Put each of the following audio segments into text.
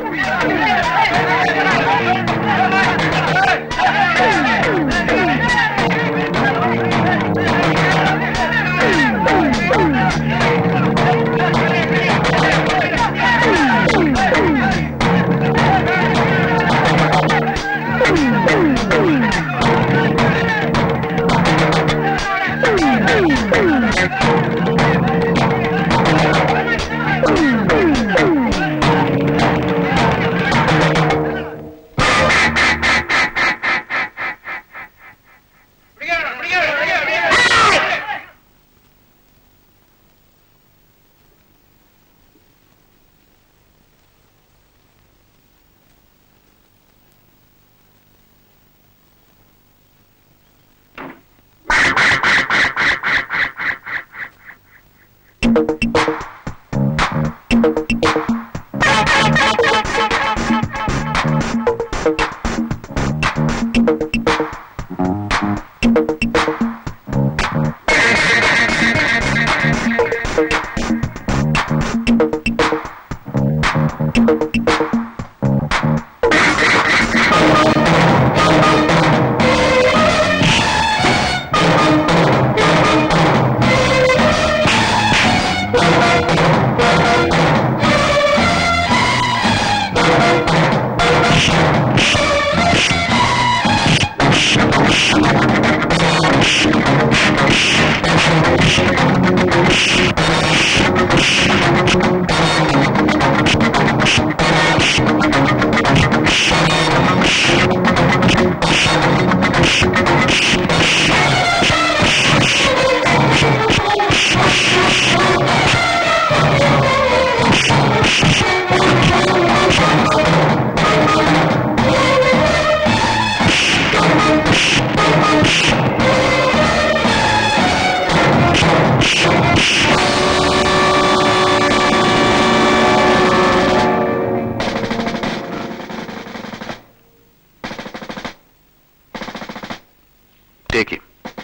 Take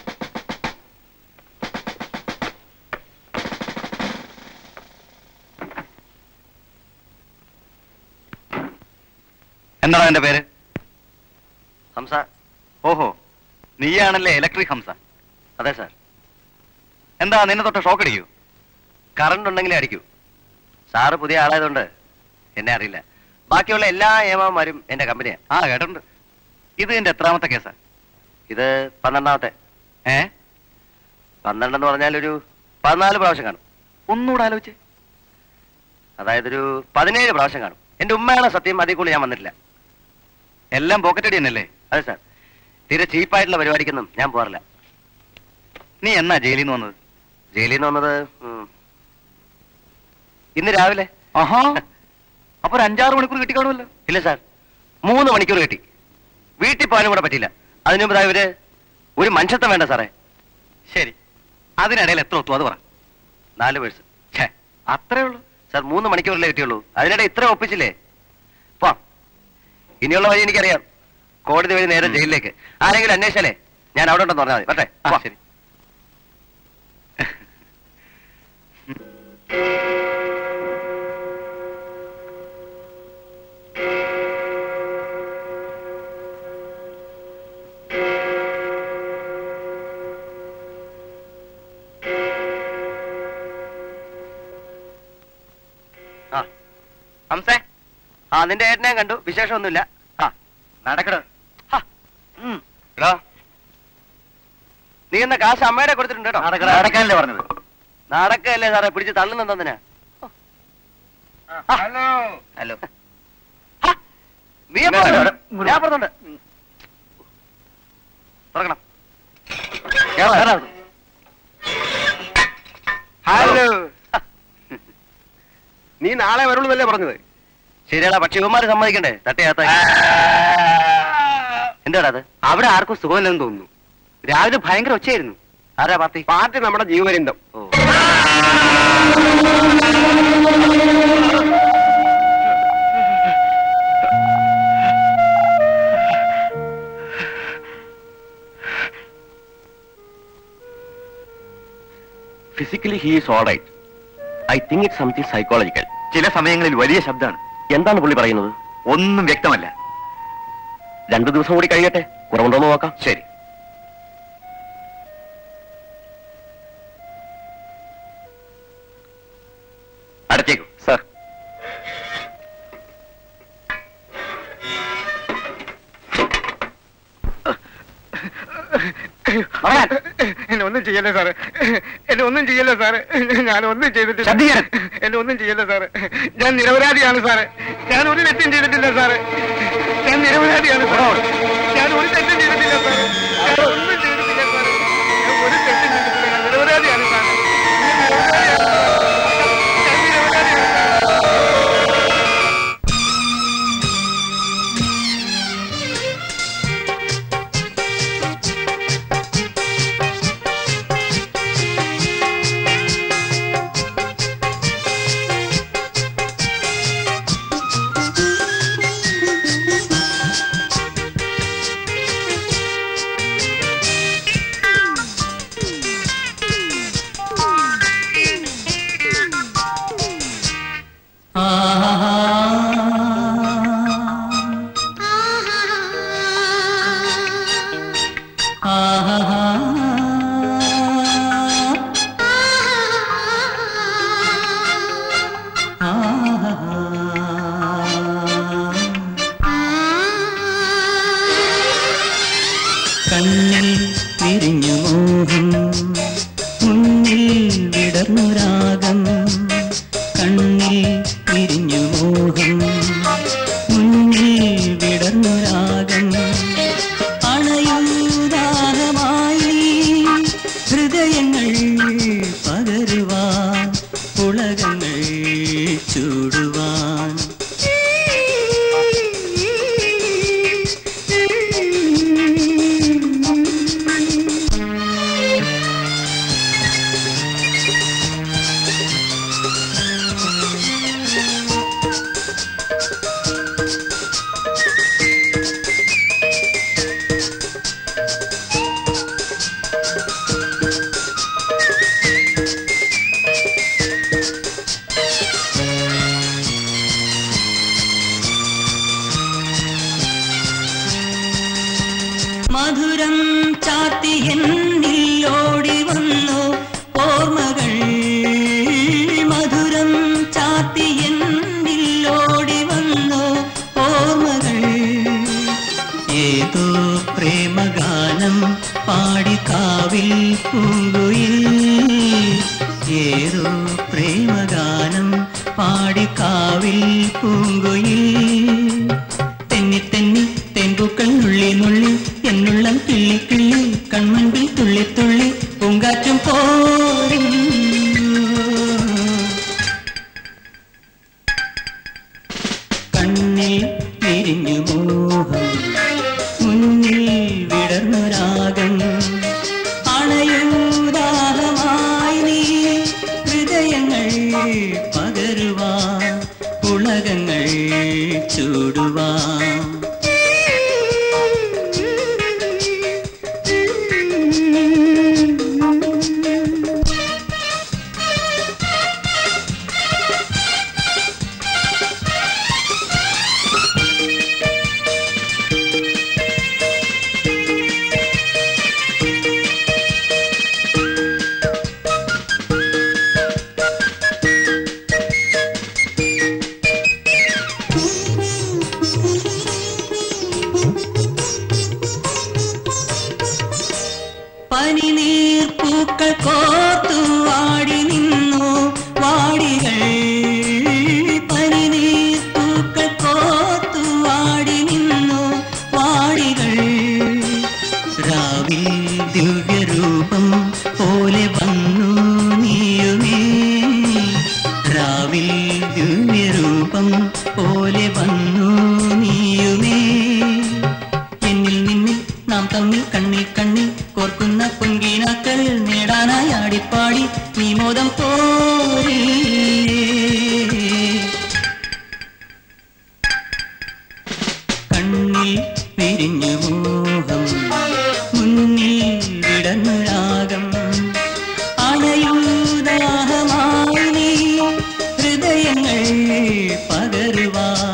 എന്താണ് എന്റെ പേര് ഹംസ ഓഹോ നീയാണല്ലേ ഇലക്ട്രിക് ഹംസ അതെ സാർ എന്താ നിന്നെ തൊട്ട് ഷോക്ക് അടിക്കൂ കറണ്ട് ഉണ്ടെങ്കിലേ അടിക്കൂ സാറ് പുതിയ ആളായതുകൊണ്ട് എന്നെ അറിയില്ല ബാക്കിയുള്ള എല്ലാ ഏമാന്മാരും എന്റെ കമ്പനിയാണ് ആ കേട്ടിട്ടുണ്ട് ഇത് എന്റെ എത്രാമത്തെ കേസാ ഇത് പന്ത്രണ്ടാമത്തെ ഏ പന്ത്രണ്ടെന്ന് പറഞ്ഞാൽ ഒരു പതിനാല് പ്രാവശ്യം കാണും ഒന്നുകൂടെ ആലോചിച്ച് അതായത് ഒരു പതിനേഴ് പ്രാവശ്യം കാണും എന്റെ ഉമ്മയാണ് സത്യം അതിൽ കൂടുതൽ ഞാൻ വന്നിട്ടില്ല എല്ലാം പോക്കറ്റ് അടി തന്നെയല്ലേ അതെ സാർ തീരെ ചീപ്പായിട്ടുള്ള പരിപാടിക്കൊന്നും ഞാൻ പോകാറില്ല നീ എന്നാ ജയിലിൽ നിന്ന് വന്നത് ജയിലിൽ നിന്ന് വന്നത് ഉം, ഇന്ന് രാവിലെ ആഹാ അപ്പൊ ഒരു അഞ്ചാറ് മണിക്കൂർ കിട്ടിക്കാണുമല്ലോ ഇല്ല സാർ മൂന്ന് മണിക്കൂർ കിട്ടി വീട്ടിൽ പോകാനും കൂടെ പറ്റില്ല അതിനു മുമ്പ് ദാ ഇവര് ഒരു മനുഷ്യത്വം വേണ്ട സാറേ ശരി അതിനിടയിൽ എത്ര ഒത്തു അത് പറ നാല് പേഴ്സ് ഛേ അത്രേ ഉള്ളൂ സാർ മൂന്ന് മണിക്കൂറിലേ കിട്ടിയുള്ളൂ അതിനിടെ ഇത്ര ഒപ്പിച്ചില്ലേ പോ ഇനിയുള്ള വഴി എനിക്കറിയാം കോടതി വഴി നേരെ ജയിലിലേക്ക് ആരെങ്കിലും അന്വേഷിച്ചാലേ ഞാൻ അവിടെ ഉണ്ടെന്ന് പറഞ്ഞാൽ മതി വട്ടെ ആ പോ. ശരി ആ ഹംസേ ആ നിന്റെ ഏട്ടനെ കണ്ടു വിശേഷമൊന്നുമില്ല ആ നടക്കട ഹാ. ഉം. എടാ നീ എന്ന കാശ് അമ്മയുടെ കൊടുത്തിട്ടുണ്ട് കേട്ടോ നടക്കാനല്ലേ പറഞ്ഞത് നടക്കല്ലേ സാറേ പിടിച്ച് തള്ളുന്നെന്തിനാ ഹലോ ഹലോ ഹാ, നീ എപ്പോ ഇങ്ങോട്ട് വന്നു? ഇങ്ങോട്ട് ഞാൻ പുറത്തുണ്ട് തുറക്കണം ഹലോ നീ നാളെ വരുള്ളൂ എന്നല്ലേ പറഞ്ഞത് ശരിയാടാ പക്ഷെ ഇവന്മാര് സമ്മതിക്കണ്ടേ തട്ടിയാത്ത എന്താടാ അത് അവിടെ ആർക്കും സുഖമില്ലെന്ന് തോന്നുന്നു രാവിലെ ഭയങ്കര ഒച്ചയായിരുന്നു ആരാ പാർട്ടി പാർട്ടി നമ്മുടെ ജീവപര്യന്തം oh physically he is all right I think it something psychological ചില സമയങ്ങളിൽ വലിയ ശബ്ദമാണ് എന്താണ് പുള്ളി പറയുന്നത് ഒന്നും വ്യക്തമല്ല രണ്ടു ദിവസം കൂടി കഴിയട്ടെ കുറവുണ്ടോന്ന് നോക്കാം ശരി അടച്ചേക്കൂ സാർ പറയാൻ. എന്നെ ഒന്നും ചെയ്യല്ലേ സാറ് എന്നെ ഒന്നും ചെയ്യല്ലേ സാറ് ഞാൻ ഒന്നും ചെയ്തിട്ടില്ല ശബ്ദിക്കരുത്. എന്നെ ഒന്നും ചെയ്യല്ലേ സാറ് ഞാൻ നിരപരാധിയാണ് സാറ് ഞാൻ ഒരു തെറ്റും ചെയ്തിട്ടില്ല സാറ് ഞാൻ നിരപരാധിയാണ് സാറ് ഞാൻ ഒരു തെറ്റും ചെയ്തിട്ടില്ല സാറ് ഞാൻ ഒന്നും ചെയ്തിട്ടില്ല സാറ് ഞാൻ ഒരു തെറ്റും ചെയ്തിട്ടില്ല ഞാൻ നിരപരാധിയാണ് സാറ് ഞാൻ നിരപരാധിയാണ് സാറ്. ഞാൻ നിരപരാധിയാണ് സാറ്. കണ്ണിൽ വിരിഞ്ഞു മോഹം മുന്നിൽ വിടർന്നു രാഗം കണ്ണിൽ വിരിഞ്ഞു മോഹം മുന്നിൽ വിടർന്നു രാഗം അണയുദാഹമായി ഹൃദയങ്ങൾ പകരുവാൻ ഉലകങ്ങൾ ചൂടുവാൻ മധുരം ചാത്തി എന്നിൽ ഓടി വന്നു ഓർമ്മകൾ മധുരം ചാത്തി എന്നിൽ ഓടി വന്നു ഓർമ്മകൾ ഏതോ പ്രേമഗാനം പാടി കാവിൽ പൂങ്കുയിൽ ഏതോ പ്രേമഗാനം പാടി കാവിൽ പൂങ്കുയിൽ തെന്നി തെന്നി തെൻപൂക്കൾ നുള്ളി നുള്ളി എന്നുള്ളം കിള്ളി കിള്ളി കൺമുൻപിൽ തുള്ളി തുള്ളി പൂങ്കാറ്റും പോരും കണ്ണിൽ വിരിഞ്ഞു മോഹം മുന്നിൽ വിടർന്നു രാഗം അണയൂദാഹമായി നീ ഹൃദയങ്ങൾ പകരുവാൻ ഉലകങ്ങൾ ചൂടുവാൻ പനിനീർ പൂക്കൾ കോർത്തു വാടി നിന്നു വാടികൾ പനിനീർ പൂക്കൾ കോർത്തു വാടി നിന്നു വാടികൾ രാവിൽ ദിവ്യരൂപം പോലെ വന്നു നീയുമേ രാവിൽ ദിവ്യരൂപം പോലെ വന്നു നീയുമേ എന്നിൽ നിന്നിൽ നാം തമ്മിൽ കണ്ണിൽ കണ്ണിൽ കോർക്കുന്ന പൊങ്കിനാക്കൾ നേടാനായി ആടിപ്പാടി നീ മോദം പോരേ കണ്ണിൽ വിരിഞ്ഞു മോഹം മുന്നിൽ വിടന്നു രാഗം അണയൂദാഹമായി നീ ഹൃദയങ്ങൾ പകരുവാൻ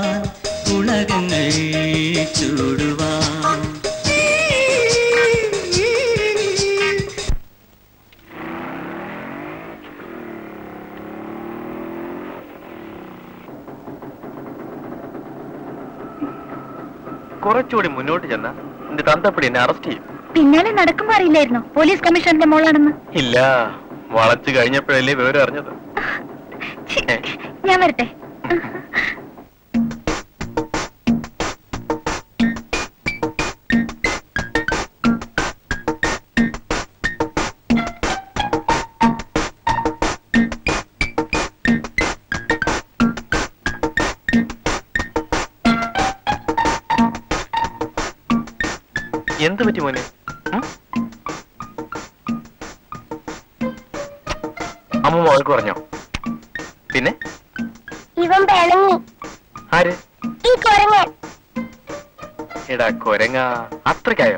കുറച്ചുകൂടി മുന്നോട്ട് ചെന്ന എന്റെ തന്തപ്പടി എന്നെ അറസ്റ്റ് ചെയ്യും പിന്നാലെ നടക്കുമ്പോ അറിയില്ലായിരുന്നു പോലീസ് കമ്മീഷണറിന്റെ മോളാണെന്ന് ഇല്ല വളച്ചു കഴിഞ്ഞപ്പോഴല്ലേ വിവരം അറിഞ്ഞത് ഛി, ഞാൻ വരട്ടെ എന്ത് പറ്റി മോനെ ഉം? അമ്മ വഴക്ക് പറഞ്ഞോ പിന്നെ ഇവൻ പിണങ്ങി ആര് ഈ കുരങ്ങൻ എടാ കൊരങ്ങ അത്രക്കായോ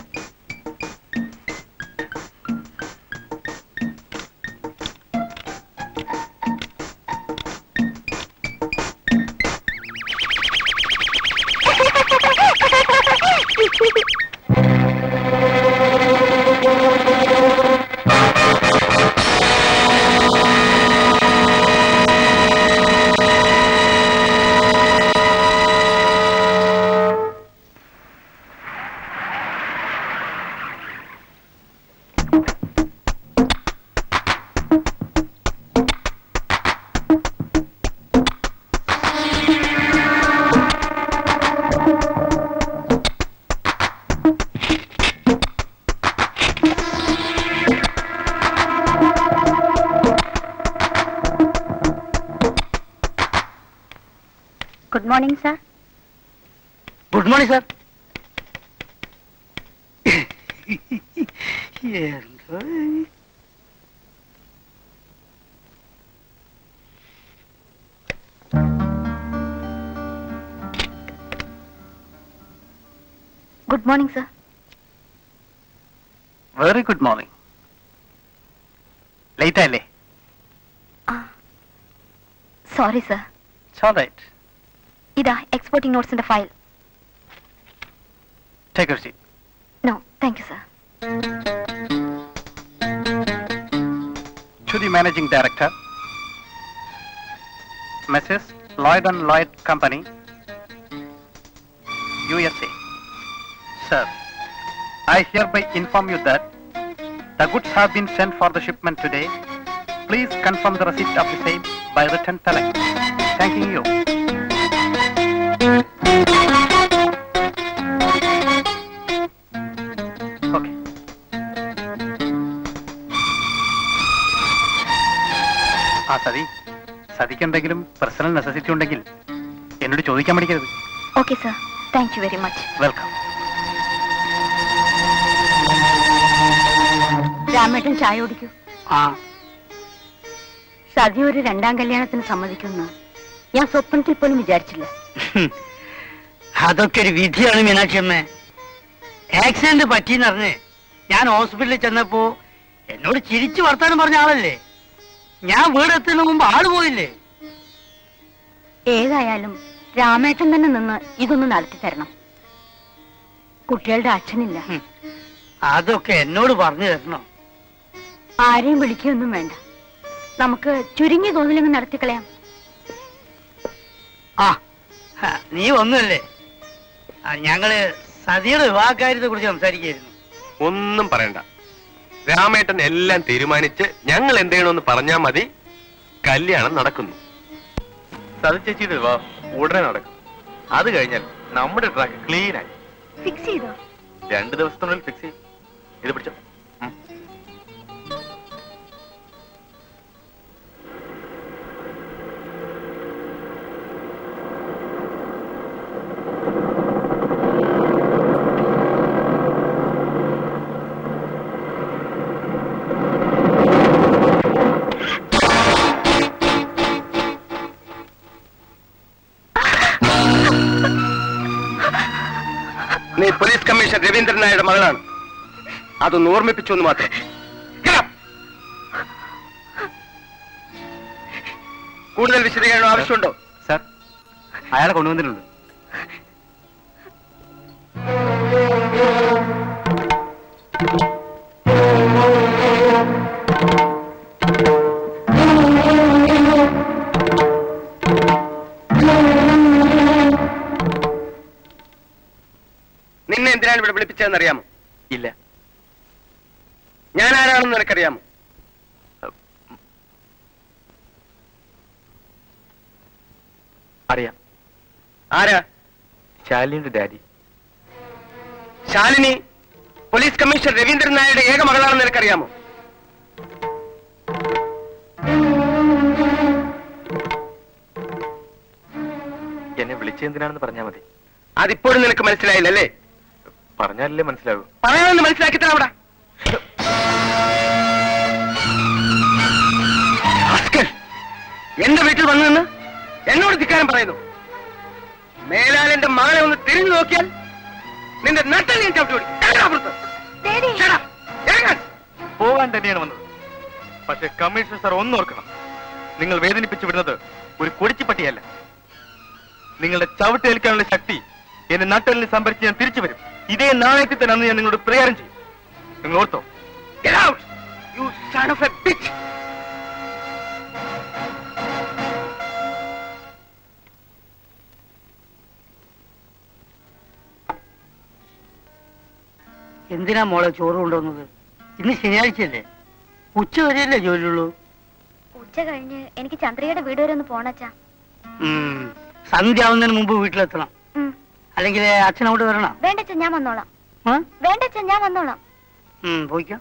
good morning sir good morning sir good morning sir very good morning late ആയല്ലേ sorry sir it's all right ഇതാ എക്സ്പോർട്ടിംഗ് നോട്ട്സിന്റെ file take your seat no thank you sir to the managing director, Mrs. Lloyd and Lloyd Company, USA. Sir, I hereby inform you that the goods have been sent for the shipment today. Please confirm the receipt of the same by written telex. Thanking you. Okay. ആ സതി സതിക്ക് എന്തെങ്കിലും personal necessity ഉണ്ടെങ്കിൽ എന്നോട് ചോദിക്കാൻ പഠിക്കരുത് okay sir thank you very much welcome Ramettan ചായ കുടിക്കൂ ആ സതി ഒരു രണ്ടാം കല്യാണത്തിന് സമ്മതിക്കുമെന്ന് ഞാൻ സ്വപ്നത്തിൽ പോലും വിചാരിച്ചില്ല അതൊക്കെ ഒരു വിധിയാണ് മീനാക്ഷി അമ്മേ ആക്സിഡന്റ് പറ്റിയെന്നറിഞ്ഞ് ഞാൻ ഹോസ്പിറ്റലിൽ ചെന്നപ്പോ എന്നോട് ചിരിച്ചു വർത്താനം പറഞ്ഞ ആളല്ലേ ഞാൻ വീടെത്തുന്ന മുമ്പ് ആള് പോയില്ലേ ഏതായാലും രാമേട്ടൻ തന്നെ നിന്ന് ഇതൊന്ന് നടത്തി തരണം കുട്ടികളുടെ അച്ഛനില്ല അതൊക്കെ എന്നോട് പറഞ്ഞു തരണം ആരെയും വിളിക്കുകയൊന്നും വേണ്ട നമുക്ക് ചുരുങ്ങിയ തോതിലങ്ങ് നടത്തിക്കളയാം ആ ഹ, നീ ഒന്നുമല്ലേ ആ, ഞങ്ങള് സതിയുടെ വിവാഹകാര്യത്തെ കുറിച്ച് സംസാരിക്കുകയായിരുന്നു ഒന്നും പറയണ്ട രാമേട്ടൻ എല്ലാം തീരുമാനിച്ച് ഞങ്ങൾ എന്ത് ചെയ്യണമെന്ന് പറഞ്ഞാൽ മതി കല്യാണം നടക്കുന്നു സതി ചേച്ചിയുടെ വിവാഹം ഉടനെ നടക്കും അത് കഴിഞ്ഞാൽ നമ്മുടെ ട്രാക്ക് ക്ലീൻ ആയി ഫിക്സ് ചെയ്തോ രണ്ട് ദിവസത്തിനുള്ളിൽ ഫിക്സ് ചെയ്യും ഇത് പിടിച്ചോ ഉം. നീ പോലീസ് കമ്മീഷണർ രവീന്ദ്രൻ നായരുടെ മകളാണ് അതൊന്ന് ഓർമ്മിപ്പിച്ചു എന്ന് മാത്രം Get up. കൂടുതൽ വിശദീകരണം ആവശ്യമുണ്ടോ സർ അയാളെ കൊണ്ടുവന്നിട്ടുണ്ട് എന്തിനാണ് ഇവിടെ വിളിപ്പിച്ചതെന്ന് അറിയാമോ ഇല്ല ഞാൻ ആരാണെന്ന് നിനക്കറിയാമോ അറിയാം ആരാ ശാലിനിയുടെ daddy Shalini police commissioner Raveendran നായരുടെ ഏക മകളാണെന്ന് നിനക്കറിയാമോ എന്നെ വിളിച്ചെന്തിനാണെന്ന് പറഞ്ഞാൽ മതി അതിപ്പോഴും നിനക്ക് മനസ്സിലായില്ലല്ലേ പറഞ്ഞാലല്ലേ മനസ്സിലാകൂ പറയാമെന്ന് മനസ്സിലാക്കി തരാം അവിടെ റാസ്കൽ, എന്റെ വീട്ടിൽ വന്നു നിന്ന് എന്നോട് ധിക്കാരം പറയുന്നു മേലാൽ എന്റെ മകളെ ഒന്ന് തിരിഞ്ഞു നോക്കിയാൽ നിന്റെ നട്ടൽ ഞാൻ ചവിട്ടി ഓടിക്കും. ഇറങ്ങടാ പുറത്ത്. Shut up. ഇറങ്ങാൻ. പോകാൻ തന്നെയാണ് വന്നത് പക്ഷെ കമ്മീഷണർ സാർ ഒന്നോർക്കണം നിങ്ങൾ വേദനിപ്പിച്ചു വിടുന്നത് ഒരു കുടിച്ചിപ്പട്ടിയല്ല നിങ്ങളുടെ ചവിട്ടേൽക്കാനുള്ള ശക്തി എന്റെ നട്ടലിൽ സംഭരിച്ച് ഞാൻ തിരിച്ചു വരും ഇതേ നാണയത്തിൽ തന്നെ അന്ന് ഞാൻ നിങ്ങളോട് പ്രകാരം ചെയ്യും നിങ്ങൾ ഓർത്തോ Get out, you son of a bitch. എന്തിനാ മോളെ ചോറ് കൊണ്ടുവന്നത് ഇന്ന് ശനിയാഴ്ചയല്ലേ ഉച്ച വരെയല്ലേ ജോലിയുള്ളൂ ഉച്ച കഴിഞ്ഞ് എനിക്ക് ചന്ദ്രികയുടെ വീട് വരെ ഒന്ന് പോണച്ചാ ഉം. സന്ധ്യ ആവുന്നതിന് മുമ്പ് വീട്ടിലെത്തണം ഉം. അല്ലെങ്കിൽ അച്ഛനോട് വരണം വേണ്ടച്ച ഞാൻ വന്നോളാം ആ? വേണ്ടച്ച ഞാൻ വന്നോളാം ഉം, പോയിക്കോ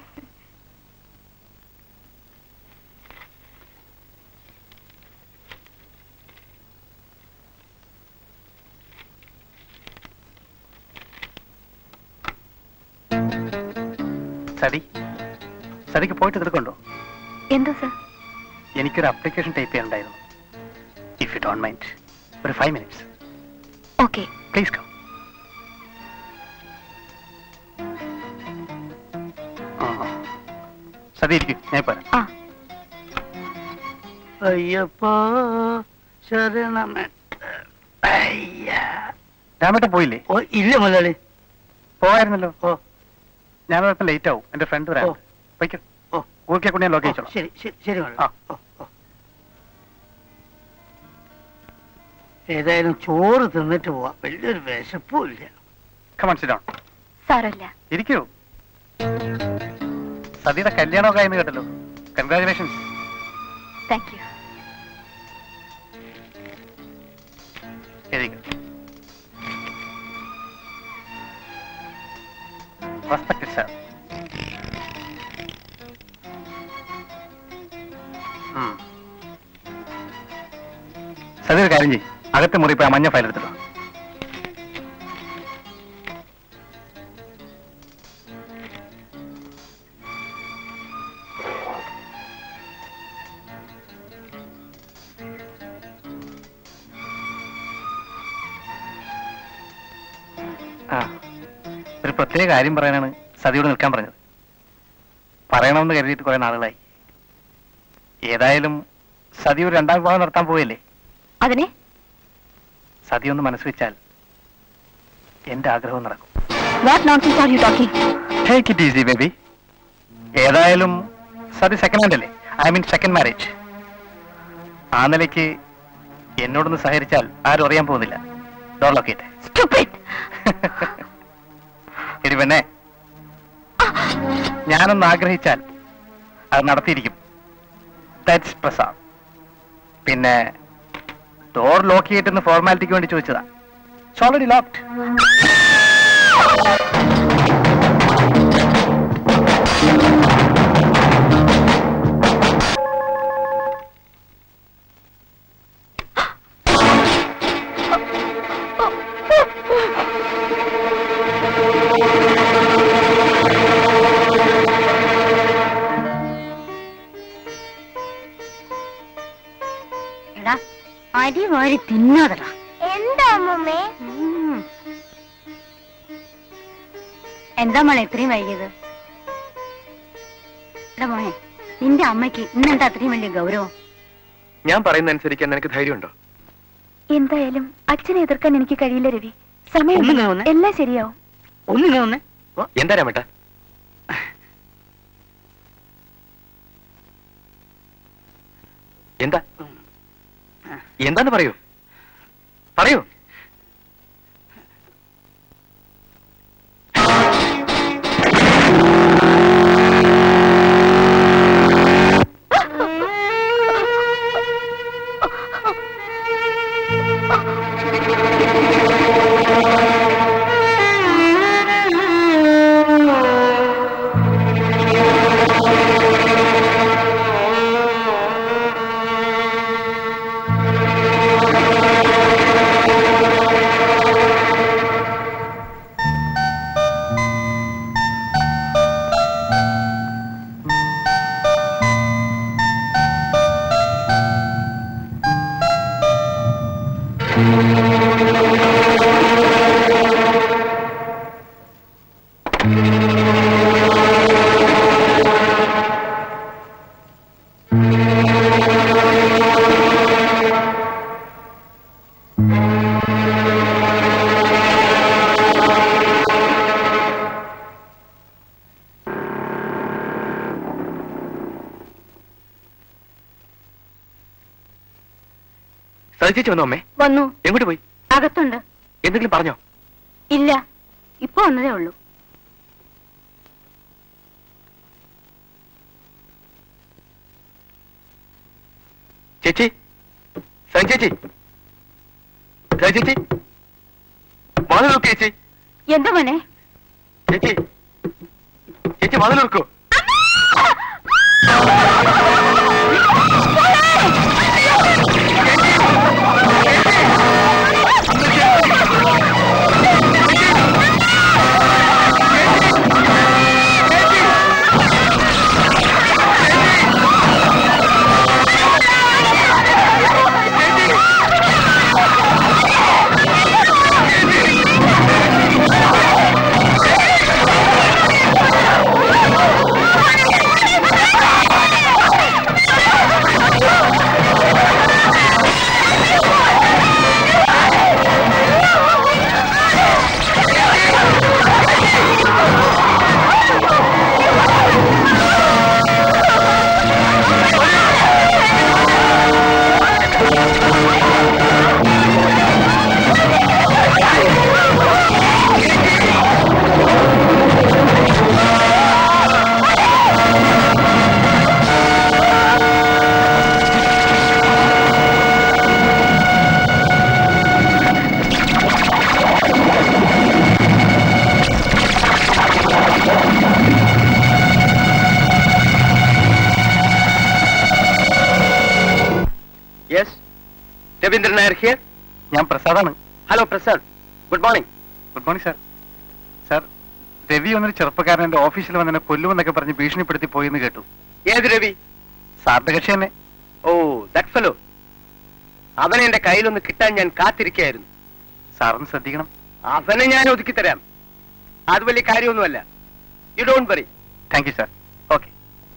സടി സടിക്ക് പോയിട്ട് എടുക്കണ്ടോ എന്തോ സർ എനിക്കൊരു അപ്ലിക്കേഷൻ ടൈപ്പ് ചെയ്യാനുണ്ടായിരുന്നു ഇഫ് യു ഡോണ്ട് മൈൻഡ് ഒരു five minutes okay please come Sathi ഇരിക്കും ഞാൻ പോരാ ആ അയ്യപ്പ ശരണമേ അയ്യ. രാമേട്ടൻ പോയില്ലേ ഓ ഇല്ല മുതലാളി പോകായിരുന്നല്ലോ ഓ ഞാൻ ഒരല്പം ലേറ്റ് ആവും എന്റെ ഫ്രണ്ട് വരാം ഓ. വയ്ക്കും ഓ ഊർക്കെ കൊണ്ട് ഞാൻ ഓ, ലൊക്കേഷൻ ശരി ശരി ശരി മുതലാളി. ആ. ഓ, ഓ. ഏതായാലും ചോറ് തിന്നിട്ട് പോവാം വലിയൊരു വിശപ്പും ഇല്ല കമൺ സിഡോൺ സാരമില്ല ഇരിക്കൂ സതിയുടെ കല്യാണമൊക്കെ ആയെന്ന് കേട്ടല്ലോ കൺഗ്രാചുലേഷൻസ് താങ്ക് യു എഴുതിക്കോ റെസ്പെക്ട് സാർ സതി ഒരു കാര്യം ചെയ്യും അകത്തെ മുറി പോയി ആ മഞ്ഞ ഫയൽ എടുത്തിട്ടോ ആ ഒരു പ്രത്യേക കാര്യം പറയാനാണ് സതിയോട് നിൽക്കാൻ പറഞ്ഞത് പറയണമെന്ന് കരുതിയിട്ട് കുറെ നാളുകളായി ഏതായാലും സതി ഒരു രണ്ടാം വിവാഹം നടത്താൻ പോയല്ലേ അതിനെ സതി ഒന്ന് മനസ്സ് വെച്ചാൽ എന്റെ ആഗ്രഹം നടക്കും what nonsense are you talking take it easy baby ഏതായാലും സതി സെക്കൻഡ് ഹാൻഡ് അല്ലേ ഐ മീൻ സെക്കൻഡ് മാരേജ് ആ നിലയ്ക്ക് എന്നോടൊന്ന് സഹകരിച്ചാൽ ആരും അറിയാൻ പോകുന്നില്ല ഡോർ ലൊക്കേറ്റ് സ്റ്റുപ്പിഡ് എടി പെണ്ണെ ഞാനൊന്ന് ആഗ്രഹിച്ചാൽ അത് നടത്തിയിരിക്കും ദാറ്റ്സ് പ്രസാദ് പിന്നെ ഡോർ ലോക്ക് ചെയ്തിട്ട് ഫോർമാലിറ്റിക്ക് വേണ്ടി ചോദിച്ചതാ ഓൾറെഡി ലോക്ക്ഡ് എടാ അരി വാരി തിന്നാതടാ എന്താ അമ്മൂമ്മേ ഉം. എന്താ മോളെ ഇത്രയും വൈകിയത് എടാ മോനെ നിന്റെ അമ്മയ്ക്ക് ഇന്നെന്താ അത്രയും വലിയ ഗൗരവം ഞാൻ പറയുന്ന അനുസരിക്കാൻ നിനക്ക് ധൈര്യമുണ്ടോ എന്തായാലും അച്ഛനെ എതിർക്കാൻ എനിക്ക് കഴിയില്ല രവി സമയം ഒന്നിനെ ഒന്ന്. എല്ലാം ശരിയാവും ഒന്നിങ്ങനെ വന്നേ ഓ, എന്താ രാമേട്ട എന്താ എന്താന്ന് പറയൂ പറയൂ സതിച്ചേച്ചി വന്നോ അമ്മേ വന്നു എങ്ങോട്ട് പോയി അകത്തുണ്ട് എന്തെങ്കിലും പറഞ്ഞോ ഇല്ല ഇപ്പൊ വന്നതേ ഉള്ളൂ ചേച്ചി സതി ചേച്ചി സതി ചേച്ചി വാതിൽ നോക്ക് ചേച്ചി എന്താ മോനെ ചേച്ചി ചേച്ചി വാതിൽ നോക്കൂ യെസ് രവീന്ദ്രൻ നായർ ഹിയർ ഞാൻ പ്രസാദാണ് hello Prasad good morning good morning sir sir Ravi എന്നൊരു ചെറുപ്പക്കാരൻ എന്റെ ഓഫീസിൽ വന്ന് എന്നെ കൊല്ലുമെന്നൊക്കെ പറഞ്ഞ് ഭീഷണിപ്പെടുത്തി പോയെന്ന് കേട്ടു ഏത് രവി സാറിന്റെ കക്ഷി തന്നെ ഓ ദാറ്റ് ഫെലോ അവനെ എന്റെ കയ്യിലൊന്ന് കിട്ടാൻ ഞാൻ കാത്തിരിക്കുകയായിരുന്നു സാറൊന്ന് ശ്രദ്ധിക്കണം അവനെ ഞാൻ ഒതുക്കി തരാം അത് വലിയ കാര്യമൊന്നുമല്ല you don't worry thank you sir okay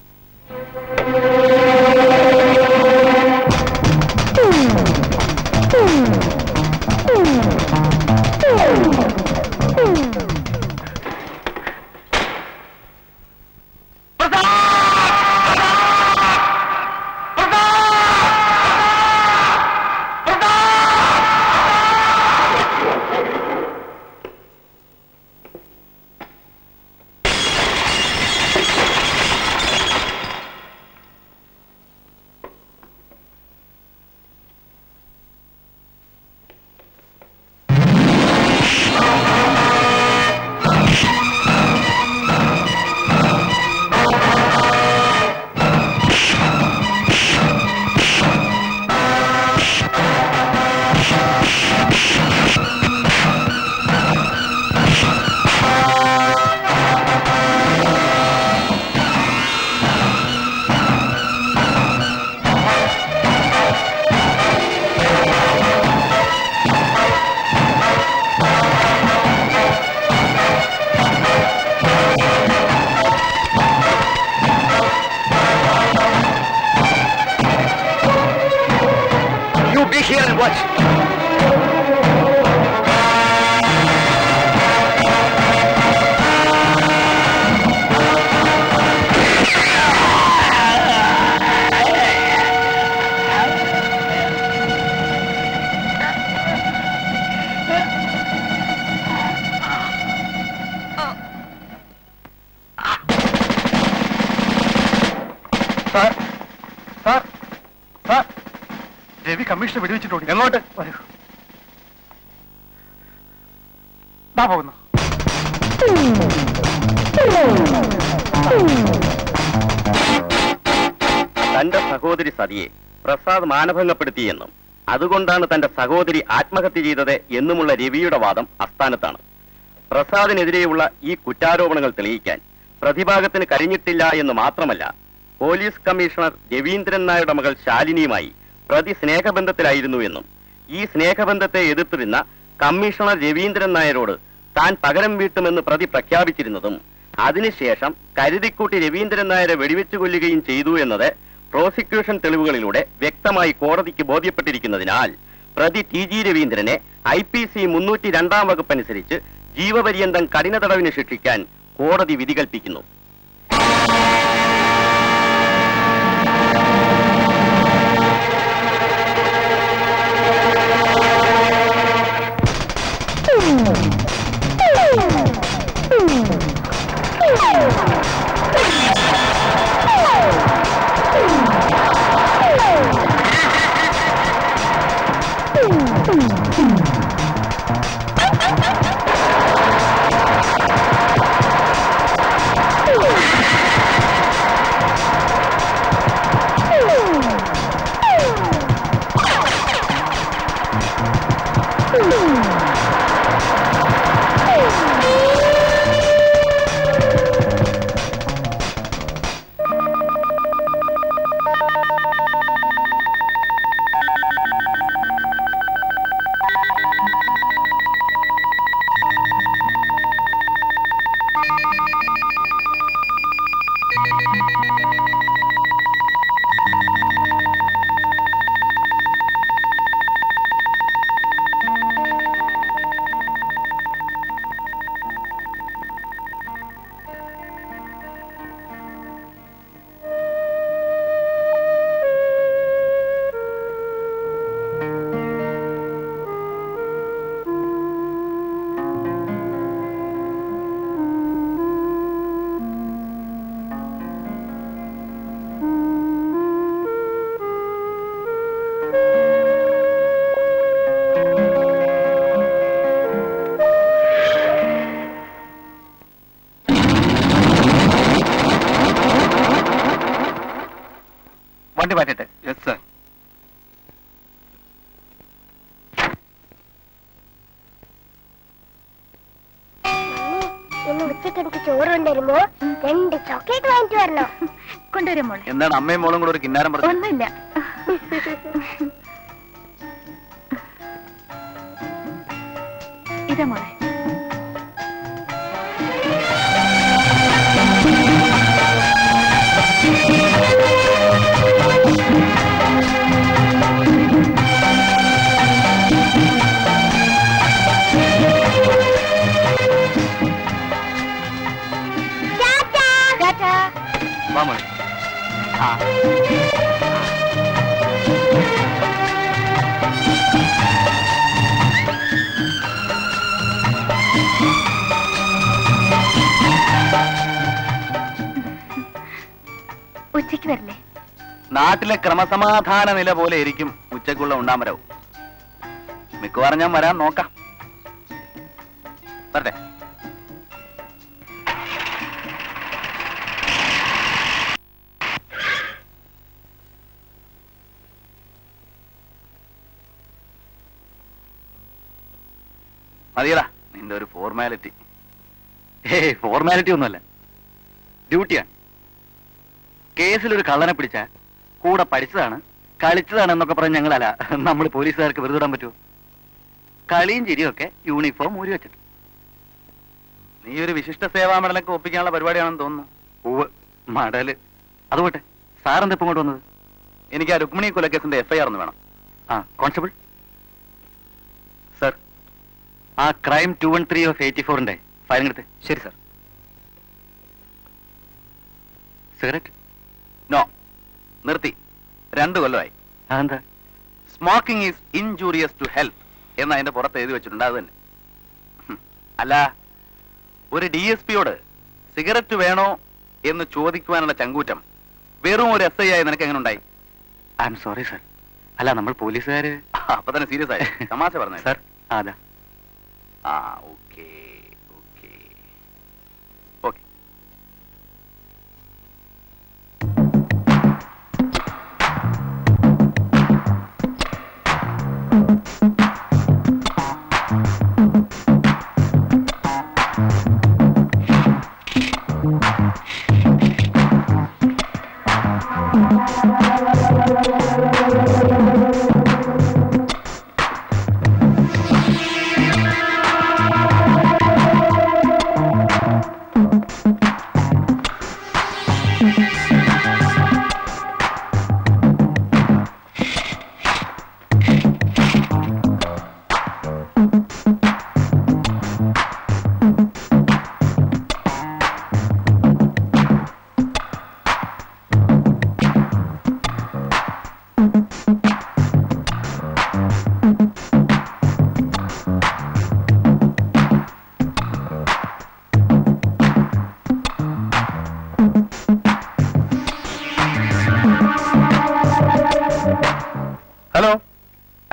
You be here and watch. Sir sir sir Ravi commissioner വെടിവെച്ചിട്ടുണ്ട് എങ്ങോട്ട് വരൂ ദാ പോകുന്നു തന്റെ സഹോദരി സതിയെ പ്രസാദ് മാനഭംഗപ്പെടുത്തിയെന്നും അതുകൊണ്ടാണ് തന്റെ സഹോദരി ആത്മഹത്യ ചെയ്തത് എന്നുമുള്ള രവിയുടെ വാദം അസ്ഥാനത്താണ് പ്രസാദിനെതിരെയുള്ള ഈ കുറ്റാരോപണങ്ങൾ തെളിയിക്കാൻ പ്രതിഭാഗത്തിന് കഴിഞ്ഞിട്ടില്ല എന്ന് മാത്രമല്ല പോലീസ് കമ്മീഷണർ രവീന്ദ്രൻ നായരുടെ മകൾ ശാലിനിയുമായി പ്രതി സ്നേഹബന്ധത്തിലായിരുന്നു എന്നും ഈ സ്നേഹബന്ധത്തെ എതിർത്തിരുന്ന കമ്മീഷണർ രവീന്ദ്രൻ നായരോട് താൻ പകരം വീട്ടുമെന്ന് പ്രതി പ്രഖ്യാപിച്ചിരുന്നതും അതിനുശേഷം കരുതിക്കൂട്ടി രവീന്ദ്രൻ നായരെ വെടിവെച്ചു കൊല്ലുകയും ചെയ്തു എന്നത് പ്രോസിക്യൂഷൻ തെളിവുകളിലൂടെ വ്യക്തമായി കോടതിക്ക് ബോധ്യപ്പെട്ടിരിക്കുന്നതിനാൽ പ്രതി ടി ജി രവീന്ദ്രനെ ഐ പി സി മുന്നൂറ്റി രണ്ടാം വകുപ്പനുസരിച്ച് ജീവപര്യന്തം കഠിന തടവിന് ശിക്ഷിക്കാൻ കോടതി വിധി കൽപ്പിക്കുന്നു വണ്ടി മാറ്റട്ടെ യെസ് സർ ഇന്ന് ഉച്ചയ്ക്ക് എനിക്ക് ചോറ് കൊണ്ടുവരുമ്പോ രണ്ട് ചോക്ലേറ്റ് വാങ്ങിച്ചു വരണോ കൊണ്ടുവരും മോളെ എന്താണ് അമ്മയും മോളും കൂടെ ഒരു കിന്നാരം പറഞ്ഞു ഒന്നുമില്ല ഇതാ മോളെ ടാറ്റാ വാ മോളെ ആ ഉച്ചയ്ക്ക് വരില്ലേ നാട്ടിലെ ക്രമസമാധാന നില പോലെ ഇരിക്കും ഉച്ചക്കുള്ള ഉണ്ണാമരവും മിക്കവാറും ഞാൻ വരാൻ നോക്കാം വരട്ടെ മതിയടാ നിന്റെ ഒരു ഫോർമാലിറ്റി ഏ ഫോർമാലിറ്റി ഒന്നുമല്ല ഡ്യൂട്ടിയാണ് കേസിലൊരു കള്ളനെ പിടിച്ച കൂടെ പഠിച്ചതാണ് കളിച്ചതാണ് എന്നൊക്കെ പറഞ്ഞ് ഞങ്ങളല്ല നമ്മൾ പോലീസുകാർക്ക് വെറുതെ ഇടാൻ പറ്റുമോ കളിയും ചിരിയും ഒക്കെ യൂണിഫോം ഊരി വെച്ചിട്ട് നീ ഒരു വിശിഷ്ട സേവാ മെഡലൊക്കെ ഒപ്പിക്കാനുള്ള പരിപാടിയാണെന്ന് തോന്നുന്നു പൂവ് മടല് അതുപോട്ടെ സാറെന്താ ഇപ്പം ഇങ്ങോട്ട് വന്നത് എനിക്ക് ആ രുക്മിണി കൊലക്കേസിന്റെ എഫ്ഐആർ ഒന്ന് വേണം ആ കോൺസ്റ്റബിൾ സർ ആ crime two one three of eighty ഫോറിന്റെ ഫയൽ എടുത്ത് ശരി സർ സിഗരറ്റ് നോ നിർത്തി രണ്ടു കൊല്ലമായി അതെന്താ smoking is injurious to health എന്ന് അതിന്റെ പുറത്ത് എഴുതി വെച്ചിട്ടുണ്ട് അത് തന്നെ ഹും. അല്ല ഒരു ഡി എസ് പിയോട് സിഗരറ്റ് വേണോ എന്ന് ചോദിക്കുവാനുള്ള ചങ്കൂറ്റം വെറും ഒരു എസ് ഐ ആയി നിനക്ക് എങ്ങനെ ഉണ്ടായി ഐ എം സോറി സർ അല്ല നമ്മൾ പോലീസുകാര് അപ്പൊ തന്നെ സീരിയസ് ആയി തമാശ പറഞ്ഞു സർ അതാ ആ ഓക്കേ ഓക്കേ ഓക്കെ ആ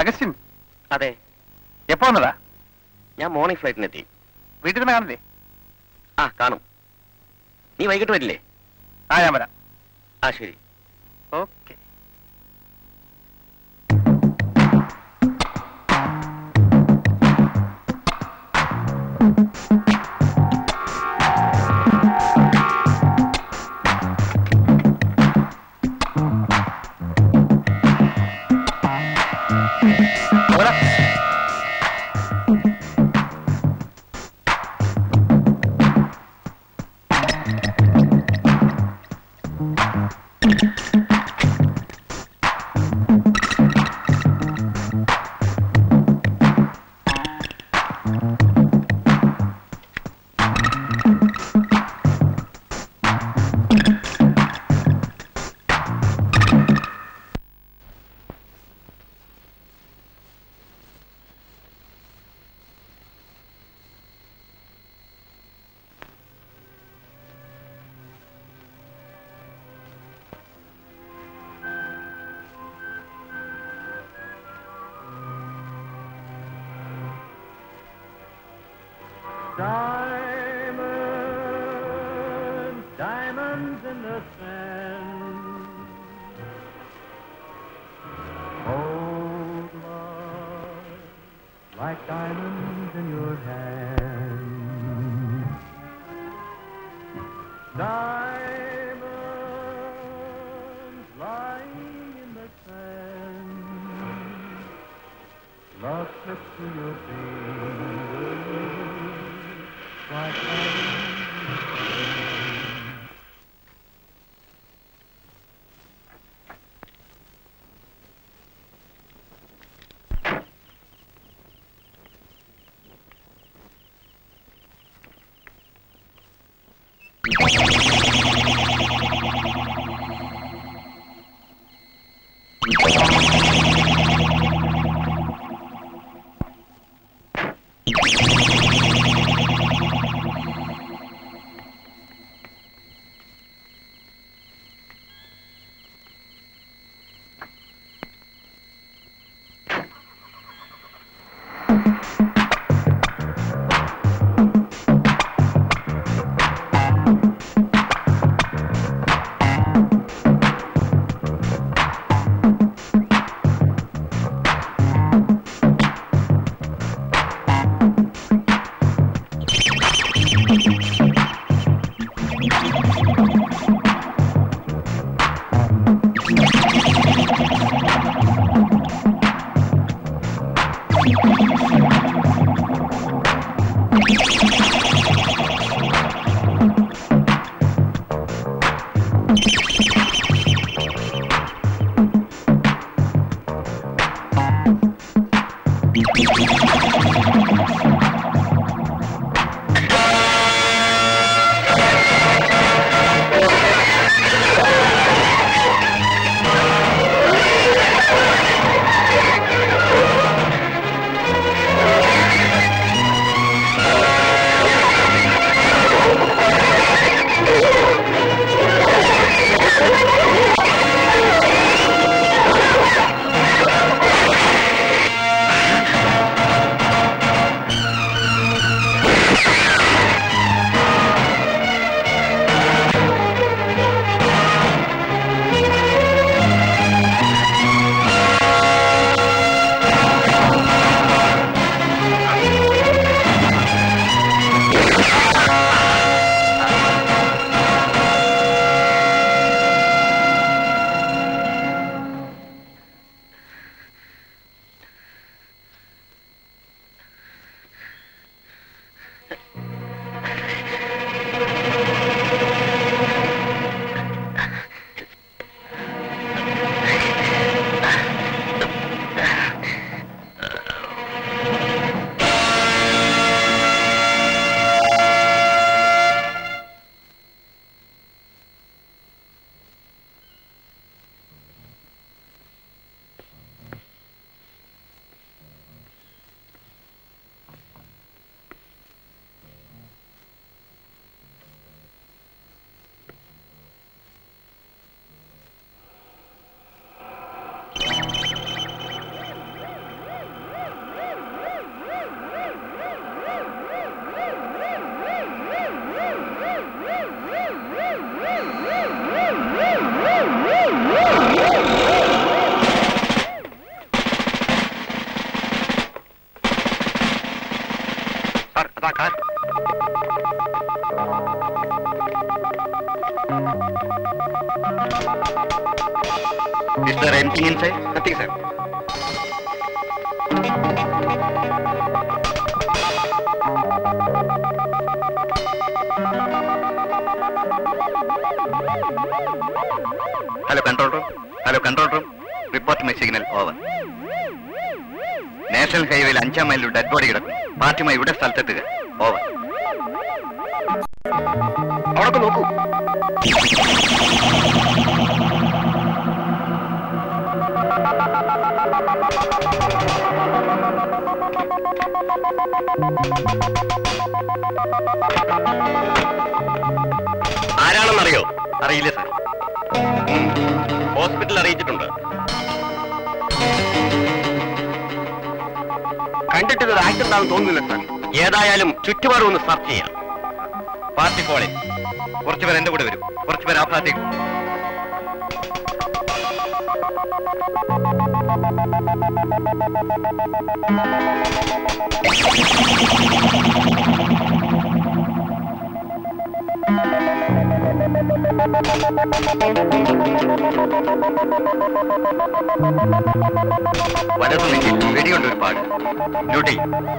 അഗസ്റ്റിൻ അതെ എപ്പോ വന്നതാ ഞാൻ മോർണിംഗ് ഫ്ലൈറ്റിനെത്തി വീട്ടിൽ നിന്ന് കാണില്ലേ ആ കാണും നീ വൈകിട്ട് വരില്ലേ ആ ഞാൻ വരാം ആ ശരി okay Diamonds, diamonds in the sand. Old love, like diamonds in your hand. Diamonds lying in the sand. Love slips through your fingers like diamonds. ആ അതാ car Is there anything inside? Nothing, sir. Hello control room hello control room report my signal over national ഹൈവേയിൽ അഞ്ചാം മൈലിൽ dead body കിടക്കും പാർട്ടിയുമായി ഇവിടെ സ്ഥലത്തെത്തുക over അവിടെ നോക്കൂ ആരാണെന്നറിയോ അറിയില്ല സർ ഹോസ്പിറ്റൽ അറിയിച്ചിട്ടുണ്ട് കണ്ടിട്ട് ഇത് ആക്സിഡന്റ് ആണെന്ന് തോന്നുന്നില്ല സാർ ഏതായാലും ചുറ്റുപാടും ഒന്ന് സെർച്ച് ചെയ്യാം പാർട്ടി ഫോളിൽ കുറച്ചുപേർ എന്റെ കൂടെ വരും കുറച്ചുപേർ ആ ഭാഗത്തേക്ക് വലതു നെഞ്ചിൽ വെടികൊണ്ട് ഒരു പാട് ഡ്യൂട്ടി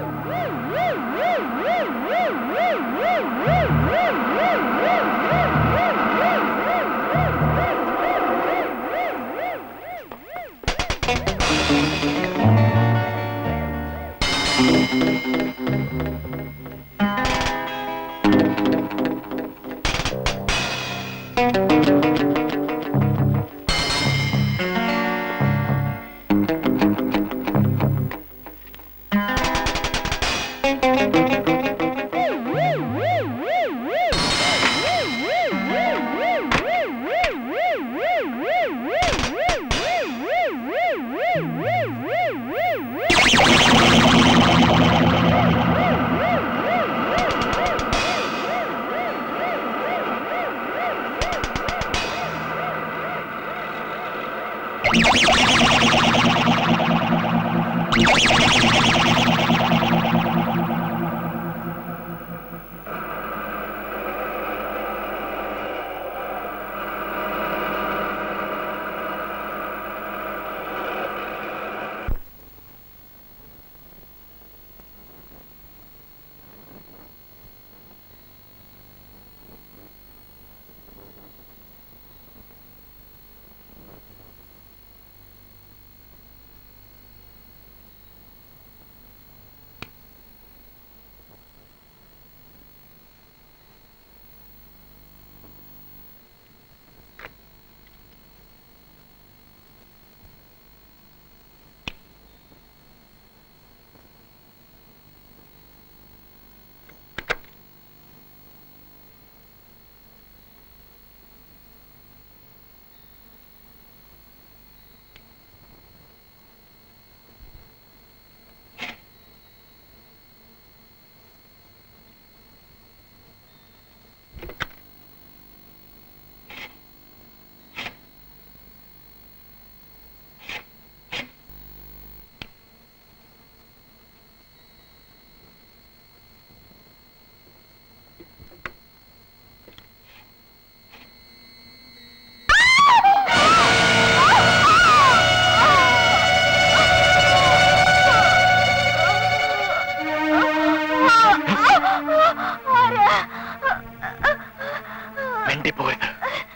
വെണ്ടിപ്പോയത്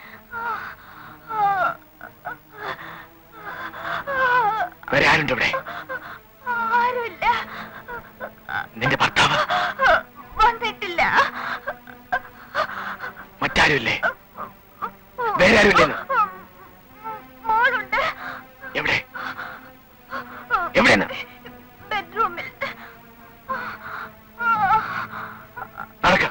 വരാനുണ്ട് ഇവിടെ ആരുമില്ല നിന്റെ ഭർത്താവ് വന്നിട്ടില്ല മറ്റാരുമില്ലേ വേറെ ആരുമില്ലെന്ന് മോളുണ്ട് എവിടെ എവിടെയെന്ന് ബെഡ്റൂമിൽ നടക്ക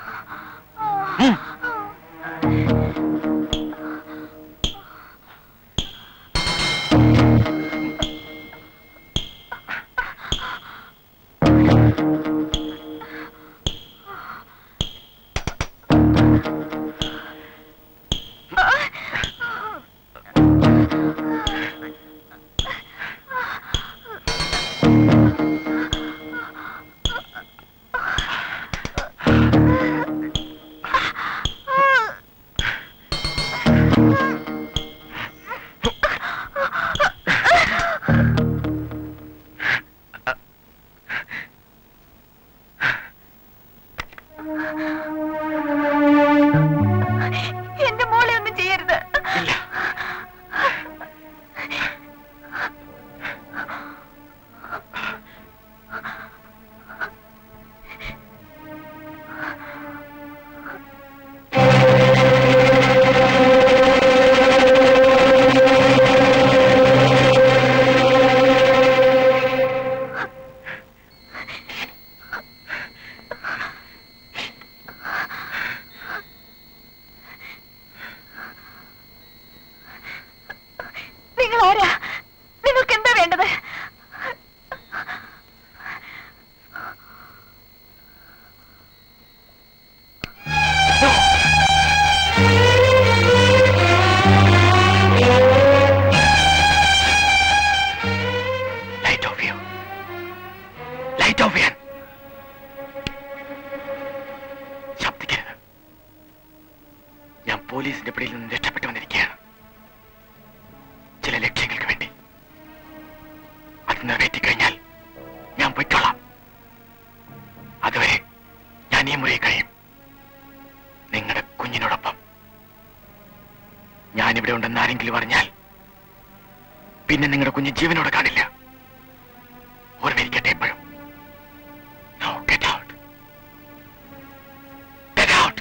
എന്റെ മോളെ ഒന്നും ചെയ്യരുത് നിങ്ങൾ ആരാ നിങ്ങൾക്ക് എന്താ വേണ്ടത് ലൈറ്റ് ഓഫ് ചെയ്യൂ ലൈറ്റ് ഓഫ് ചെയ്യാൻ ശബ്ദിക്കരുത് ഞാൻ പോലീസിന്റെ പിടിയിൽ നിന്ന് രക്ഷപ്പെട്ടു വന്നിരിക്കുകയാണ് ചില ലക്ഷ്യങ്ങൾക്ക് വേണ്ടി അത് നിറവേറ്റിക്കഴിഞ്ഞാൽ ഞാൻ പൊയ്ക്കോളാം അതുവരെ ഞാൻ ഈ മുറി കഴിയും നിങ്ങളുടെ കുഞ്ഞിനോടൊപ്പം ഞാനിവിടെ ഉണ്ടെന്ന് ആരെങ്കിലും അറിഞ്ഞാൽ പിന്നെ നിങ്ങളുടെ കുഞ്ഞ് ജീവനോടെ കാണില്ല ഓർമ്മിരിക്കട്ടെ എപ്പോഴും No, get out. Get out.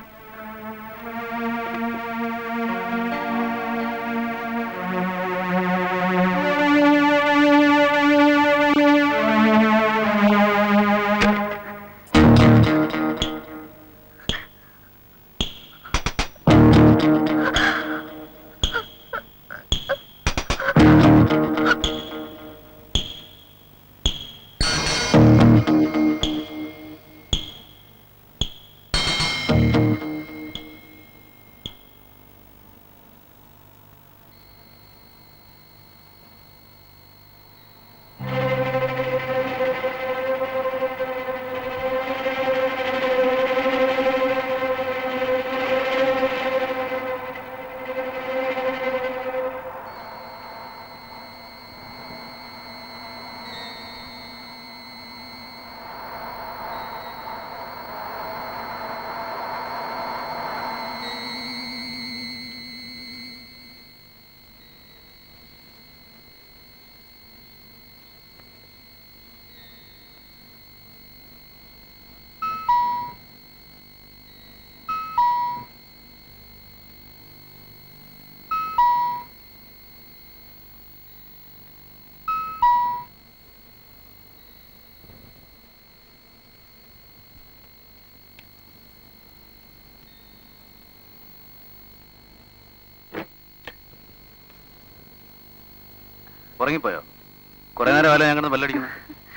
ഉറങ്ങിപ്പോയോ കുറെ നേരം കാലം ഞങ്ങൾ ബെല്ലടിക്കുന്നു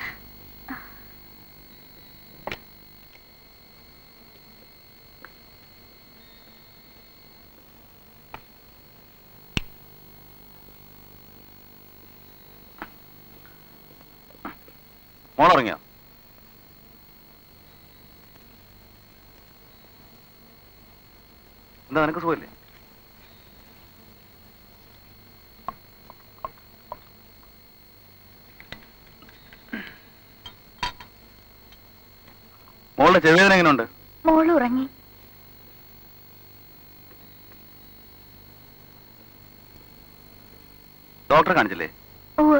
മോളുറങ്ങിയോ എന്താ നിനക്ക് സുഖമില്ലേ മോളുടെ ചെവിവേദന എങ്ങനെയുണ്ട് മോൾ ഉറങ്ങി ഡോക്ടറെ കാണിച്ചില്ലേ ഉവ്വ്.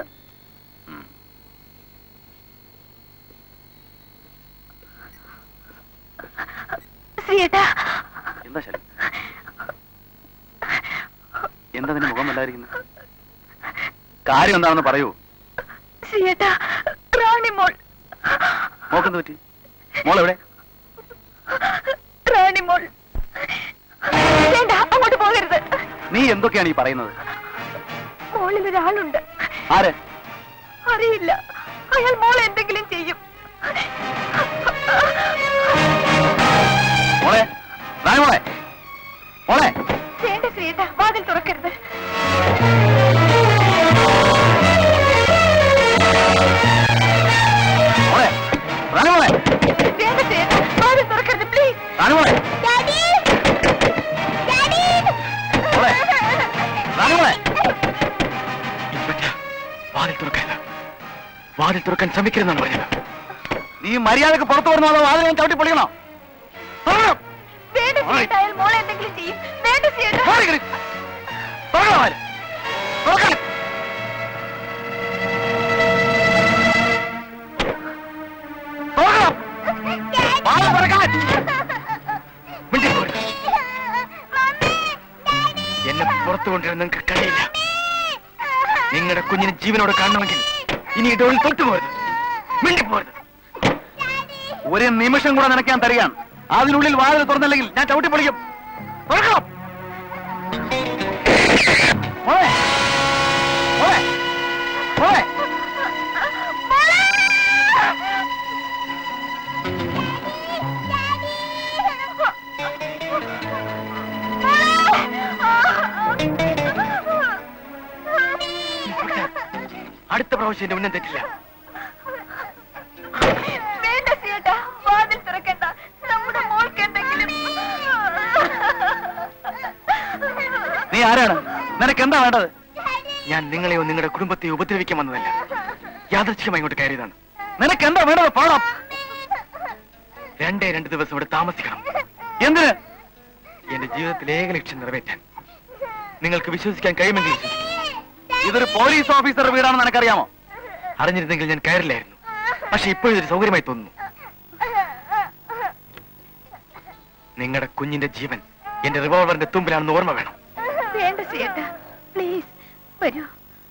ശ്രീയേട്ടാ എന്താ ശരി എന്താ നിന്റെ മുഖം വല്ലായിരിക്കുന്നു കാര്യം എന്താണെന്ന് പറയൂ ശ്രീയേട്ടാ റാണി മോൾ മോക്കെന്ത് പറ്റി മോൾ എവിടെ റാണി മോൾ വേണ്ട അങ്ങോട്ട് പോകരുത് നീ എന്തൊക്കെയാണ് ഈ പറയുന്നത് മോളിൽ ഒരാളുണ്ട് ആര് അറിയില്ല അയാൾ മോൾ എന്തെങ്കിലും ചെയ്യും മോളെ റാണി മോളെ മോളെ വേണ്ട ശ്രീയേട്ടാ വാതിൽ തുറക്കരുത് മോളെ റാണി മോളെ വേണ്ട ശ്രീയേട്ടാ വാതിൽ തുറക്കരുത് പ്ലീസ് റാണി മോളെ ഡാഡി ഡാഡി മോളെ റാണി മോളെ വാതിൽ തുറക്കരുത് വാതിൽ തുറക്കാൻ ശ്രമിക്കരുതെന്നാണ് പറഞ്ഞത് നീ മര്യാദക്ക് പുറത്തു വരുന്നോ അതോ വാതിൽ ഞാൻ ചവിട്ടി പൊളിക്കണോ ചേട്ടാ അയാൾ മോളെ എന്തെങ്കിലും ചെയ്യും വേണ്ട ചേട്ടാ എന്നെ പുറത്തു കൊണ്ടുവരാൻ നിങ്ങൾക്ക് കഴിയില്ല നിങ്ങളുടെ കുഞ്ഞിനെ ജീവനോട് കാണണമെങ്കിൽ ഇനി ഈ ഡോറിൽ തൊട്ടുപോരുത് മിണ്ടിപ്പോരുത് ഒരു നിമിഷം കൂടെ നിനക്ക് ഞാൻ തരികയാണ് അതിനുള്ളിൽ വാതിൽ തുറന്നില്ലെങ്കിൽ ഞാൻ ചവിട്ടി പൊളിക്കും തുറക്കണം മോളെ മോളെ മോളെ അടുത്ത പ്രാവശ്യം എന്റെ ഉന്നം തെറ്റില്ല വേണ്ട ചേട്ടാ വാതിൽ തുറക്കണ്ട നമ്മുടെ മോൾക്ക് എന്തെങ്കിലും നീ ആരാണ് നിനക്ക് എന്താ വേണ്ടത് ഞാൻ നിങ്ങളെയോ നിങ്ങളുടെ കുടുംബത്തെ ഉപദ്രവിക്കാൻ വന്നതല്ല യാദർച്ഛികമായി ഇങ്ങോട്ട് കയറിയതാണ് നിനക്ക് എന്താ വേണ്ടത് പോണം രണ്ടേ രണ്ട് ദിവസം ഇവിടെ താമസിക്കണം എന്തിന് എന്റെ ജീവിതത്തിലെ ഏക ലക്ഷ്യം നിറവേറ്റാൻ നിങ്ങൾക്ക് വിശ്വസിക്കാൻ കഴിയുമെങ്കിൽ വിശ്വസിക്കും ഇതൊരു പോലീസ് ഓഫീസറുടെ വീടാണെന്ന് നിനക്കറിയാമോ അറിഞ്ഞിരുന്നെങ്കിൽ ഞാൻ കയറില്ലായിരുന്നു പക്ഷെ ഇപ്പോഴൊരു സൗകര്യമായി തോന്നുന്നു നിങ്ങളുടെ കുഞ്ഞിന്റെ ജീവൻ എന്റെ റിവോൾവറിന്റെ തുമ്പിലാണെന്ന് ഓർമ്മ വേണം വേണ്ട ചേട്ടാ പ്ലീസ് വരൂ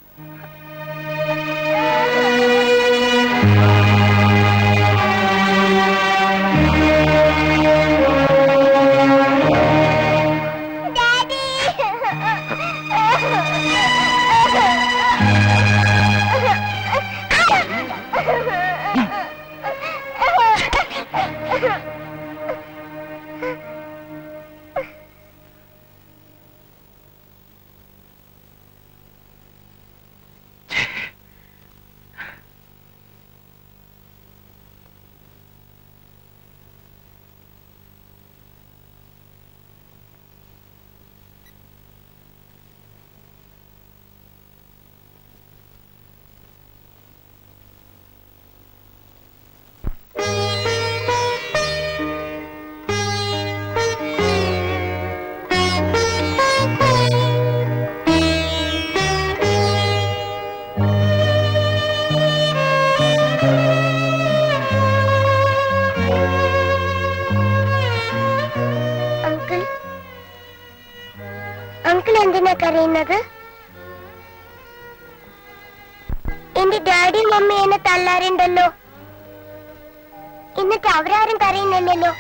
അങ്കിൾ അങ്കിൾ എന്തിനാ കരയുന്നത് എന്റെ ഡാഡി മമ്മി എന്നെ തല്ലാറുണ്ടല്ലോ എന്നിട്ട് അവരാരും കരയുന്നില്ലല്ലോ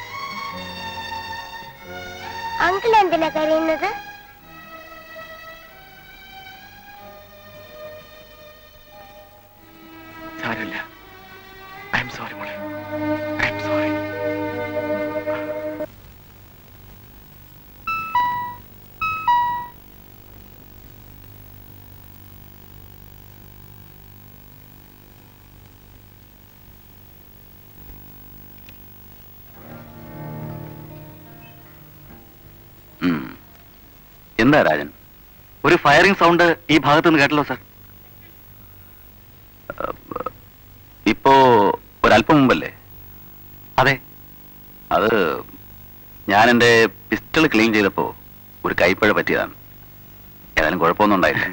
അങ്കിൾ എന്തിനാ കരയുന്നത് സാരമില്ല ഐ എം സോറി മോളെ ഐ എം സോറി എന്താ രാജൻ ഒരു ഫയറിംഗ് സൗണ്ട് ഈ ഭാഗത്ത് നിന്ന് കേട്ടല്ലോ സാർ ഇപ്പോ ഒരല്പം മുമ്പല്ലേ അതെ അത് ഞാൻ എന്റെ പിസ്റ്റൾ ക്ലീൻ ചെയ്തപ്പോ ഒരു കൈപ്പഴ പറ്റിയതാണ് ഏതായാലും കുഴപ്പമൊന്നും ഉണ്ടായില്ല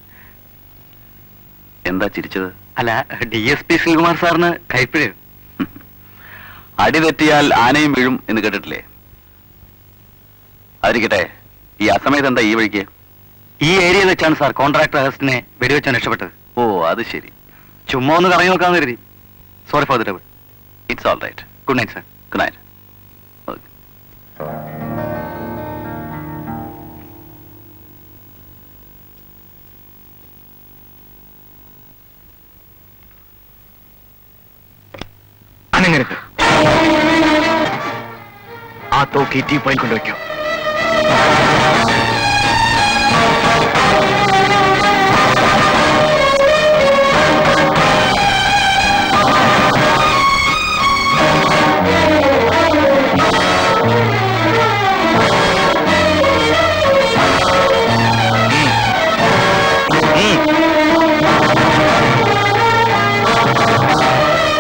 എന്താ ചിരിച്ചത് അല്ല ഡി എസ് പി ശ്രീകുമാർ സാറിന് കൈപ്പഴ അടി തെറ്റിയാൽ ആനയും വീഴും എന്ന് കേട്ടിട്ടില്ലേ അതിരിക്കട്ടെ ഈ അസമയത്ത് എന്താ ഈ വഴിക്ക് ഈ ഏരിയയിൽ വെച്ചാണ് സാർ കോൺട്രാക്ടർ അഗസ്റ്റിനെ വെടിവെച്ചാണ് രക്ഷപ്പെട്ടത് ഓ അത് ശരി ചുമ്മാ ഒന്ന് കറങ്ങി നോക്കാന്ന് കരുതി sorry for the trouble it's all right good night sir good night അനങ്ങരുത് ആ തോക്ക് ഈ ടീ പോയിന്റ് കൊണ്ടുവയ്ക്കൂ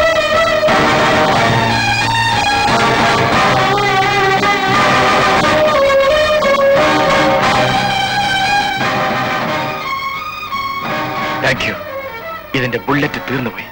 ആ ബുള്ളറ്റ് തീർന്നുപോയി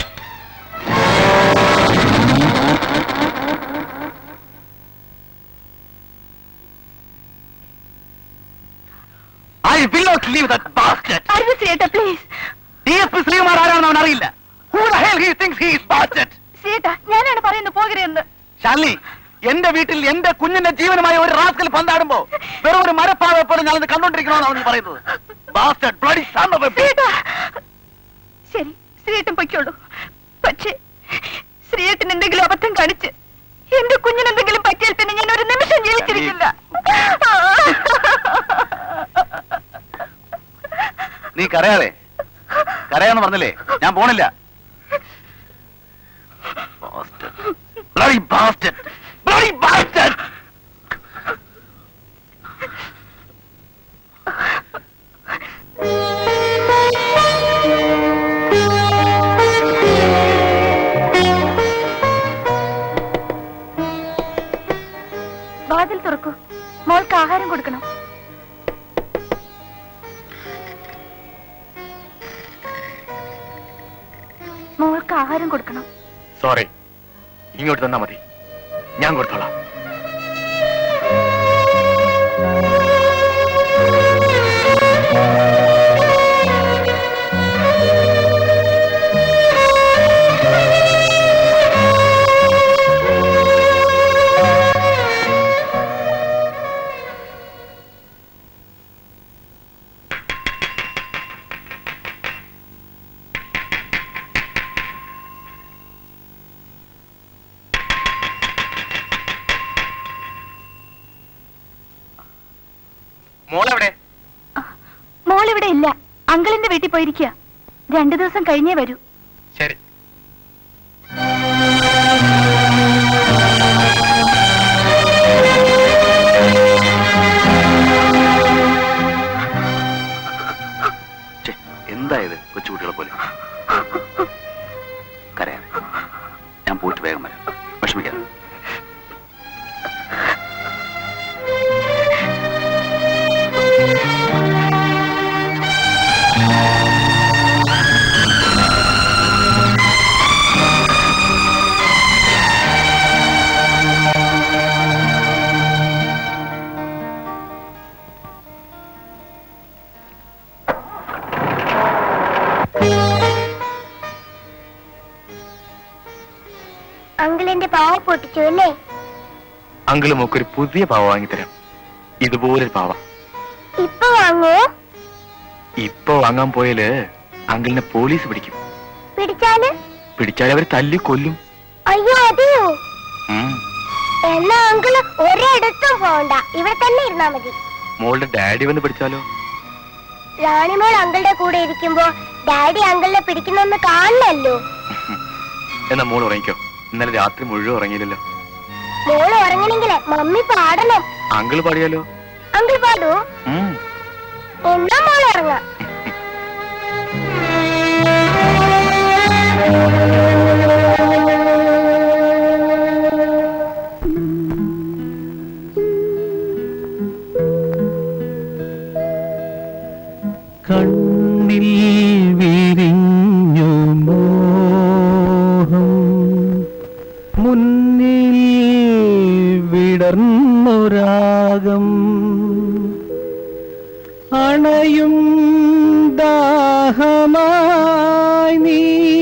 I will not leave that bastard അരുത് ശ്രീയേട്ടാ പ്ലീസ് ഡിഎസ്പി ശ്രീകുമാർ ആരാണെന്ന് അവൻ അറിയില്ല Who the hell he thinks he is bastard? ശ്രീയേട്ടാ ഞാനാണ് പറയുന്നത് പോകരുതെന്ന് ഷാലിനി എന്റെ വീട്ടിൽ എന്റെ കുഞ്ഞിന്റെ ജീവനുമായി ഒരു റാസ്കൽ പന്താടുമ്പോ വെറും ഒരു മരപ്പാവെ പോലെ ഞാനത് കണ്ടോണ്ടിരിക്കണമെന്ന് അവൻ പറയുന്നത് bastard bloody son of a bitch. ശ്രീയേട്ടാ ശരി ശ്രീയേട്ടൻ പൊയ്ക്കോളൂ പക്ഷേ ശ്രീയേട്ടൻ എന്തെങ്കിലും അബദ്ധം കാണിച്ച് എന്റെ കുഞ്ഞിന് എന്തെങ്കിലും പറ്റിയാൽ പിന്നെ ഞാൻ ഒരു നിമിഷം ജീവിച്ചിരിക്കില്ല നീ കരയാതെ കരയാന്ന് പറഞ്ഞില്ലേ ഞാൻ പോണില്ല Bastard. Bloody bastard. Bloody bastard. വാതിൽ തുറക്കൂ മോൾക്ക് ആഹാരം കൊടുക്കണം മോൾക്ക് ആഹാരം കൊടുക്കണം സോറി ഇങ്ങോട്ട് തന്നാ മതി ഞാൻ കൊടുത്തോളാം മോളെവിടെ മോൾ ഇവിടെ ഇല്ല അങ്കിളിന്റെ വീട്ടിൽ പോയിരിക്കുക രണ്ടു ദിവസം കഴിഞ്ഞേ വരൂ ശരി എന്തായത് കൊച്ചുകുട്ടികളെ പോലെ കരയാതെ ഞാൻ പോയിട്ട് വേഗം വരാം വിഷമിക്കാതെ അങ്കിളിന്റെ പാവ പൊട്ടിച്ചു അല്ലേ അങ്കിള് മോക്കൊരു പുതിയ പാവ വാങ്ങിത്തരാം ഇതുപോലൊരു പാവ ഇപ്പൊ വാങ്ങോ ഇപ്പൊ വാങ്ങാൻ പോയാല് അങ്കിളിനെ പോലീസ് പിടിക്കും പിടിച്ചാല് പിടിച്ചാൽ അവർ തല്ലി കൊല്ലും അയ്യോ അതെയോ ഉം. എന്നാ അങ്കിള് ഒരിടത്തും പോണ്ട ഇവിടെ തന്നെ ഇരുന്നാ മതി മോളുടെ ഡാഡി വന്ന് പിടിച്ചാലോ റാണിമോൾ അങ്കിളുടെ കൂടെ ഇരിക്കുമ്പോ ഡാഡി അങ്കിളിനെ പിടിക്കുന്നൊന്ന് കാണണല്ലോ എന്നാ മോൾ ഉറങ്ങിക്കോ ഇന്നലെ രാത്രി മുഴുവൻ ഉറങ്ങിയില്ലല്ലോ മോള് ഉറങ്ങണെങ്കില് മമ്മി പാടണം അങ്കിള് പാടിയാലോ അങ്കിൾ പാടൂ ഉം. എന്നാ മോൾ ഉറങ്ങാം കണ്ണിൽ വിരിഞ്ഞു മോഹം മുന്നിൽ വിടർന്നൊരാഗം അണയും ദാഹമായി നീ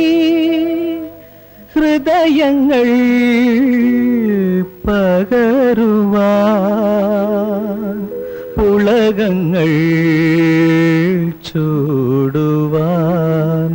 ഹൃദയങ്ങൾ പകരുവാൻ പുളകങ്ങൾ ചൂടുവാൻ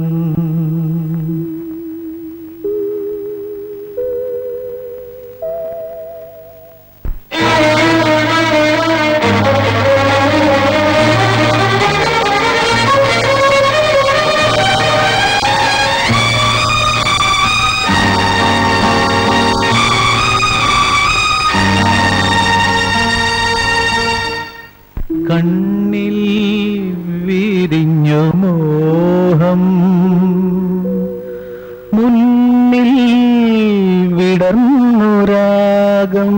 കണ്ണിൽ വിരിഞ്ഞു മോഹം മുന്നിൽ വിടർന്നുരാഗം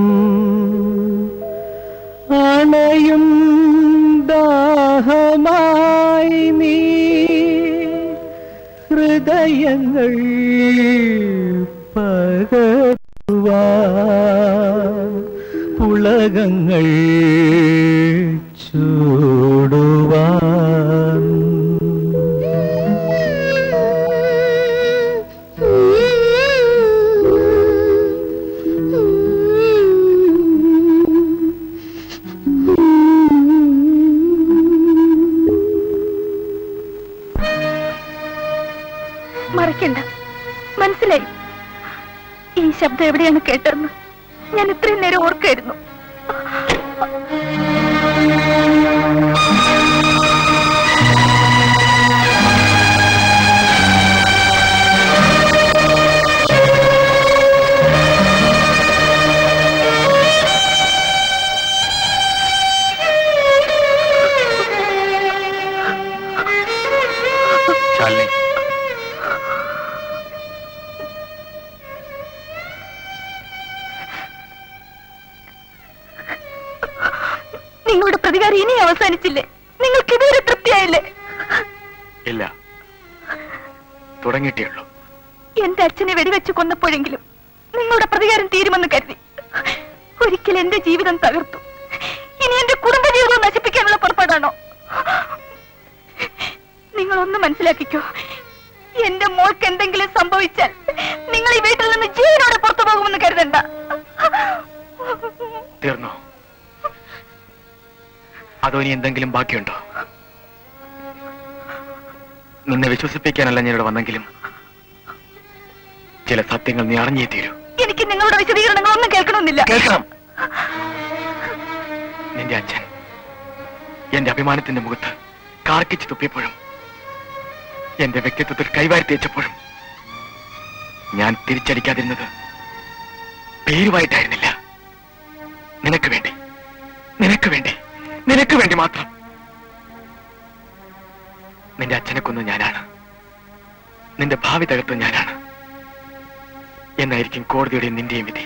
അണയും ദാഹമായി നീ ഹൃദയങ്ങൾ ഹൃദയങ്ങൾ പകരുവാ പുളകങ്ങൾ ചൂടുവാൻ മറക്കണ്ട മനസ്സിലായി ഈ ശബ്ദം എവിടെയാണ് കേട്ടതെന്ന് ഞാൻ ഇത്രയും നേരം ഓർക്കായിരുന്നു ശാലിനി നിങ്ങളുടെ പ്രതികാരം ഇനി അവസാനിച്ചില്ലേ നിങ്ങൾക്ക് ഇതുവരെ തൃപ്തിയായില്ലേ ഇല്ല തുടങ്ങിയിട്ടേ ഉള്ളൂ എന്റെ അച്ഛനെ വെടിവെച്ച് കൊന്നപ്പോഴെങ്കിലും നിങ്ങളുടെ പ്രതികാരം തീരുമെന്ന് കരുതി ഒരിക്കൽ എന്റെ ജീവിതം തകർത്തു ഇനി എന്റെ കുടുംബ ജീവിതം നശിപ്പിക്കാനുള്ള പുറപ്പാടാണോ നിങ്ങൾ ഒന്ന് മനസ്സിലാക്കിക്കോ എന്റെ മോൾക്ക് എന്തെങ്കിലും സംഭവിച്ചാൽ നിങ്ങൾ ഈ വീട്ടിൽ നിന്ന് ജീവനോടെ പുറത്തു പോകുമെന്ന് കരുതണ്ട തീർന്നോ അതോ ഇനി എന്തെങ്കിലും ബാക്കിയുണ്ടോ നിന്നെ വിശ്വസിപ്പിക്കാനല്ല ഞാനിവിടെ വന്നെങ്കിലും ചില സത്യങ്ങൾ നീ അറിഞ്ഞേ തീരൂ എനിക്ക് നിങ്ങളുടെ വിശദീകരണങ്ങൾ ഒന്നും കേൾക്കണമെന്നില്ല കേൾക്കണം നിന്റെ അച്ഛൻ എന്റെ അഭിമാനത്തിന്റെ മുഖത്ത് കാർക്കിച്ച് തുപ്പിയപ്പോഴും എന്റെ വ്യക്തിത്വത്തിൽ കൈവാരി തേച്ചപ്പോഴും ഞാൻ തിരിച്ചടിക്കാതിരുന്നത് പേരുമായിട്ടായിരുന്നില്ല നിനക്ക് വേണ്ടി നിനക്ക് വേണ്ടി നിനക്ക് വേണ്ടി മാത്രം നിന്റെ അച്ഛനെ കൊന്നു ഞാനാണ് നിന്റെ ഭാവി തകർത്ത് ഞാനാണ് എന്നായിരിക്കും കോടതിയുടെയും നിന്റെയും വിധി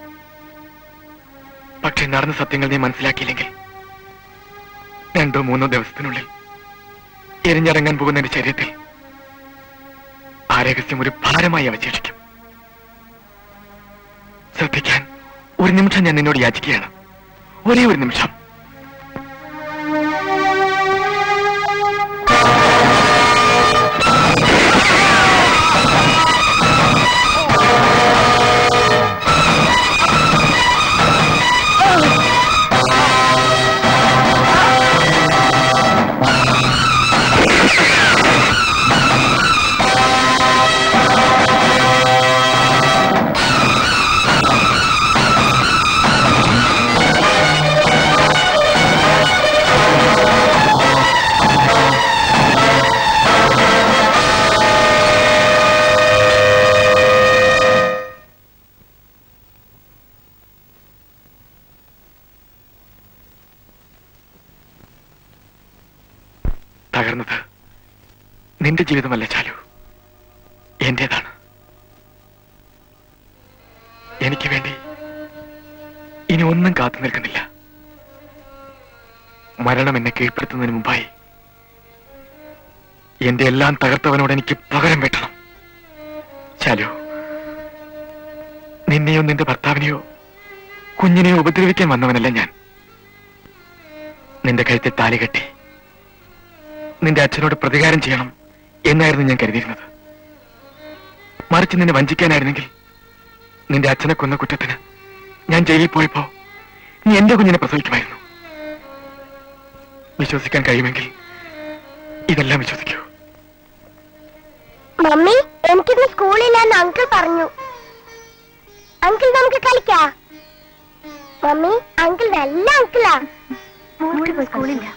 പക്ഷെ നടന്ന സത്യങ്ങൾ നീ മനസ്സിലാക്കിയില്ലെങ്കിൽ രണ്ടോ മൂന്നോ ദിവസത്തിനുള്ളിൽ എരിഞ്ഞിറങ്ങാൻ പോകുന്ന എന്റെ ശരീരത്തിൽ ആ രഹസ്യം ഒരു ഭാരമായി അവശേഷിക്കും ശ്രദ്ധിക്കാൻ ഒരു നിമിഷം ഞാൻ നിന്നോട് യാചിക്കുകയാണ് ഒരേ ഒരു നിമിഷം തകർന്നത് നിന്റെ ജീവിതമല്ല ചാലു എന്റേതാണ് എനിക്ക് വേണ്ടി ഇനി ഒന്നും കാത്തു നിൽക്കുന്നില്ല മരണം എന്നെ കീഴ്പ്പെടുത്തുന്നതിന് മുമ്പായി എന്റെ എല്ലാം തകർത്തവനോട് എനിക്ക് പകരം വെട്ടണം ചാലു നിന്നെയോ നിന്റെ ഭർത്താവിനെയോ കുഞ്ഞിനെയോ ഉപദ്രവിക്കാൻ വന്നവനല്ല ഞാൻ നിന്റെ കഴുത്തിൽ താലി കെട്ടി നിന്റെ അച്ഛനോട് പ്രതികാരം ചെയ്യണം എന്നായിരുന്നു ഞാൻ കരുതിയിരുന്നത് മറിച്ച് നിന്നെ വഞ്ചിക്കാനായിരുന്നെങ്കിൽ നിന്റെ അച്ഛനെ കൊന്ന കുറ്റത്തിന് ഞാൻ ജയിലിൽ പോയപ്പോ നീ എന്റെ കുഞ്ഞിനെ പ്രസവിക്കുമായിരുന്നു വിശ്വസിക്കാൻ കഴിയുമെങ്കിൽ ഇതെല്ലാം വിശ്വസിക്കൂ മമ്മി എനിക്കിന്ന് സ്കൂളില്ലാന്ന് അങ്കിൾ പറഞ്ഞു അങ്കിൾ നമുക്ക് കളിക്കാ മമ്മി അങ്കിൾ നല്ല അങ്കിളാ സ്കൂളില്ല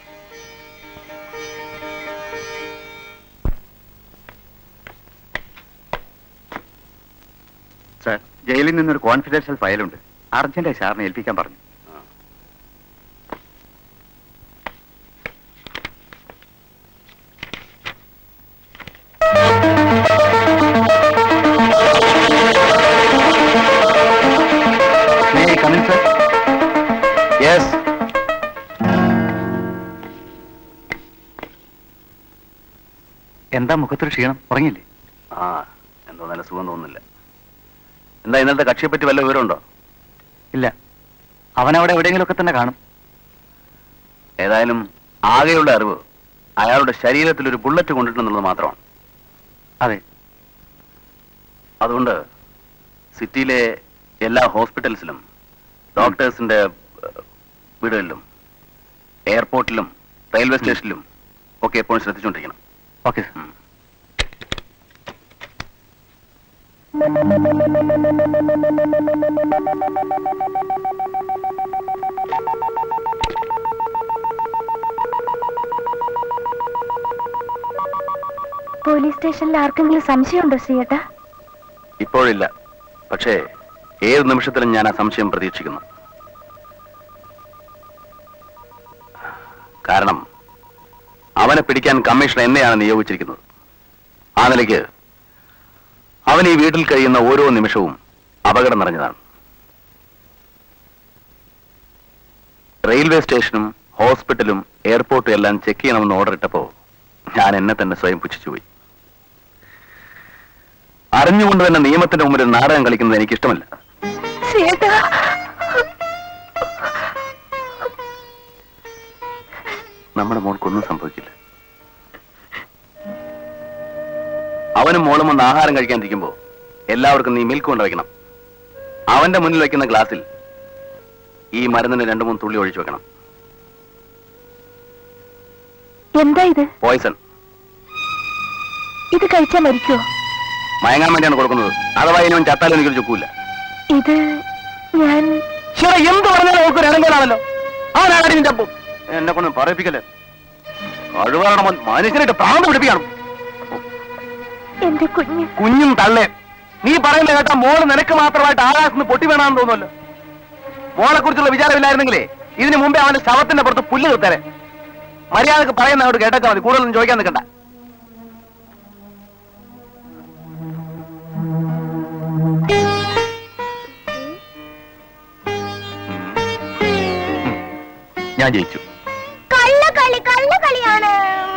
സർ ജയിലിൽ നിന്നൊരു കോൺഫിഡൻഷ്യൽ ഫയലുണ്ട് അർജന്റ് സാറിനെ ഏൽപ്പിക്കാൻ പറഞ്ഞു യെസ് എന്താ മുഖത്തൊരു ക്ഷീണം ഉറങ്ങിയില്ലേ ആ എന്തോ നല്ല സുഖം തോന്നുന്നില്ല എന്താ ഇന്നലത്തെ കക്ഷിയെ പറ്റി വല്ല വിവരമുണ്ടോ ഇല്ല അവനവിടെ എവിടെയെങ്കിലുമൊക്കെ തന്നെ കാണും ഏതായാലും ആകെയുള്ള അറിവ് അയാളുടെ ശരീരത്തിൽ ഒരു ബുള്ളറ്റ് കൊണ്ടിട്ടുണ്ടെന്നുള്ളത് മാത്രമാണ് അതെ അതുകൊണ്ട് സിറ്റിയിലെ എല്ലാ ഹോസ്പിറ്റൽസിലും ഡോക്ടേഴ്സിന്റെ ഏഹ്, വീടുകളിലും എയർപോർട്ടിലും റെയിൽവേ സ്റ്റേഷനിലും ഒക്കെ എപ്പോഴും ശ്രദ്ധിച്ചുകൊണ്ടിരിക്കണം ഓക്കെ സർ ഉം. പോലീസ് സ്റ്റേഷനിൽ ആർക്കെങ്കിലും സംശയമുണ്ടോ ശ്രീയേട്ടാ ഇപ്പോഴില്ല പക്ഷേ ഏത് നിമിഷത്തിലും ഞാൻ ആ സംശയം പ്രതീക്ഷിക്കുന്നു കാരണം അവനെ പിടിക്കാൻ കമ്മീഷണർ എന്നെയാണ് നിയോഗിച്ചിരിക്കുന്നത് ആ നിലയ്ക്ക് അവൻ ഈ വീട്ടിൽ കഴിയുന്ന ഓരോ നിമിഷവും അപകടം നിറഞ്ഞതാണ് റെയിൽവേ സ്റ്റേഷനും ഹോസ്പിറ്റലും എയർപോർട്ടും എല്ലാം ചെക്ക് ചെയ്യണമെന്ന് ഓർഡർ ഇട്ടപ്പോ ഞാൻ എന്നെ തന്നെ സ്വയം പുച്ഛിച്ചുപോയി അറിഞ്ഞുകൊണ്ട് തന്നെ നിയമത്തിന്റെ മുമ്പിൽ ഒരു നാടകം കളിക്കുന്നത് എനിക്ക് ഇഷ്ടമല്ല ശ്രീയേട്ടാ നമ്മുടെ മോൾക്കൊന്നും സംഭവിക്കില്ല അവനും മോളും ഒന്ന് ആഹാരം കഴിക്കാണ്ടിരിക്കുമ്പോ എല്ലാവർക്കും നീ മിൽക്ക് കൊണ്ട് വയ്ക്കണം അവന്റെ മുന്നിൽ വയ്ക്കുന്ന ഗ്ലാസ്സിൽ ഈ മരുന്നിന് രണ്ടു മൂന്ന് തുള്ളി ഒഴിച്ചു വെക്കണം എന്താ ഇത് പോയിസൺ ഇത് കഴിച്ചാ മരിക്കോ മയങ്ങാൻ വേണ്ടിയാണ് കൊടുക്കുന്നത് അഥവാ ഇനിവൻ ചത്താലും എനിക്കൊരു ചുക്കൂല ഇത് ഞാൻ എന്ത് പറഞ്ഞാലും അവർക്ക് ഇടങ്കലാണല്ലോ അവനാടി നിന്റെ അപ്പം എന്നെ കൊണ്ട് പറയിപ്പിക്കല്ലേ കഴിവാറണം മനുഷ്യനായിട്ട് പ്രാന്ത് പിടിപ്പിക്കണം എന്റെ കുഞ്ഞ് കുഞ്ഞും തള്ളേ നീ പറയുന്ന കേട്ടാ മോള് നിനക്ക് മാത്രമായിട്ട് ആകാശത്ത് പൊട്ടി വേണമെന്ന് തോന്നുമല്ലോ മോളെ കുറിച്ചുള്ള വിചാരമില്ലായിരുന്നെങ്കിലേ ഇതിനു മുമ്പേ അവന്റെ ശവത്തിന്റെ പുറത്ത് പുല്ല് നിർത്തരെ മര്യാദക്ക് പറയുന്ന അങ്ങോട്ട് കേട്ടാ മതി കൂടുതലൊന്നും ചോദിക്കാൻ നിൽക്കണ്ട ഞാൻ ജയിച്ചു കള്ളക്കളി കള്ളക്കളിയാണ്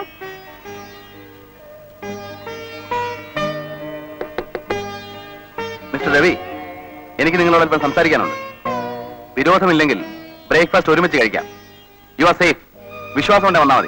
മിസ്റ്റർ രവി എനിക്ക് നിങ്ങളോട് അല്പം സംസാരിക്കാനുണ്ട് വിരോധമില്ലെങ്കിൽ ബ്രേക്ക്ഫാസ്റ്റ് ഒരുമിച്ച് കഴിക്കാം യു ആർ സേഫ് വിശ്വാസം കൊണ്ട് വന്നാൽ മതി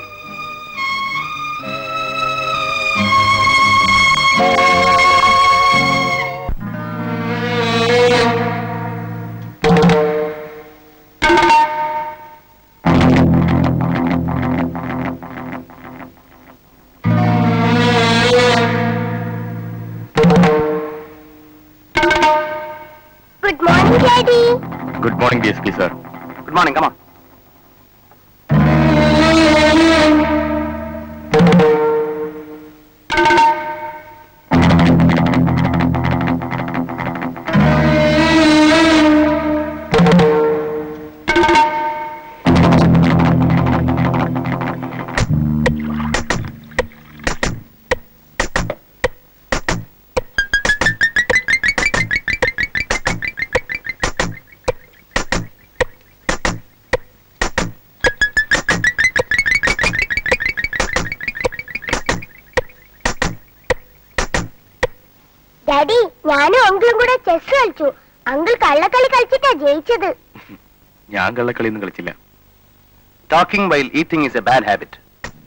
good morning daddy good morning D S P sir good morning come on daddy ഞാനും അങ്കിളും കൂടെ ചെസ് കളിച്ചു അങ്കിൾ കള്ളക്കളി കളിച്ചിട്ടാ ജയിച്ചത് ഞാൻ കള്ളക്കളിയൊന്നും കളിച്ചില്ല talking while eating is a bad habit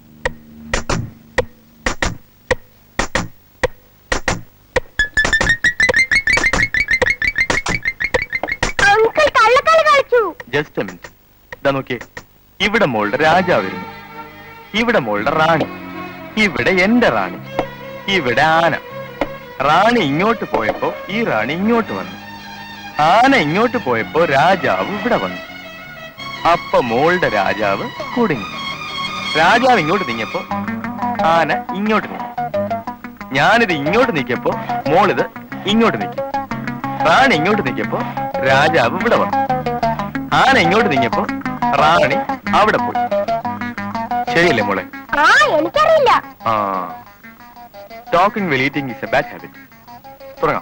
uncle കള്ളക്കളി കളിച്ചു ജസ്റ്റ് മിനിറ്റ് ഇതാ നോക്കിയേ ഇവിടെ മോളുടെ രാജാവ് വരുന്നു ഇവിടെ മോളുടെ റാണി ഇവിടെ എന്റെ റാണി ഇവിടെ ആന റാണി ഇങ്ങോട്ട് പോയപ്പോ ഈ റാണി ഇങ്ങോട്ട് വന്നു ആന ഇങ്ങോട്ട് പോയപ്പോ രാജാവ് ഇവിടെ വന്നു അപ്പൊ മോളുടെ രാജാവ് കുടുങ്ങി രാജാവ് ഇങ്ങോട്ട് നീങ്ങിയപ്പോ ആന ഇങ്ങോട്ട് നീങ്ങി ഞാനിത് ഇങ്ങോട്ട് നീക്കിയപ്പോ മോളിത് ഇങ്ങോട്ട് നീക്കി റാണി ഇങ്ങോട്ട് നീക്കിയപ്പോ രാജാവ് ഇവിടെ വന്നു ആന ഇങ്ങോട്ട് നീങ്ങിയപ്പോ റാണി അവിടെ പോയി ശരിയല്ലേ മോളെ ആ എനിക്കറിയില്ല ആ talking while eating is a bad habit തുടങ്ങാം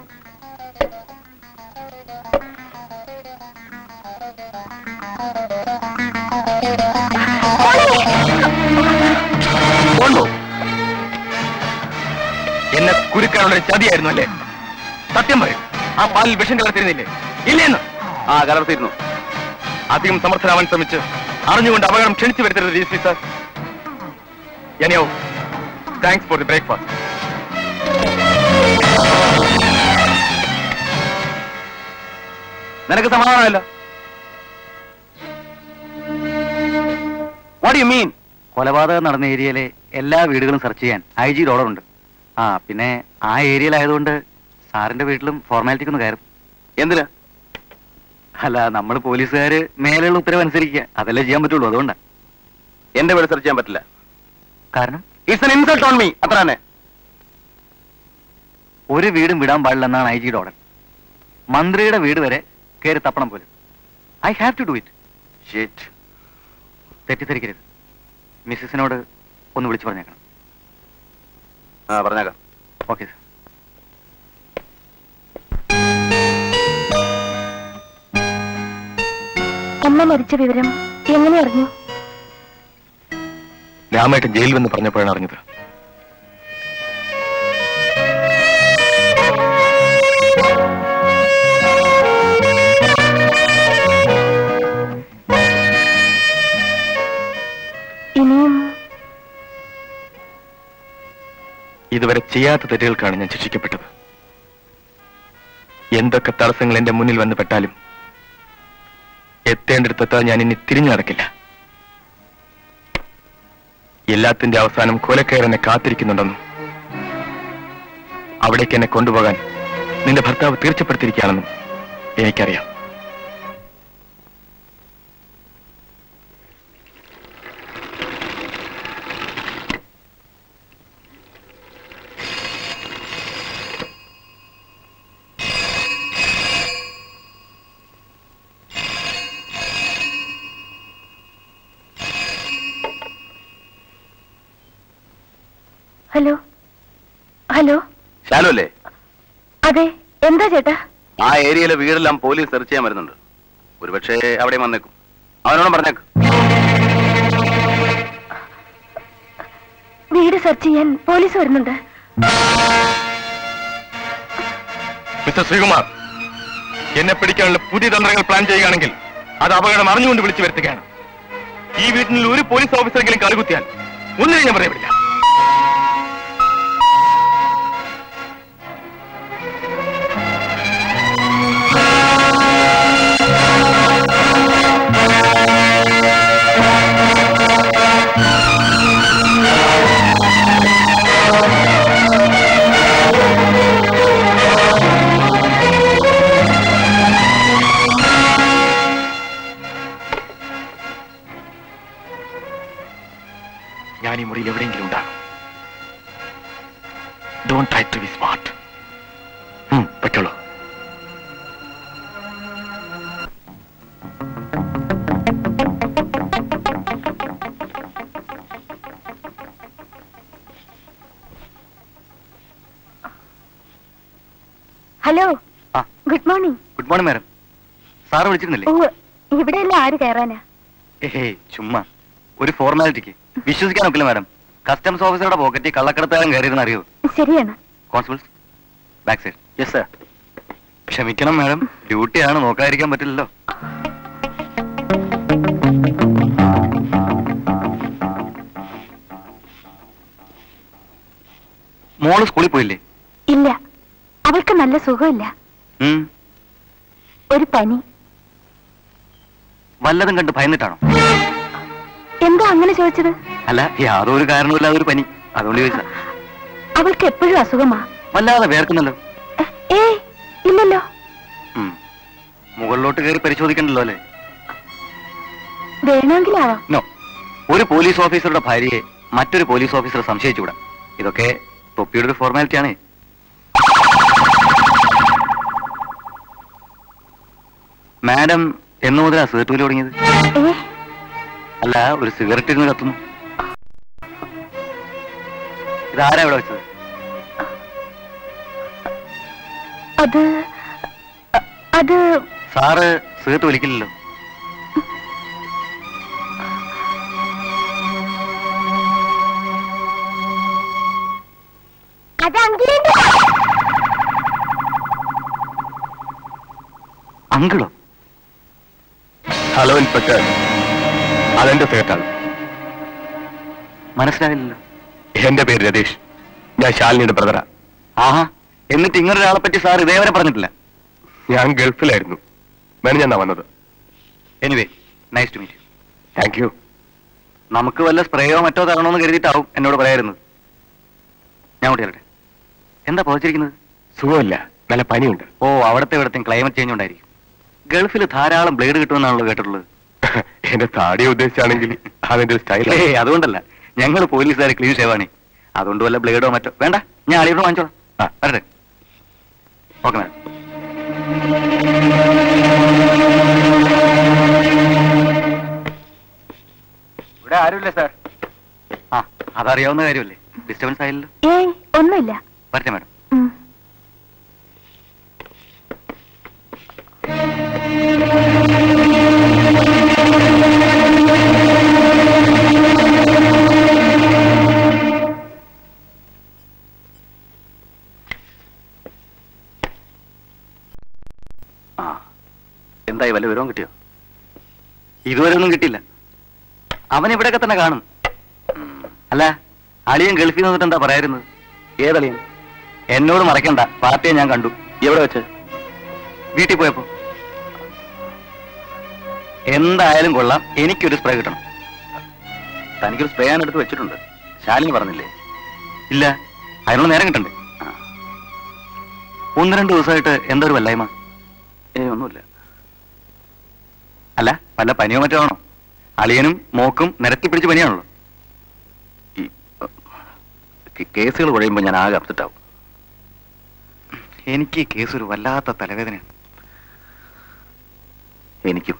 കൊണ്ടോ എന്നെ കുരുക്കാനുള്ള ഒരു ചതിയായിരുന്നു അല്ലേ സത്യം പറയും ആ പാലിൽ വിഷം കലർത്തിരുന്നില്ലേ ഇല്ലേന്ന് ആ കലർത്തിയിരുന്നു അധികം സമർത്ഥരാവാൻ ശ്രമിച്ച് അറിഞ്ഞുകൊണ്ട് അപകടം ക്ഷണിച്ചു വരുത്തരുത് ഡി എസ് പി സാർ എനിയോ താങ്ക്സ് ഫോർ ദി ബ്രേക്ക്ഫാസ്റ്റ് നിനക്ക് സമാധാനമല്ല വാട്ട് യു മീൻ കൊലപാതകം നടന്ന ഏരിയയിലെ എല്ലാ വീടുകളും സെർച്ച് ചെയ്യാൻ ഐ ജി ഓർഡർ ഉണ്ട് ആ പിന്നെ ആ ഏരിയയിലായതുകൊണ്ട് സാറിന്റെ വീട്ടിലും ഫോർമാലിറ്റിക്ക് ഒന്ന് കയറും എന്തിനാ അല്ല നമ്മൾ പോലീസുകാര് മേലെയുള്ള ഉത്തരവ് അനുസരിക്കുക അതല്ലേ ചെയ്യാൻ പറ്റുള്ളൂ അതുകൊണ്ടാ എന്റെ വീട് സെർച്ച് ചെയ്യാൻ പറ്റില്ല കാരണം it's an insult on me അത്ര തന്നെ ഒരു വീടും വിടാൻ പാടില്ലെന്നാണ് ഐ ജിയുടെ ഓർഡർ മന്ത്രിയുടെ വീട് വരെ കയറി തപ്പണം പോലും I have to do it ഷേറ്റ് തെറ്റിദ്ധരിക്കരുത് മിസ്സിസിനോട് ഒന്ന് വിളിച്ചു പറഞ്ഞേക്കണം ആ പറഞ്ഞേക്കാം ഓക്കെ സാർ അമ്മ മരിച്ച വിവരം എങ്ങനെ അറിഞ്ഞു രാമേട്ടൻ ജയിലിൽ വന്ന് പറഞ്ഞപ്പോഴാണ് അറിഞ്ഞത് ഇനിയും ഇതുവരെ ചെയ്യാത്ത തെറ്റുകൾക്കാണ് ഞാൻ ശിക്ഷിക്കപ്പെട്ടത് എന്തൊക്കെ തടസ്സങ്ങൾ എന്റെ മുന്നിൽ വന്ന് പെട്ടാലും എത്തേണ്ടിടത്തെത്താൻ ഞാൻ ഇനി തിരിഞ്ഞു നടക്കില്ല എല്ലാത്തിന്റെ അവസാനം കൊലക്കയർ എന്നെ കാത്തിരിക്കുന്നുണ്ടെന്നും അവിടേക്ക് എന്നെ കൊണ്ടുപോകാൻ നിന്റെ ഭർത്താവ് തീർച്ചപ്പെടുത്തിയിരിക്കുകയാണെന്നും എനിക്കറിയാം ഹലോ ഹലോ ശാലു അല്ലേ അതെ എന്താ ചേട്ടാ ആ ഏരിയയിലെ വീടെല്ലാം പോലീസ് സെർച്ച് ചെയ്യാൻ വരുന്നുണ്ട് ഒരുപക്ഷെ അവിടെ വന്നേക്കും അവനോടും പറഞ്ഞേക്ക് വീട് സെർച്ച് ചെയ്യാൻ പോലീസ് വരുന്നുണ്ട് മിസ്റ്റർ ശ്രീകുമാർ എന്നെ പിടിക്കാനുള്ള പുതിയ തന്ത്രങ്ങൾ പ്ലാൻ ചെയ്യുകയാണെങ്കിൽ അത് അപകടം അറിഞ്ഞുകൊണ്ട് വിളിച്ചു വരുത്തുകയാണ് ഈ വീട്ടിൽ ഒരു പോലീസ് ഓഫീസറെങ്കിലും കാലുകുത്തിയാൽ ഒന്നിനും ഞാൻ പറയപ്പെടില്ല ഞാൻ ഈ മുറിയിൽ എവിടെയെങ്കിലും ഉണ്ടാകും don't try to be smart പറ്റുള്ളൂ ഹലോ ആ. Good morning good morning madam sir വിളിച്ചിരുന്നില്ലേ ഓ ഇവിടെയല്ല ആര് കയറാനാ ഏഹേ ചുമ്മാ ഒരു ഫോർമാലിറ്റിക്ക് വിശ്വസിക്കാനൊക്കില്ല മാഡം കസ്റ്റംസ് ഓഫീസറുടെ പോക്കറ്റിൽ കള്ളക്കടത്തുകാരൻ കയറിയിരുന്ന അറിയോ ശരിയാണ് constables back side yes sir ക്ഷമിക്കണം മാഡം ഡ്യൂട്ടിയാണ് നോക്കാതിരിക്കാൻ പറ്റില്ലല്ലോ മോള് സ്കൂളിൽ പോയില്ലേ ഇല്ല അവൾക്ക് നല്ല സുഖമില്ല ഉം. ഒരു പനി വല്ലതും കണ്ട് ഭയന്നിട്ടാണോ എന്താ അങ്ങനെ ചോദിച്ചത് അല്ല യാതൊരു കാരണവുമില്ലാതെ ഒരു പനി അതുകൊണ്ട് ചോദിച്ചാ അവൾക്ക് എപ്പോഴും അസുഖമാ വല്ലാതെ വേർക്കുന്നല്ലോ ഏ ഇല്ലല്ലോ ഉം. മുകളിലോട്ട് കയറി പരിശോധിക്കണ്ടല്ലോ അല്ലേ വേണമെങ്കിലാവാം നോ ഒരു പോലീസ് ഓഫീസറുടെ ഭാര്യയെ മറ്റൊരു പോലീസ് ഓഫീസർ സംശയിച്ചുകൂടാ ഇതൊക്കെ തൊപ്പിയുടെ ഒരു ഫോർമാലിറ്റി ആണ് മാഡം എന്നു മുതലാ സിഗരറ്റ് വലി തുടങ്ങിയത് ഏ അല്ല ഒരു സിഗരറ്റ് ഇരുന്ന് കത്തുന്നു ഇതാരാ ഇവിടെ വെച്ചത് അത് അ- അത് സാറ് സിഗരറ്റ് വലിക്കില്ലല്ലോ അത് അങ്കിളിന്റെ അങ്കിളോ ഹലോ ഇൻസ്പെക്ടർ അതെന്റെ സേട്ടാണ് മനസ്സിലായില്ലല്ലോ എന്റെ പേര് രതീഷ് ഞാൻ ശാലിനിയുടെ ബ്രദറാ ആഹാ എന്നിട്ട് ഇങ്ങനൊരാളെ പറ്റി സാർ ഇതേവരെ പറഞ്ഞിട്ടില്ല ഞാൻ ഗൾഫിലായിരുന്നു മെനഞ്ഞാ വന്നത് anyway nice to meet thank you നമുക്ക് വല്ല സ്പ്രേയോ മറ്റോ തരണമെന്ന് കരുതിയിട്ടാവും എന്നോട് പറയായിരുന്നത് ഞാൻ കൂട്ടി തരട്ടെ എന്താ പുതച്ചിരിക്കുന്നത് സുഖമില്ല നല്ല പനിയുണ്ട് ഓ അവിടത്തെ ഇവിടത്തെയും ക്ലൈമറ്റ് ചേഞ്ച് ഉണ്ടായിരിക്കും ഗൾഫിൽ ധാരാളം ബ്ലേഡ് കിട്ടുമെന്നാണല്ലോ കേട്ടിട്ടുള്ളത് എന്റെ താടിയെ ഉദ്ദേശിച്ചാണെങ്കിൽ അതിന്റെ ഒരു സ്റ്റൈൽ ഏയ് അതുകൊണ്ടല്ല ഞങ്ങൾ പോലീസുകാരെ ക്ലീൻ ഷേവാണേ അതുകൊണ്ട് വല്ല ബ്ലേഡോ മറ്റോ വേണ്ട ഞാൻ അളിയോട് വാങ്ങിച്ചോളാം ആ വരട്ടെ ഓക്കെ മാഡം ഇവിടെ ആരുമില്ല സാർ ആ അതറിയാവുന്ന കാര്യമല്ലേ ഡിസ്റ്റർബൻസ് ആയില്ലല്ലോ ഏയ് ഒന്നുമില്ല വരട്ടെ മാഡം ഉം. ആ എന്തായി വല്ല വിവരവും കിട്ടിയോ ഇതുവരെ ഒന്നും കിട്ടിയില്ല അവൻ ഇവിടെയൊക്കെ തന്നെ കാണും ഉം. അല്ല അളിയൻ ഗൾഫിൽ നിന്നിട്ട് എന്താ പറയായിരുന്നത് ഏതളിയൻ എന്നോട് മറക്കണ്ട പാർട്ടിയെ ഞാൻ കണ്ടു എവിടെ വെച്ച് വീട്ടിൽ പോയപ്പോ എന്തായാലും കൊള്ളാം എനിക്കൊരു സ്പ്രേ കിട്ടണം തനിക്കൊരു സ്പ്രേ ഞാൻ എടുത്ത് വെച്ചിട്ടുണ്ട് ശാലിനി പറഞ്ഞില്ലേ ഇല്ല അതിനുള്ള നേരം കിട്ടണ്ടേ ആ. ഒന്ന് രണ്ട് ദിവസമായിട്ട് എന്താ ഒരു വല്ലായ്മ ഏ ഒന്നുമില്ല അല്ല വല്ല പനിയോ മറ്റോ ആണോ അളിയനും മോക്കും നിരത്തി പിടിച്ച് പനിയാണല്ലോ ഈ കേ- കേസുകൾ കുഴയുമ്പോൾ ഞാൻ ആകെ അപ്സെറ്റ് ആവും എനിക്ക് ഈ കേസ് ഒരു വല്ലാത്ത തലവേദനയാണ് എനിക്കും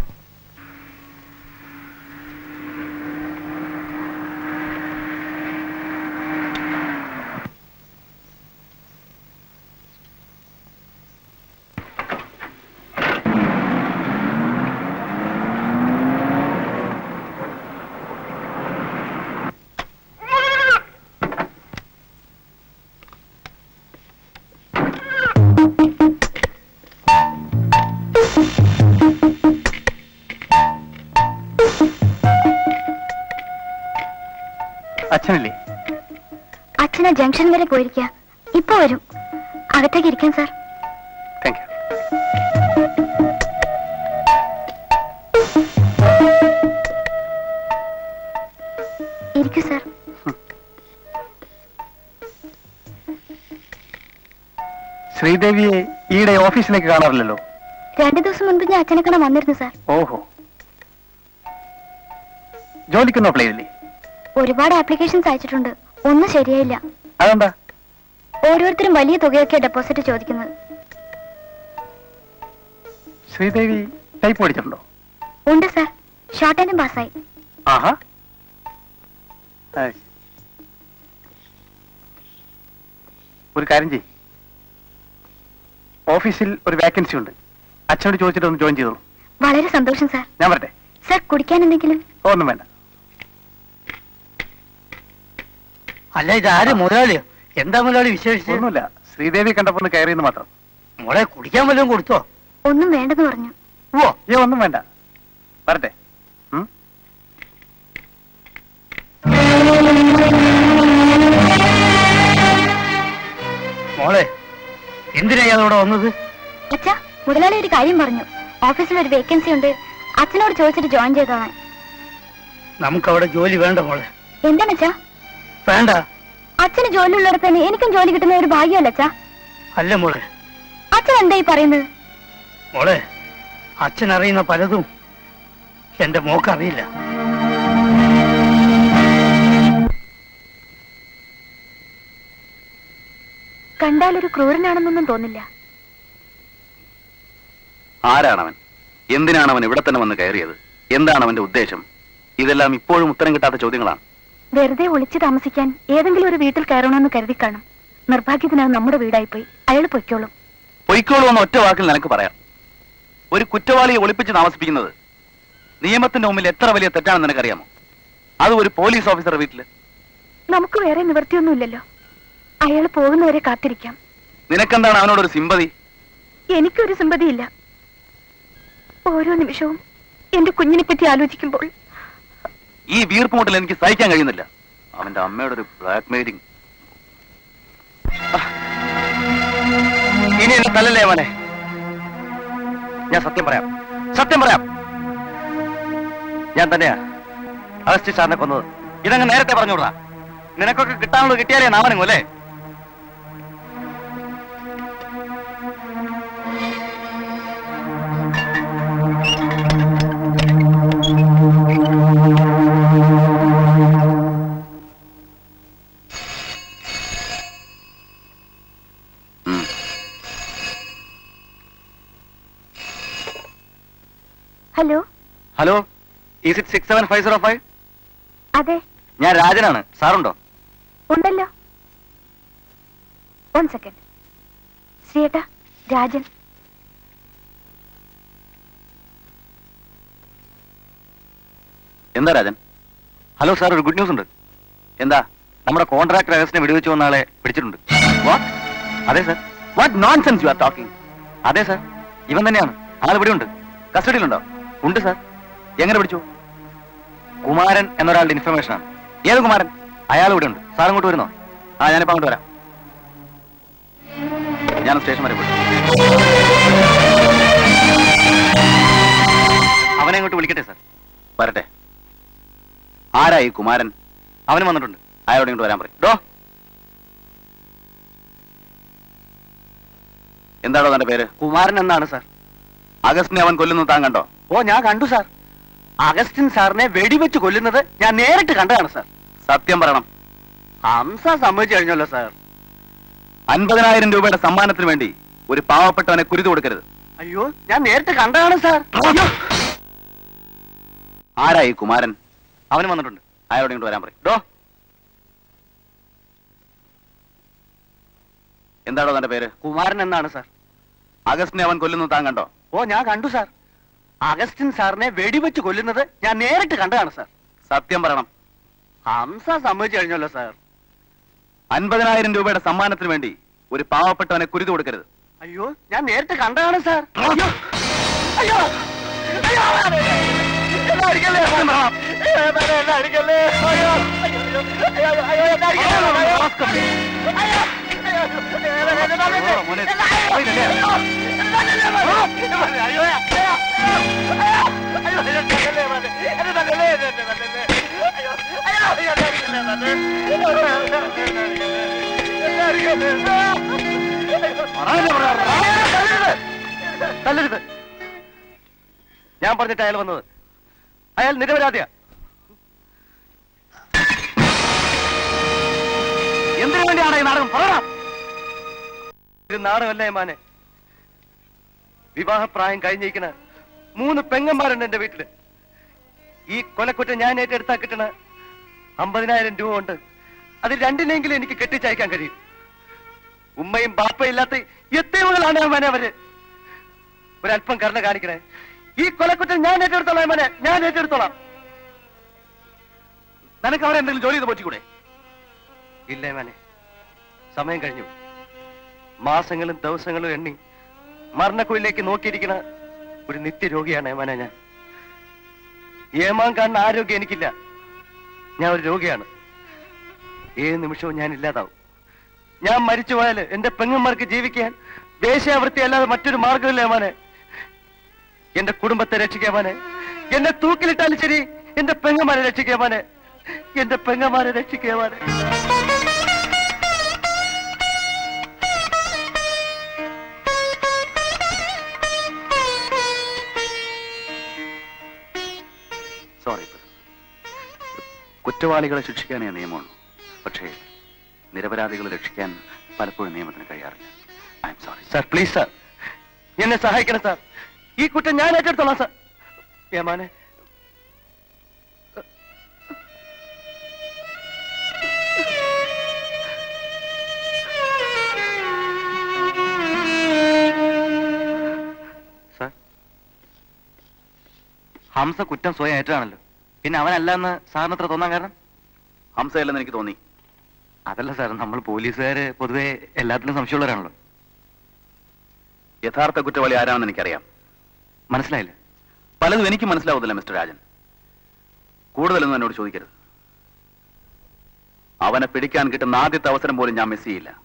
അച്ഛനല്ലേ അച്ഛനാ ജംഗ്ഷൻ വരെ പോയിരിക്കുക ഇപ്പൊ വരും അകത്തേക്ക് ഇരിക്കാൻ സാർ താങ്ക് യു ഇരിക്കൂ സാർ ശ്രീദേവിയെ ഈയിടെ ഓഫീസിലേക്ക് കാണാറില്ലല്ലോ രണ്ടു ദിവസം മുൻപ് ഞാൻ അച്ഛനെ കാണാൻ വന്നിരുന്നു സാർ ഓഹോ ജോലിക്കൊന്നും അപ്ലൈ ചെയ്തില്ലേ ഒരുപാട് ആപ്ലിക്കേഷൻസ് അയച്ചിട്ടുണ്ട് ഒന്നും ശരിയായില്ല അതെന്താ ഓരോരുത്തരും വലിയ തുകയൊക്കെ ഡെപ്പോസിറ്റ് ചോദിക്കുന്നത് ശ്രീദേവി ടൈപ്പ് പഠിച്ചിട്ടുണ്ടോ ഉണ്ട് സാർ ഷോർട്ട് ഹാൻഡും പാസ്സായി ആഹാ അത് ശരി. ഒരു കാര്യം ചെയ് ഓഫീസിൽ ഒരു വാക്കൻസി ഉണ്ട് അച്ഛനോട് ചോദിച്ചിട്ട് ഒന്ന് ജോയിൻ ചെയ്തോളൂ വളരെ സന്തോഷം സാർ ഞാൻ വരട്ടെ സാർ കുടിക്കാൻ എന്തെങ്കിലും ഓ, ഒന്നും വേണ്ട അല്ല ഇതാര് മുതലാളിയോ എന്താ മുതലാളി വിശേഷിച്ച് ഒന്നുമില്ല ശ്രീദേവി കണ്ടപ്പോ ഒന്ന് കയറിയെന്ന് മാത്രം മോളെ കുടിക്കാൻ വല്ലതും കൊടുത്തോ ഒന്നും വേണ്ടെന്ന് പറഞ്ഞു ഓ ഏ ഒന്നും വേണ്ട വരട്ടെ ഉം? മോളെ എന്തിനാ ഇയാളോടെ വന്നത് അച്ഛാ മുതലാളി ഒരു കാര്യം പറഞ്ഞു ഓഫീസിൽ ഒരു വേക്കൻസി ഉണ്ട് അച്ഛനോട് ചോദിച്ചിട്ട് ജോയിൻ ചെയ്തോളാൻ നമുക്ക് അവിടെ ജോലി വേണ്ട മോളെ എന്താണ് അച്ഛാ വേണ്ട അച്ഛന് ജോലി ഉള്ളിടത്ത് തന്നെ എനിക്കും ജോലി കിട്ടുന്ന ഒരു ഭാഗ്യമല്ല അച്ഛാ അല്ല മോളെ അച്ഛൻ എന്താ ഈ പറയുന്നത് മോളെ അച്ഛൻ അറിയുന്ന പലതും എന്റെ മോക്കറിയില്ല കണ്ടാൽ ഒരു ക്രൂരനാണെന്നൊന്നും തോന്നില്ല ആരാണവൻ എന്തിനാണ് അവൻ ഇവിടെ തന്നെ വന്ന് കയറിയത് എന്താണ് അവന്റെ ഉദ്ദേശം ഇതെല്ലാം ഇപ്പോഴും ഉത്തരം കിട്ടാത്ത ചോദ്യങ്ങളാണ് വെറുതെ ഒളിച്ചു താമസിക്കാൻ ഏതെങ്കിലും ഒരു വീട്ടിൽ കയറണമെന്ന് കരുതി കാണും നിർഭാഗ്യത്തിനത് നമ്മുടെ വീടായിപ്പോയി അയാൾ പൊയ്ക്കോളും പൊയ്ക്കോളൂ എന്ന ഒറ്റ വാക്കിൽ നിനക്ക് പറയാം ഒരു കുറ്റവാളിയെ ഒളിപ്പിച്ച് താമസിപ്പിക്കുന്നത് നിയമത്തിന്റെ മുമ്പിൽ എത്ര വലിയ തെറ്റാണെന്ന് നിനക്കറിയാമോ അത് ഒരു പോലീസ് ഓഫീസർ വീട്ടില് നമുക്ക് വേറെ നിവൃത്തിയൊന്നുമില്ലല്ലോ അയാൾ പോകുന്നവരെ കാത്തിരിക്കാം നിനക്കെന്താണ് അവനോടൊരു സിമ്പതി എനിക്കൊരു സിമ്പതിയില്ല ഓരോ നിമിഷവും എന്റെ കുഞ്ഞിനെ പറ്റി ആലോചിക്കുമ്പോൾ ഈ വീർപ്പ് മുട്ടൽ എനിക്ക് സഹിക്കാൻ കഴിയുന്നില്ല അവന്റെ അമ്മയുടെ ഒരു ബ്ലാക്ക് മെയിലിംഗ് ഇനി എന്നെ തല്ലല്ലേ മോനെ ഞാൻ സത്യം പറയാം സത്യം പറയാം ഞാൻ തന്നെയാ അഗസ്റ്റി സാറിനെ കൊന്നത് ഇതങ്ങ് നേരത്തെ പറഞ്ഞുകൂടാ നിനക്കൊക്കെ കിട്ടാനുള്ളത് കിട്ടിയാലേ നാവനങ്ങോ അല്ലേ hello hello is it six seven five zero five അതെ ഞാൻ രാജനാണ് സാറുണ്ടോ ഉണ്ടല്ലോ വൺ സെക്കൻഡ് ശ്രീയേട്ടാ രാജൻ എന്താ രാജൻ ഹലോ സാർ ഒരു ഗുഡ് ന്യൂസ് ഉണ്ട് എന്താ നമ്മുടെ കോൺട്രാക്ടർ അഗസ്റ്റിനെ വെടിവെച്ച് വന്ന ആളെ പിടിച്ചിട്ടുണ്ട് വാട്ട് അതെ sir what nonsense you are talking അതെ സാർ ഇവൻ തന്നെയാണ് ആൾ ഇവിടെ ഉണ്ട് കസ്റ്റഡിയിലുണ്ടോ ഉണ്ട് സാർ എങ്ങനെ പിടിച്ചു കുമാരൻ എന്നൊരാളുടെ ഇൻഫർമേഷൻ ആണ് ഏത് കുമാരൻ അയാൾ ഇവിടെ ഉണ്ട് സാർ ഇങ്ങോട്ട് വരുന്നോ ആ ഞാനിപ്പോ അങ്ങോട്ട് വരാം ഞാൻ സ്റ്റേഷൻ വരെ പോയി അവനെ ഇങ്ങോട്ട് വിളിക്കട്ടെ സാർ വരട്ടെ ആരാ ഈ കുമാരൻ അവനും വന്നിട്ടുണ്ട് അയാളോട് ഇങ്ങോട്ട് വരാൻ പറയും ഡോ എന്താണോ തന്റെ പേര് കുമാരൻ എന്നാണ് സാർ അഗസ്റ്റിനെ അവൻ കൊല്ലുന്നത് താൻ കണ്ടോ ഓ ഞാൻ കണ്ടു സാർ അഗസ്റ്റിൻ സാറിനെ വെടിവെച്ച് കൊല്ലുന്നത് ഞാൻ നേരിട്ട് കണ്ടതാണ് സാർ സത്യം പറയണം ഹംസ സമ്മതിച്ചു കഴിഞ്ഞല്ലോ സാർ അൻപതിനായിരം രൂപയുടെ സമ്മാനത്തിന് വേണ്ടി ഒരു പാവപ്പെട്ടവനെ കുരുതി കൊടുക്കരുത് അയ്യോ ഞാൻ നേരിട്ട് കണ്ടതാണ് സാർ ആരാ ഈ കുമാരൻ അവനും വന്നിട്ടുണ്ട് അയാളോട് ഇങ്ങോട്ട് വരാൻ പറയും ഡോ എന്താണോ തന്റെ പേര് കുമാരൻ എന്നാണ് സാർ അഗസ്റ്റിനെ അവൻ കൊല്ലുന്നത് താൻ കണ്ടോ ഓ ഞാൻ കണ്ടു സാർ അഗസ്റ്റിൻ സാറിനെ വെടിവെച്ച് കൊല്ലുന്നത് ഞാൻ നേരിട്ട് കണ്ടതാണ് സാർ സത്യം പറയണം ഹംസ സമ്മതിച്ചു കഴിഞ്ഞല്ലോ സാർ അൻപതിനായിരം രൂപയുടെ സമ്മാനത്തിന് വേണ്ടി ഒരു പാവപ്പെട്ടവനെ കുരുതി കൊടുക്കരുത് അയ്യോ ഞാൻ നേരിട്ട് കണ്ടതാണ് സാർ അയ്യോ അയ്യോ അയ്യോ എന്നെ അടിക്കല്ലേ സത്യം പറയണം എന്നെ അടിക്കല്ലേ അയ്യോ അയ്യോ അയ്യോ എന്നെ അടിക്കല്ലേ അയ്യോ തല്ലരുത് ഞാൻ പറഞ്ഞിട്ട് അയാൾ വന്നത് അയാൾ നിരപരാധിയാ എന്തിനു വേണ്ടിയാണ് ഈ നാടകം പറയണം ഇത് നാടകമല്ലേ മാനെ വിവാഹപ്രായം കഴിഞ്ഞിരിക്കണ മൂന്ന് പെങ്ങന്മാരുണ്ട് എന്റെ വീട്ടില് ഈ കൊലക്കുറ്റം ഞാൻ ഏറ്റെടുത്താ കിട്ടണ അമ്പതിനായിരം രൂപ ഉണ്ട് അതിൽ രണ്ടിനെങ്കിലും എനിക്ക് കെട്ടിച്ചയക്കാൻ കഴിയും ഉമ്മയും ബാപ്പയും ഇല്ലാത്ത എത്തയുകളാണ് മാനെ അവര് ഒരല്പം കരുണ കാണിക്കണേ ഈ കൊലക്കുറ്റം ഞാൻ ഏറ്റെടുത്തോളാം മാനെ ഞാൻ ഏറ്റെടുത്തോളാം നിനക്ക് അവിടെ എന്തെങ്കിലും ജോലി ചെയ്ത് പോറ്റിക്കൂടെ ഇല്ലേ മാനെ സമയം കഴിഞ്ഞു മാസങ്ങളും ദിവസങ്ങളും എണ്ണി മരണക്കുയിലേക്ക് നോക്കിയിരിക്കുന്ന ഒരു നിത്യരോഗിയാണ് ഏമാനെ ഞാൻ ഏമാൻ കാണുന്ന ആരോഗ്യം എനിക്കില്ല ഞാൻ ഒരു രോഗിയാണ് ഏത് നിമിഷവും ഞാൻ ഇല്ലാതാവും ഞാൻ മരിച്ചു പോയാൽ എന്റെ പെങ്ങന്മാർക്ക് ജീവിക്കാൻ വേശ്യാവൃത്തി അല്ലാതെ മറ്റൊരു മാർഗമില്ല ഏമാനെ എന്റെ കുടുംബത്തെ രക്ഷിക്കാമാനെ എന്നെ തൂക്കിലിട്ടാലും ശരി എന്റെ പെങ്ങന്മാരെ രക്ഷിക്കാമാനെ എന്റെ പെങ്ങന്മാരെ രക്ഷിക്കാമാനെ സോറി കുറ്റവാളികളെ ശിക്ഷിക്കാനേ നിയമമുള്ളൂ പക്ഷേ നിരപരാധികളെ രക്ഷിക്കാൻ പലപ്പോഴും നിയമത്തിന് കഴിയാറില്ല I'm sorry sir please sir എന്നെ സഹായിക്കണം സാർ ഈ കുറ്റം ഞാൻ ഏറ്റെടുത്തോളാം സാർ ഏമാനെ സാർ ഹംസ കുറ്റം സ്വയം ഏറ്റാണല്ലോ പിന്നെ അവനല്ല എന്ന് സാറിന് അത്ര തോന്നാൻ കാരണം ഹംസയല്ലെന്ന് എനിക്ക് തോന്നി അതല്ല സാർ നമ്മൾ പോലീസുകാര് പൊതുവെ എല്ലാത്തിലും സംശയമുള്ളവരാണല്ലോ യഥാർത്ഥ കുറ്റവാളി ആരാണെന്ന് എനിക്കറിയാം മനസ്സിലായില്ല പലതും എനിക്ക് മനസ്സിലാവുന്നില്ല മിസ്റ്റർ രാജൻ കൂടുതലൊന്നും എന്നോട് ചോദിക്കരുത് അവനെ പിടിക്കാൻ കിട്ടുന്ന ആദ്യത്തെ അവസരം പോലും ഞാൻ മിസ് ചെയ്യില്ല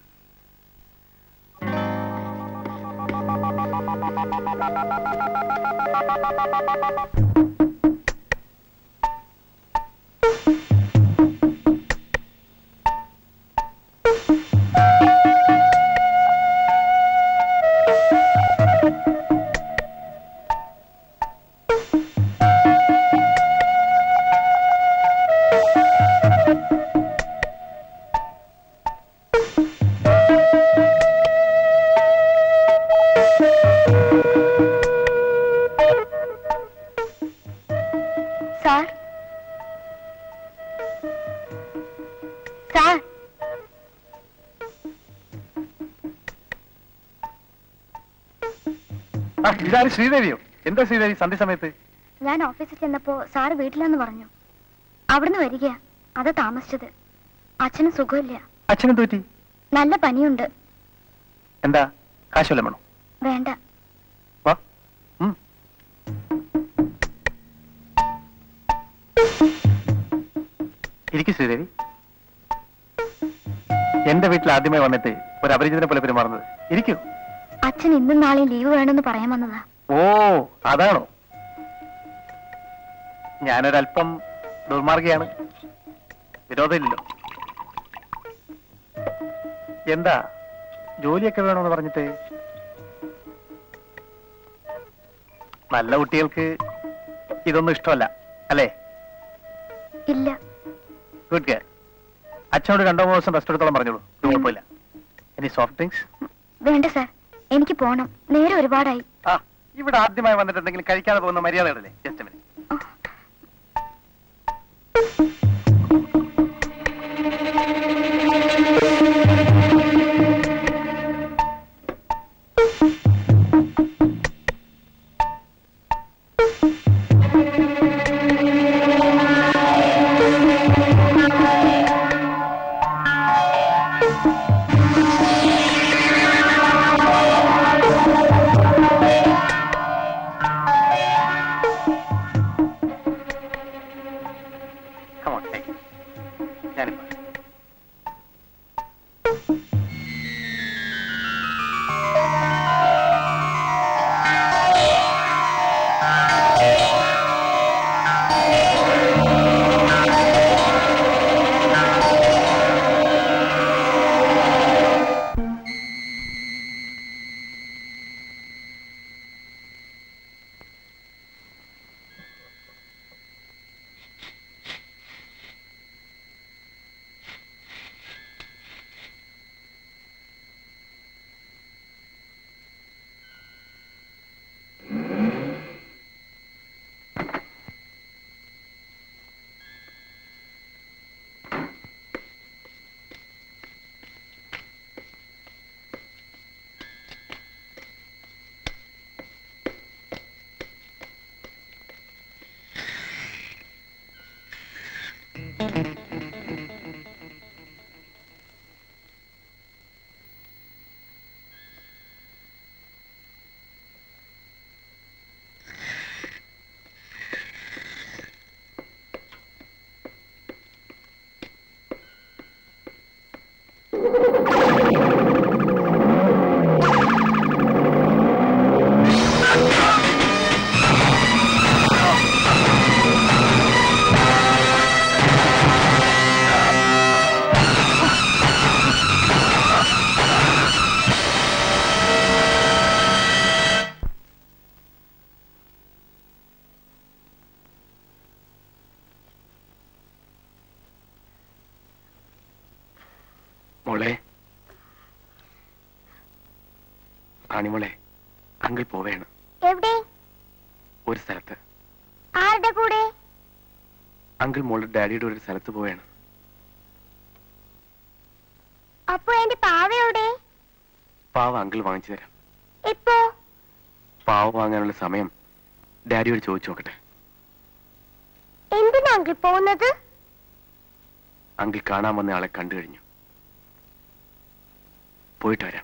സാർ സാർ ഇതാര് ശ്രീദേവിയോ എന്താ ശ്രീദേവി സന്ധ്യ സമയത്ത് ഞാൻ ഓഫീസിൽ ചെന്നപ്പോ സാർ വീട്ടിലെന്ന് പറഞ്ഞു അവിടുന്ന് വരികയാ അത് താമസിച്ചത് അച്ഛന് സുഖമില്ല അച്ഛനും തോറ്റി നല്ല പനിയുണ്ട് എന്താ കാശ് വേണോ വേണ്ട വാ ഉം. ഇരിക്കു ശ്രീദേവി എന്റെ വീട്ടിൽ ആദ്യമായി വന്നിട്ട് ഒരു അപരിചിതനെ പോലെ പെരുമാറുന്നത് ഇരിക്കൂ അച്ഛൻ ഇന്നും നാളെയും ലീവ് വേണമെന്ന് പറയാൻ വന്നതാ ഓ അതാണോ ഞാനൊരല്പം ദുർമാർഗിയാണ് വിരോധമില്ലല്ലോ എന്താ ജോലിയൊക്കെ വേണമെന്ന് പറഞ്ഞിട്ട് നല്ല കുട്ടികൾക്ക് ഇതൊന്നും ഇഷ്ടമല്ല അല്ലേ ഇല്ല ഗുഡ് ഗേൾ അച്ഛനോട് രണ്ടോ മൂന്നോ ദിവസം റെസ്റ്റ് എടുത്തോളം പറഞ്ഞോളൂ ഒരു കുഴപ്പമില്ല ഇനി സോഫ്റ്റ് ഡ്രിങ്ക്സ് വേണ്ട സാർ എനിക്ക് പോണം നേരെ ഒരുപാടായി ആ ഇവിടെ ആദ്യമായി വന്നിട്ട് എന്തെങ്കിലും കഴിക്കാതെ പോകുന്ന മര്യാദകളല്ലേ just minute Come on, take it. ഞാനിപ്പോ മോളെ റാണിമോളെ അങ്കിൾ പോവേണ് എവിടെ ഒരു സ്ഥലത്ത് ആരുടെ കൂടെ അങ്കിൾ മോളുടെ ഡാഡിയുടെ ഒരു സ്ഥലത്ത് പോവേണ് അപ്പൊ എന്റെ പാവ എവിടെ പാവ അങ്കിൾ വാങ്ങിച്ചു തരാം ഇപ്പോ പാവ വാങ്ങാനുള്ള സമയം ഡാഡിയോട് ചോദിച്ചു നോക്കട്ടെ എന്തിനാ അങ്കിൾ പോകുന്നത് അങ്കിൾ കാണാൻ വന്ന ആളെ കണ്ടു കഴിഞ്ഞു പോയിട്ട് വരാം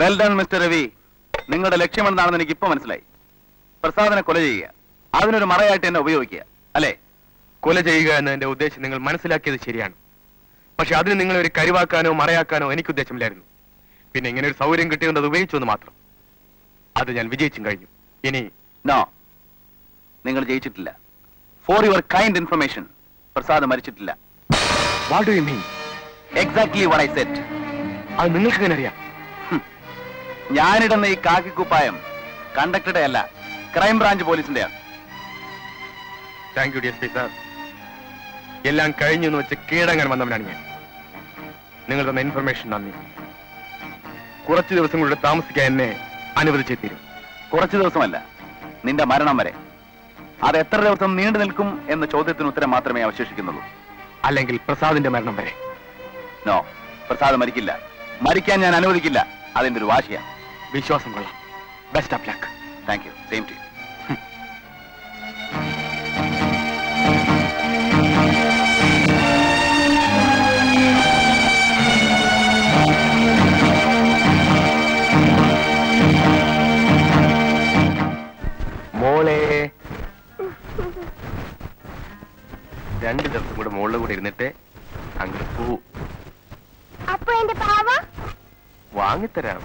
വെൽ ഡൺ മിസ്റ്റർ രവി നിങ്ങളുടെ ലക്ഷ്യമെന്താണെന്ന് എനിക്ക് ഇപ്പൊ മനസ്സിലായി പ്രസാദിനെ കൊല ചെയ്യുക അതിനൊരു മറയായിട്ട് എന്നെ ഉപയോഗിക്കുക അല്ലേ കൊല ചെയ്യുക എന്നതിന്റെ ഉദ്ദേശം നിങ്ങൾ മനസ്സിലാക്കിയത് ശരിയാണ് പക്ഷെ അതിന് നിങ്ങൾ ഒരു കരുവാക്കാനോ മറയാക്കാനോ എനിക്ക് ഉദ്ദേശമില്ലായിരുന്നു പിന്നെ ഇങ്ങനെ ഒരു സൗകര്യം കിട്ടിയത് അത് ഉപയോഗിച്ചു എന്ന് മാത്രം അത് ഞാൻ വിജയിച്ചും കഴിഞ്ഞു ഇനി നോ നിങ്ങൾ ജയിച്ചിട്ടില്ല for your kind information Prasad മരിച്ചിട്ടില്ല what do you mean exactly what I said അത് നിങ്ങൾക്ക് എങ്ങനെ അറിയാം ഞാനിടുന്ന ഈ കാക്കിക്കുപ്പായം കണ്ടക്ടറുടെ അല്ല ക്രൈംബ്രാഞ്ച് പോലീസിന്റെയാണ് thank you D S P sir എല്ലാം കഴിഞ്ഞു എന്ന് വെച്ച് കീഴടങ്ങാൻ വന്നവനാണ് ഞാൻ നിങ്ങൾ തന്ന ഇൻഫർമേഷൻ നന്ദി കുറച്ച് ദിവസം കൂടെ താമസിക്കാൻ എന്നെ അനുവദിച്ചേ തീരും കുറച്ചു ദിവസമല്ല നിന്റെ മരണം വരെ അത് എത്ര ദിവസം നീണ്ടു നിൽക്കും എന്ന ചോദ്യത്തിന് ഉത്തരം മാത്രമേ അവശേഷിക്കുന്നുള്ളൂ അല്ലെങ്കിൽ പ്രസാദിന്റെ മരണം വരെ നോ പ്രസാദ് മരിക്കില്ല മരിക്കാൻ ഞാൻ അനുവദിക്കില്ല അതിന്റെ ഒരു വാശിയാണ് വിശ്വാസം കൊള്ളാം best of luck thank you same to മോളെ രണ്ട് ദിവസം കൂടെ മോളുടെ കൂടെ ഇരുന്നിട്ട് അങ്ങ് പോ അപ്പൊ എന്റെ പാവ വാങ്ങിത്തരാം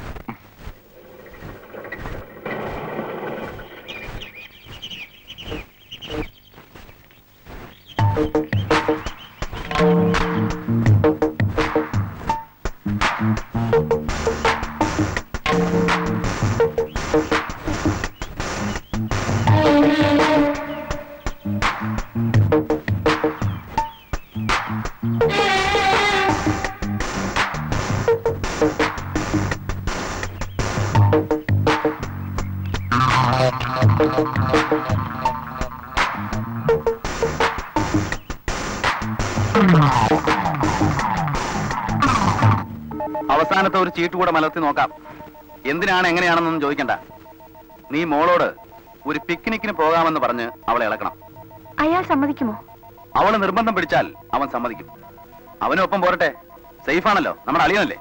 അവസാനത്തെ ഒരു ചീട്ട് കൂടെ മലർത്തി നോക്കാം എന്തിനാണ് എങ്ങനെയാണെന്നൊന്നും ചോദിക്കണ്ട നീ മോളോട് ഒരു പിക്നിക്കിന് പോകാമെന്ന് പറഞ്ഞ് അവളെ ഇളക്കണം അയാൾ സമ്മതിക്കുമോ അവള് നിർബന്ധം പിടിച്ചാൽ അവൻ സമ്മതിക്കും അവനൊപ്പം പോരട്ടെ സേഫാണല്ലോ നമ്മുടെ അളിയനല്ലേ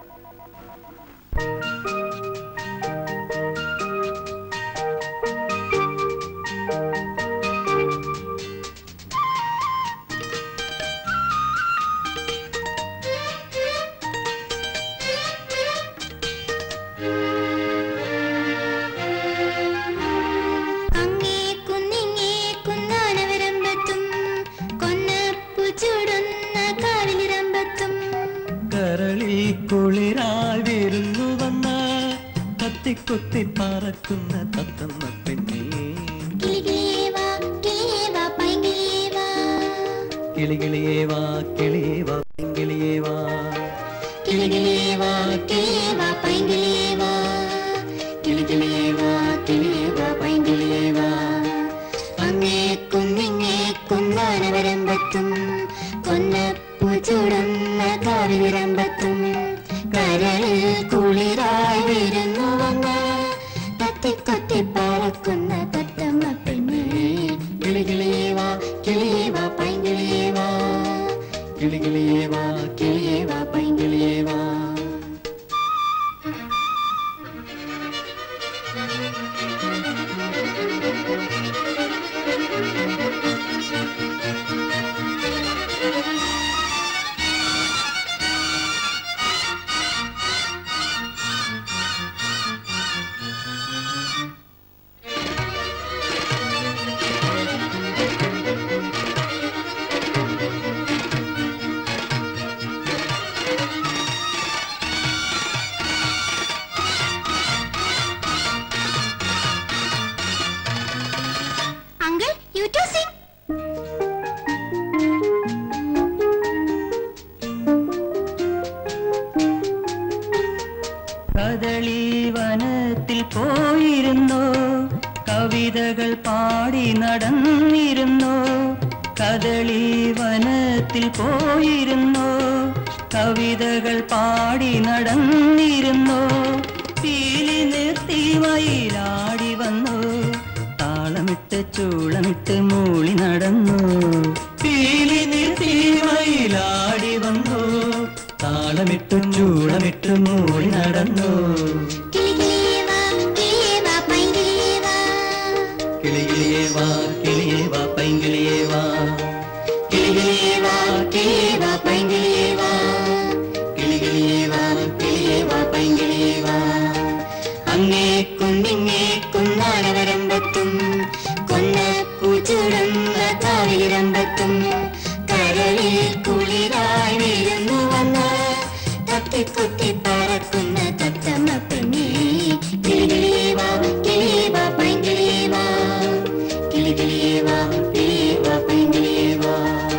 അങ്ങേ കുന്നിങ്ങേ കുന്നാനവരമ്പത്തും കൊന്നപ്പു ചൂടുന്ന കാവിലിരമ്പത്തും കരളിൽ കുളിരായി വരുന്നു വന്ന കത്തിക്കുത്തി പറക്കുന്ന തത്തമ്മ പെണ്ണേ കിളികിളിയേ വാ കിളിയേ വാ പൈങ്കിളിയേ വാ കിളികിളിയേ വാ കിളിയേ വാ കിളിയേ വാ കിളികിളിയേ വാ കിളിയേ വാ പൈങ്കിളിയേ വാ കിളികിളിയേ വാ കിളിയേ വാ പൈങ്കിളിയേ വാ അങ്ങേ കുന്നിങ്ങേ കുന്നാനവരമ്പത്തും കൊന്നപ്പു ചൂടുന്ന കാവിലിരമ്പത്തും കരളിൽ കുളിരായി വരുന്നു വന്ന തത്തിക്കൊത്തി പറക്കുന്ന തത്തമ്മ പെണ്ണേ കിളികിളിയേ വാ കിളിയേ വാ പൈങ്കിളിയേ വാ കിളികിളിയേ വാ കിളിയേ വാ പൈങ്കിളിയേ വാ Uncle, you too sing. കദളി വനത്തിൽ പോയിരുന്നോ കവിതകൾ പാടി നടന്നിരുന്നോ കദളി വനത്തിൽ പോയിരുന്നോ കവിതകൾ പാടി നടന്നിരുന്നോ പീലി നിർത്തി വയിലാടി വന്നു താളമിട്ട് ചൂളമിട്ട് മൂളി നടന്നു പീലി നിർത്തി വയിലാടി വന്നു താളമിട്ട് ചൂളമിട്ട് മൂളി നടന്നു കിളി വാ കിളിയേ വാ പൈങ്കിളിയേ വാ കിളികിളിയേ വാ കിളിയേ വാ പൈങ്കിളിയേ വാ അങ്ങേക്കും ഇങ്ങേക്കും നാലവരമ്പത്തും കൊന്ന പൂച്ചുടന്ന കാവിലിരമ്പത്തും കരളിൽ കുളിരായി വീഴുന്നു വന്ന തത്തിക്കുത്തി പറക്കുന്ന തത്തമ്മ പെണ്ണേ കിളികിളിയേ വാ കിളിയേ വാ പൈങ്കിളിയേ വാ കിളികിളിയേ വാ കിളിയേ വാ പൈങ്കിളിയേ വാ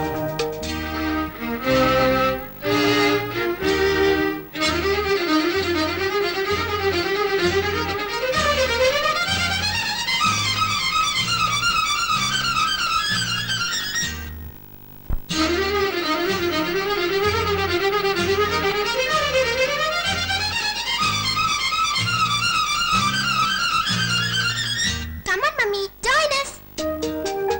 Come on, mummy, join us.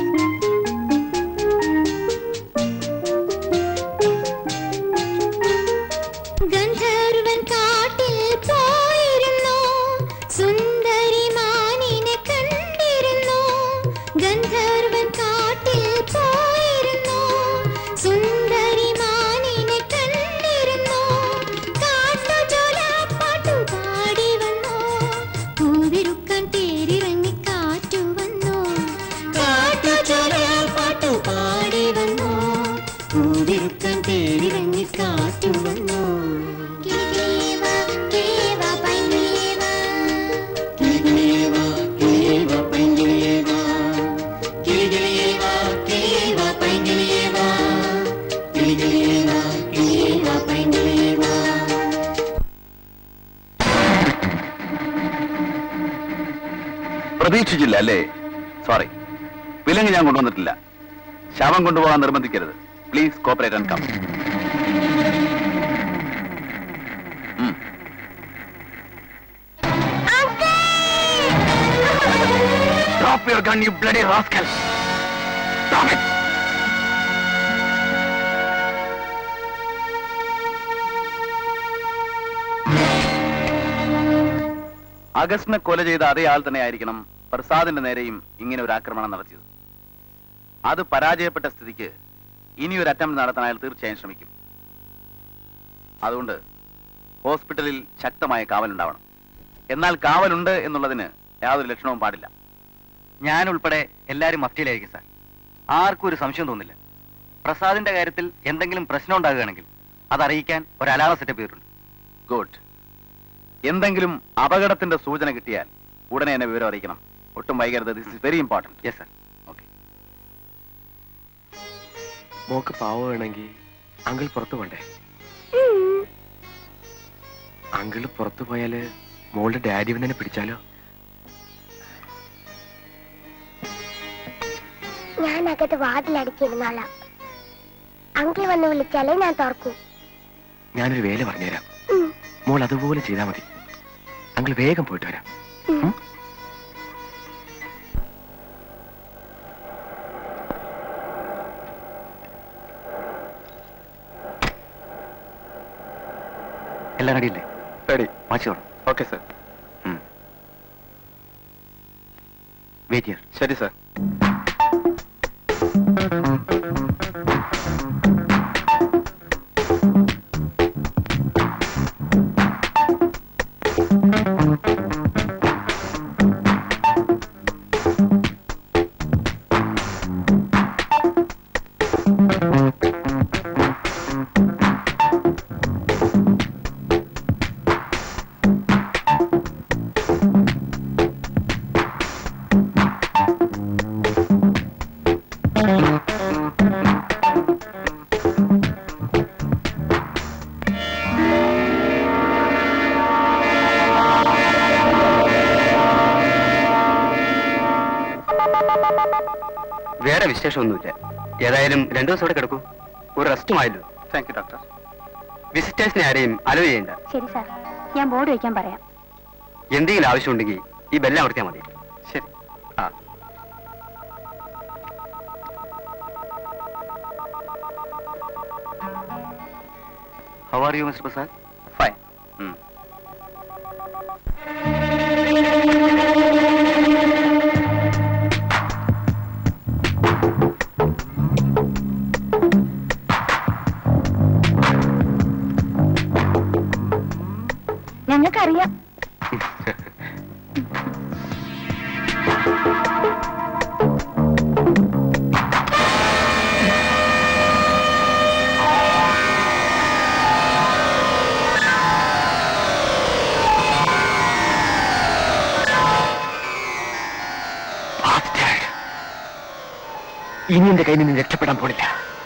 ഗന്ധർവൻ കാട്ടിൽ പോയിരുന്നു സുന്ദരി മാനിനെ കണ്ടിരുന്നു ഗന്ധർവൻ കാട്ടിൽ പോയിരുന്നു സുന്ദരി മാനിനെ കണ്ടിരുന്നു കാട്ടുചോല പാട്ടു പാടി വന്നു പൂവിരുക്കാൻ തേരിറങ്ങി കാറ്റു വന്നു കാട്ടുചോല പാട്ടു പാടി വന്നു പൂവിരുക്കാൻ തേരിറങ്ങി കാറ്റു വന്നു കിളികിളിയേവാ, കിളിയേവാ, പൈങ്കിളിയേവാ. കിളികിളിയേവാ, കിളിയേവാ, പൈങ്കിളിയേവാ. കിളികിളിയേവാ, കിളിയേവാ, പൈങ്കിളിയേവാ. കിളികിളിയേവാ, കിളിയേവാ, പൈങ്കിളിയേവാ. പ്രതീക്ഷിച്ചില്ല അല്ലേ സോറി വിലങ്ങ് ഞാൻ കൊണ്ടുവന്നിട്ടില്ല ശവം കൊണ്ടുപോകാൻ നിർബന്ധിക്കരുത് please cooperate and come Drop your gun, you bloody rascal! Drop it! അഗസ്റ്റിനെ കൊല ചെയ്ത അതേ ആൾ തന്നെ ആയിരിക്കണം പ്രസാദിന്റെ നേരെയും ഇങ്ങനെ ഒരു ആക്രമണം നടത്തിയത് അത് പരാജയപ്പെട്ട സ്ഥിതിക്ക് ഇനി ഒരു അറ്റംപ്റ്റ് നടത്താൻ അയാൾ തീർച്ചയായും ശ്രമിക്കും അതുകൊണ്ട് ഹോസ്പിറ്റലിൽ ശക്തമായ കാവലുണ്ടാവണം എന്നാൽ കാവലുണ്ട് എന്നുള്ളതിന് യാതൊരു ലക്ഷണവും പാടില്ല ഞാൻ ഉൾപ്പെടെ എല്ലാവരും മഫ്റ്റിയിലായിരിക്കും സാർ ആർക്കും ഒരു സംശയം തോന്നില്ല പ്രസാദിന്റെ കാര്യത്തിൽ എന്തെങ്കിലും പ്രശ്നം ഉണ്ടാകുകയാണെങ്കിൽ അത് അറിയിക്കാൻ ഒരു അലാറം സെറ്റപ്പ് ചെയ്തിട്ടുണ്ട് ഗുഡ് എന്തെങ്കിലും അപകടത്തിന്റെ സൂചന കിട്ടിയാൽ ഉടനെ എന്നെ വിവരം അറിയിക്കണം ഒട്ടും വൈകരുത് this is very important yes sir okay മോക്ക് പാവമാണെങ്കിൽ അങ്കിൾ പുറത്തു പോണ്ടേ അങ്കിള് പുറത്തു പോയാല് മോളുടെ ഡാഡി ഇവനെ പിടിച്ചാലോ ഞാൻ അകത്ത് വാതിലടക്കിയിരുന്നോളാം അങ്കിൾ വന്ന് വിളിച്ചാലേ ഞാൻ തുറക്കൂ ഞാനൊരു വേല പറഞ്ഞുതരാം മോൾ അതുപോലെ ചെയ്താൽ മതി അങ്കിൾ വേഗം പോയിട്ട് വരാം ഉം? എല്ലാം റെഡിയില്ലേ ready watch okay sir wait ചെയ്യാം ശരി സർ വേറെ വിശേഷമൊന്നുമില്ല ഏതായാലും രണ്ടു ദിവസം ഇവിടെ കിടക്കൂ ഒരു റെസ്റ്റും ആയല്ലോ താങ്ക് യു ഡോക്ടർ വിസിറ്റേഴ്സിനെ ആരെയും അലോ ചെയ്യണ്ട ശരി സാർ ഞാൻ ബോർഡ് വയ്ക്കാൻ പറയാം എന്തെങ്കിലും ആവശ്യമുണ്ടെങ്കിൽ ഈ ബെല്ലാം അമർത്തിയാൽ മതി ശരി ആ how are you mister Prasad fine ഞങ്ങൾക്കറിയാം Bastard. ഇനി എന്റെ കയ്യിൽ നിന്ന് രക്ഷപ്പെടാൻ പോണില്ല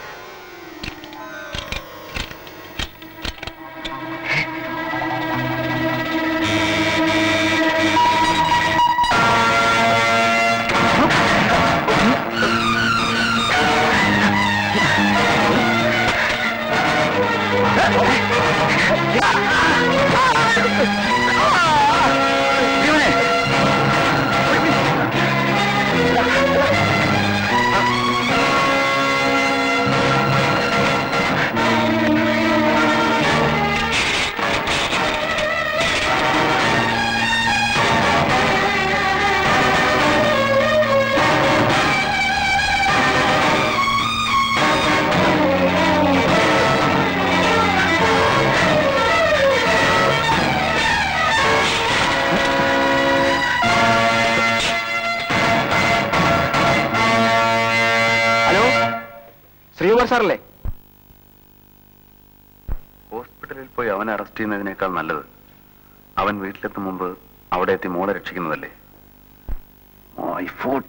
ഹലോ ശ്രീകുമാർ സാറല്ലേ ഹോസ്പിറ്റലിൽ പോയി അവനെ അറസ്റ്റ് ചെയ്യുന്നതിനേക്കാൾ നല്ലത് അവൻ വീട്ടിലെത്തും മുമ്പ് അവിടെ എത്തി മോളെ രക്ഷിക്കുന്നതല്ലേ My foot.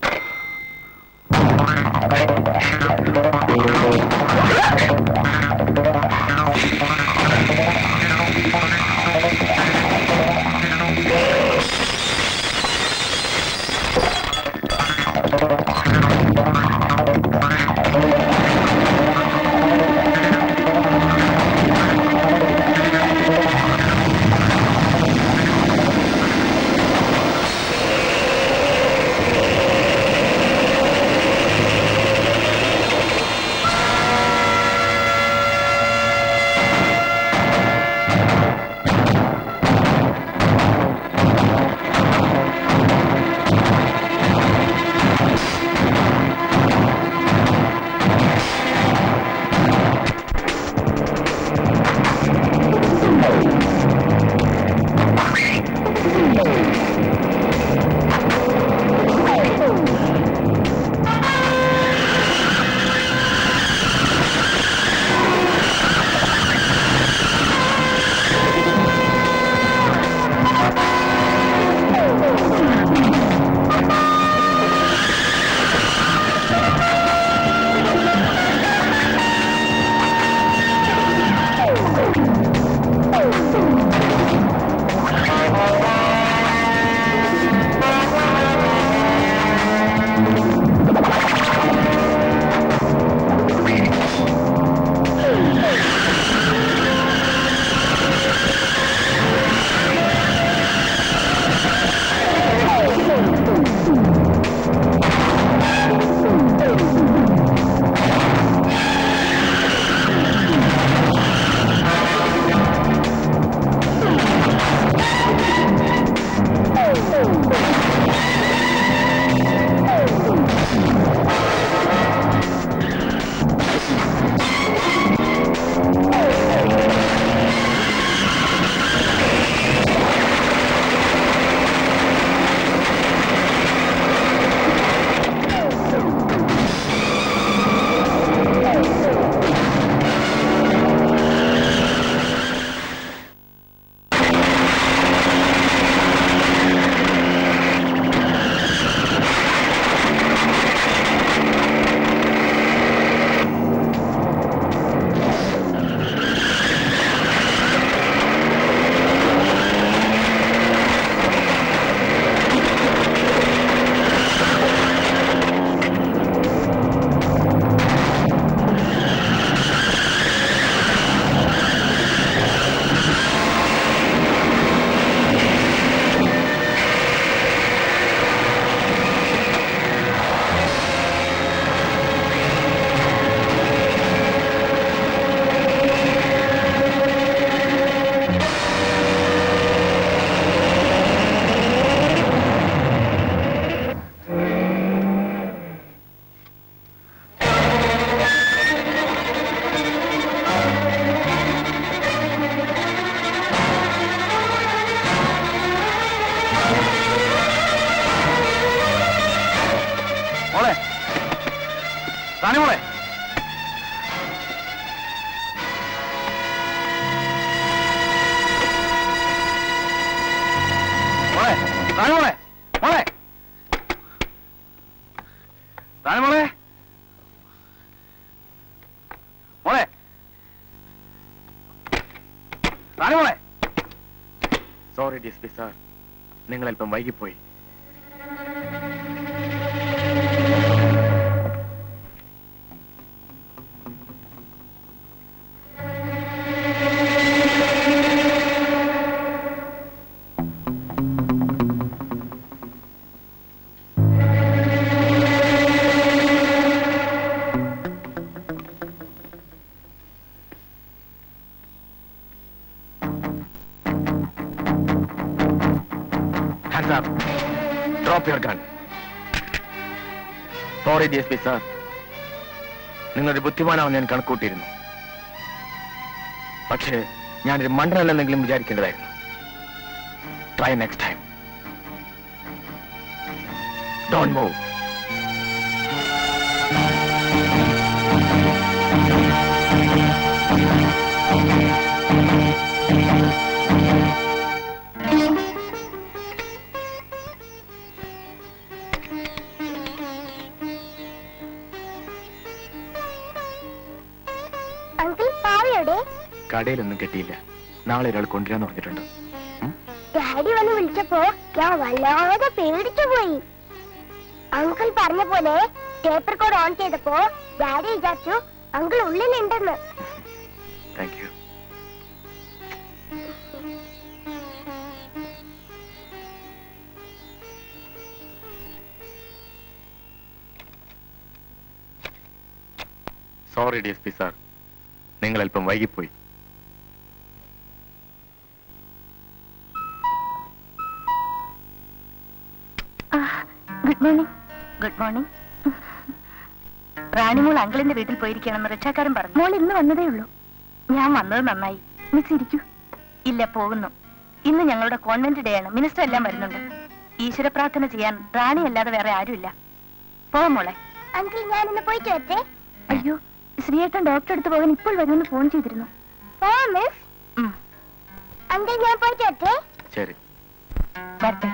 മോളെ മോളെ റാണി മോളെ മോളെ റാണി മോളെ sorry D S P sir നിങ്ങൾ അല്പം വൈകിപ്പോയി Hands up. Drop your gun. Sorry D S P sir നിങ്ങളൊരു ബുദ്ധിമാനാവും ഞാൻ കണക്കൂട്ടിയിരുന്നു പക്ഷേ ഞാനൊരു മണ്ടനല്ലെന്നെങ്കിലും വിചാരിക്കേണ്ടതായിരുന്നു try next time don't move uncle പാവയുടെ കടയിലൊന്നും കിട്ടിയില്ല നാളെ ഒരാൾ കൊണ്ടുവരാന്ന് പറഞ്ഞിട്ടുണ്ട് ഡാഡി വന്ന് വിളിച്ചപ്പോ ഞാൻ വല്ലാതെ പേടിച്ചു പോയി അങ്കിൾ പറഞ്ഞ പോലെ ടേപ്പ് റെക്കോർഡ് ഓൺ ചെയ്തപ്പോ ഡാഡി വിചാരിച്ചു അങ്കിൾ ഉള്ളിലുണ്ടെന്ന് thank you sorry D S P sir നിങ്ങൾ അല്പം വൈകിപ്പോയി ഗുഡ് മോർണിംഗ് ഗുഡ് മോർണിംഗ് റാണിമോൾ അങ്കിളിന്റെ വീട്ടിൽ പോയിരിക്കണമെന്ന് റിക്ഷാക്കാരൻ പറഞ്ഞു മോൾ ഇന്ന് വന്നതേ ഉള്ളൂ ഞാൻ വന്നത് നന്നായി മിസ് ഇരിക്കൂ ഇല്ല പോകുന്നു ഇന്ന് ഞങ്ങളുടെ കോൺവെന്റ് ഡേ ആണ് മിനിസ്റ്റർ എല്ലാം വരുന്നുണ്ട് ഈശ്വര പ്രാർത്ഥന ചെയ്യാൻ റാണി അല്ലാതെ വേറെ ആരുമില്ല പോവാം മോളെ അങ്കിൾ ഞാൻ ഇന്ന് പോയിട്ട് വരട്ടെ അയ്യോ ശ്രീയേട്ടൻ ഡോക്ടർ അടുത്ത് പോകാൻ ഇപ്പോൾ വരുമെന്ന് ഫോൺ ചെയ്തിരുന്നു പോവാം മിസ് ഉം, അങ്കിൾ ഞാൻ പോയിട്ട് വരട്ടെ ശരി വരട്ടെ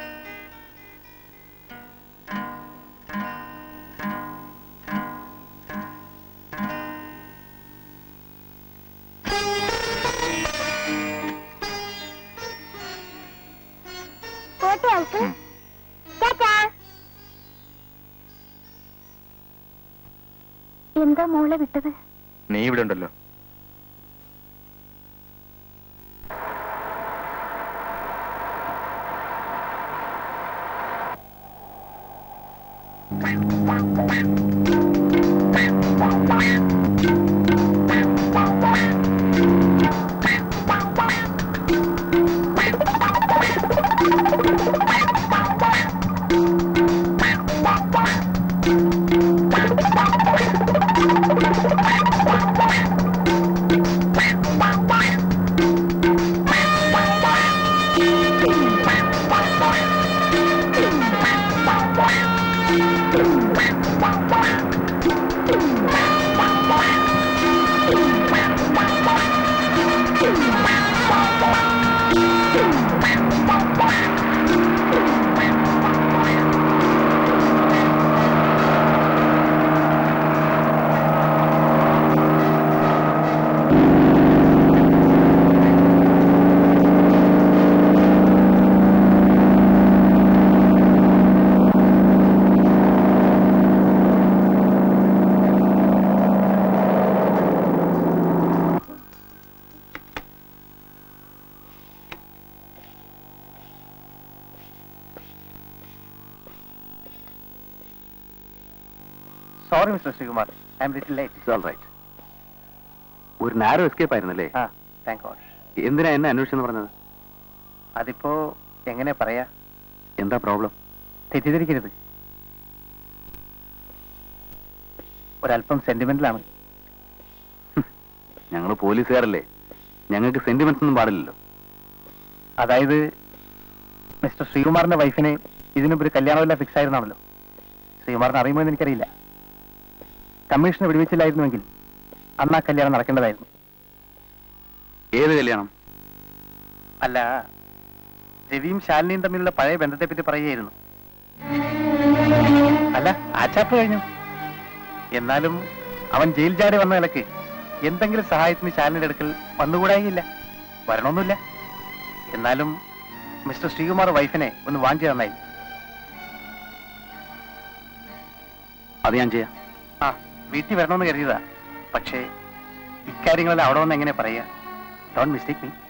പോട്ടെ അങ്കിൾ ടാറ്റാ എന്താ മോളെ വിട്ടത് നീ ഇവിടെ ഉണ്ടല്ലോ sorry mister Sreekumar I'm little late all right ഒരു നാരോ എസ്കേപ്പ് ആയിരുന്നല്ലേ ആ താങ്ക് ഗോഡ് എന്തിനാ എന്നെ അന്വേഷിച്ചെന്ന് പറഞ്ഞത് അതിപ്പോ എങ്ങനെ പറയാ എന്താ പ്രോബ്ലം തെറ്റിദ്ധരിക്കരുത് ഒരല്പം സെന്റിമെന്റിലാണ് ഞങ്ങൾ പോലീസുകാരല്ലേ ഞങ്ങൾക്ക് സെന്റിമെന്റ്സ് ഒന്നും പാടില്ലല്ലോ അതായത് മിസ്റ്റർ ശ്രീകുമാറിന്റെ വൈഫിന് ഇതിനുമ്പ് ഒരു കല്യാണമില്ല ഫിക്സ് ആയിരുന്നാണല്ലോ ശ്രീകുമാറിന് അറിയുമോ എന്ന് എനിക്കറിയില്ല കമ്മീഷനെ വിടുവിച്ചില്ലായിരുന്നുവെങ്കിൽ അന്ന് ആ കല്യാണം നടക്കേണ്ടതായിരുന്നു ഏത് കല്യാണം അല്ല രവിയും ശാലിനിയും തമ്മിലുള്ള പഴയ ബന്ധത്തെ പറ്റി പറയുകയായിരുന്നു അല്ല ആ ചാപ്പ് കഴിഞ്ഞു എന്നാലും അവൻ ജയിൽ ചാടി വന്ന നിലക്ക് എന്തെങ്കിലും സഹായത്തിന് ശാലിനിയുടെ അടുക്കൽ വന്നുകൂടായില്ല വരണമൊന്നുമില്ല എന്നാലും മിസ്റ്റർ ശ്രീകുമാർ വൈഫിനെ ഒന്ന് വാങ്ങിച്ചു തന്നായി അത് ഞാൻ ചെയ്യാം ആ വീട്ടിൽ വരണമെന്ന് കരുതിയതാ പക്ഷേ ഇക്കാര്യങ്ങളെല്ലാം അവിടെ വന്ന് എങ്ങനെ പറയാ ഡോൺ മിസ്റ്റേക്ക് മീ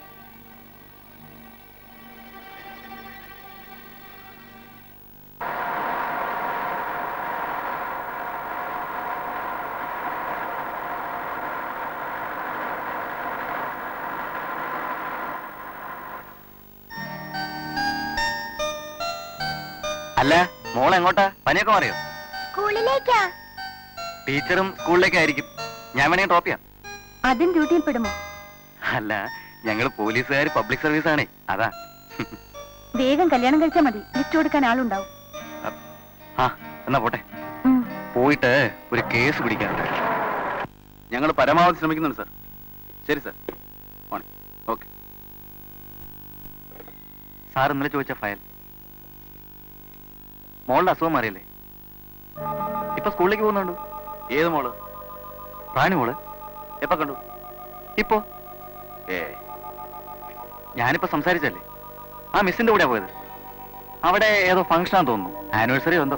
അല്ല മോൾ എങ്ങോട്ടാ പനിയൊക്കെ മാറിയോ സ്കൂളിലേക്കാ ടീച്ചറും സ്കൂളിലേക്കായിരിക്കും ഞാൻ വേണമെങ്കിൽ ഡ്രോപ്പ് ചെയ്യാം അതും ഡ്യൂട്ടിയിൽ പെടുമോ അല്ല ഞങ്ങൾ പോലീസുകാർ പബ്ലിക് സർവീസ് ആണേ അതാ വേഗം കല്യാണം കഴിച്ചാൽ മതി ലിസ്റ്റ് കൊടുക്കാൻ ആളുണ്ടാവും ആ എന്നാ പോട്ടെ ഉം. പോയിട്ട് ഒരു കേസ് പിടിക്കാനുണ്ട് ഞങ്ങൾ പരമാവധി ശ്രമിക്കുന്നുണ്ട് സാർ ശരി സാർ ഓക്കെ സാർ ഇന്നലെ ചോദിച്ച ഫയൽ മോളുടെ അസുഖം മാറിയല്ലേ ഇപ്പൊ സ്കൂളിലേക്ക് പോകുന്നുണ്ട് ഏത് മോള് റാണി മോള് എപ്പോ കണ്ടു ഇപ്പോ ഏ ഞാനിപ്പോ സംസാരിച്ചല്ലേ ആ മിസ്സിന്റെ കൂടെയാ പോയത് അവിടെ ഏതോ ഫംഗ്ഷനാന്ന് തോന്നുന്നു ആനിവേഴ്സറി എന്തോ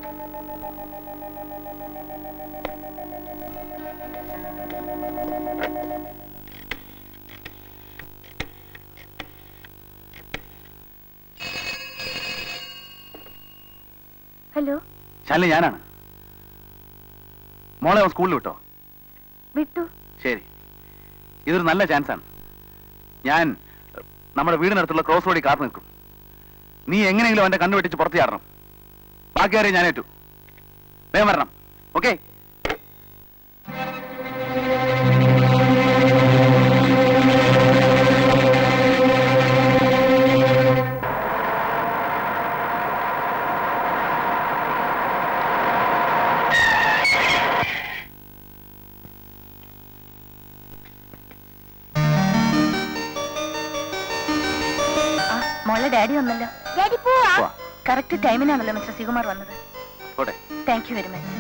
ഹലോ ശാലിനി ഞാനാണ് മോളെ അവൻ സ്കൂളിൽ വിട്ടോ വിട്ടു ശരി ഇതൊരു നല്ല ചാൻസ് ആണ് ഞാൻ എഹ്, നമ്മുടെ വീടിനടുത്തുള്ള ക്രോസ് റോഡിൽ കാത്തു നിൽക്കും നീ എങ്ങനെയെങ്കിലും അവന്റെ കണ്ണു വെട്ടിച്ച് പുറത്തു ചാടണം ബാക്കിയാരെയും ഞാൻ ഏറ്റു വേഗം വരണം ഓക്കെ ആ മോളെ ഡാഡി വന്നല്ലോ ഡാഡി പോവാ പോവാ. കറക്റ്റ് ടൈമിനാണല്ലോ മിസ്റ്റർ ശ്രീകുമാർ വന്നത് പോട്ടെ താങ്ക് യു വെരി മച്ച്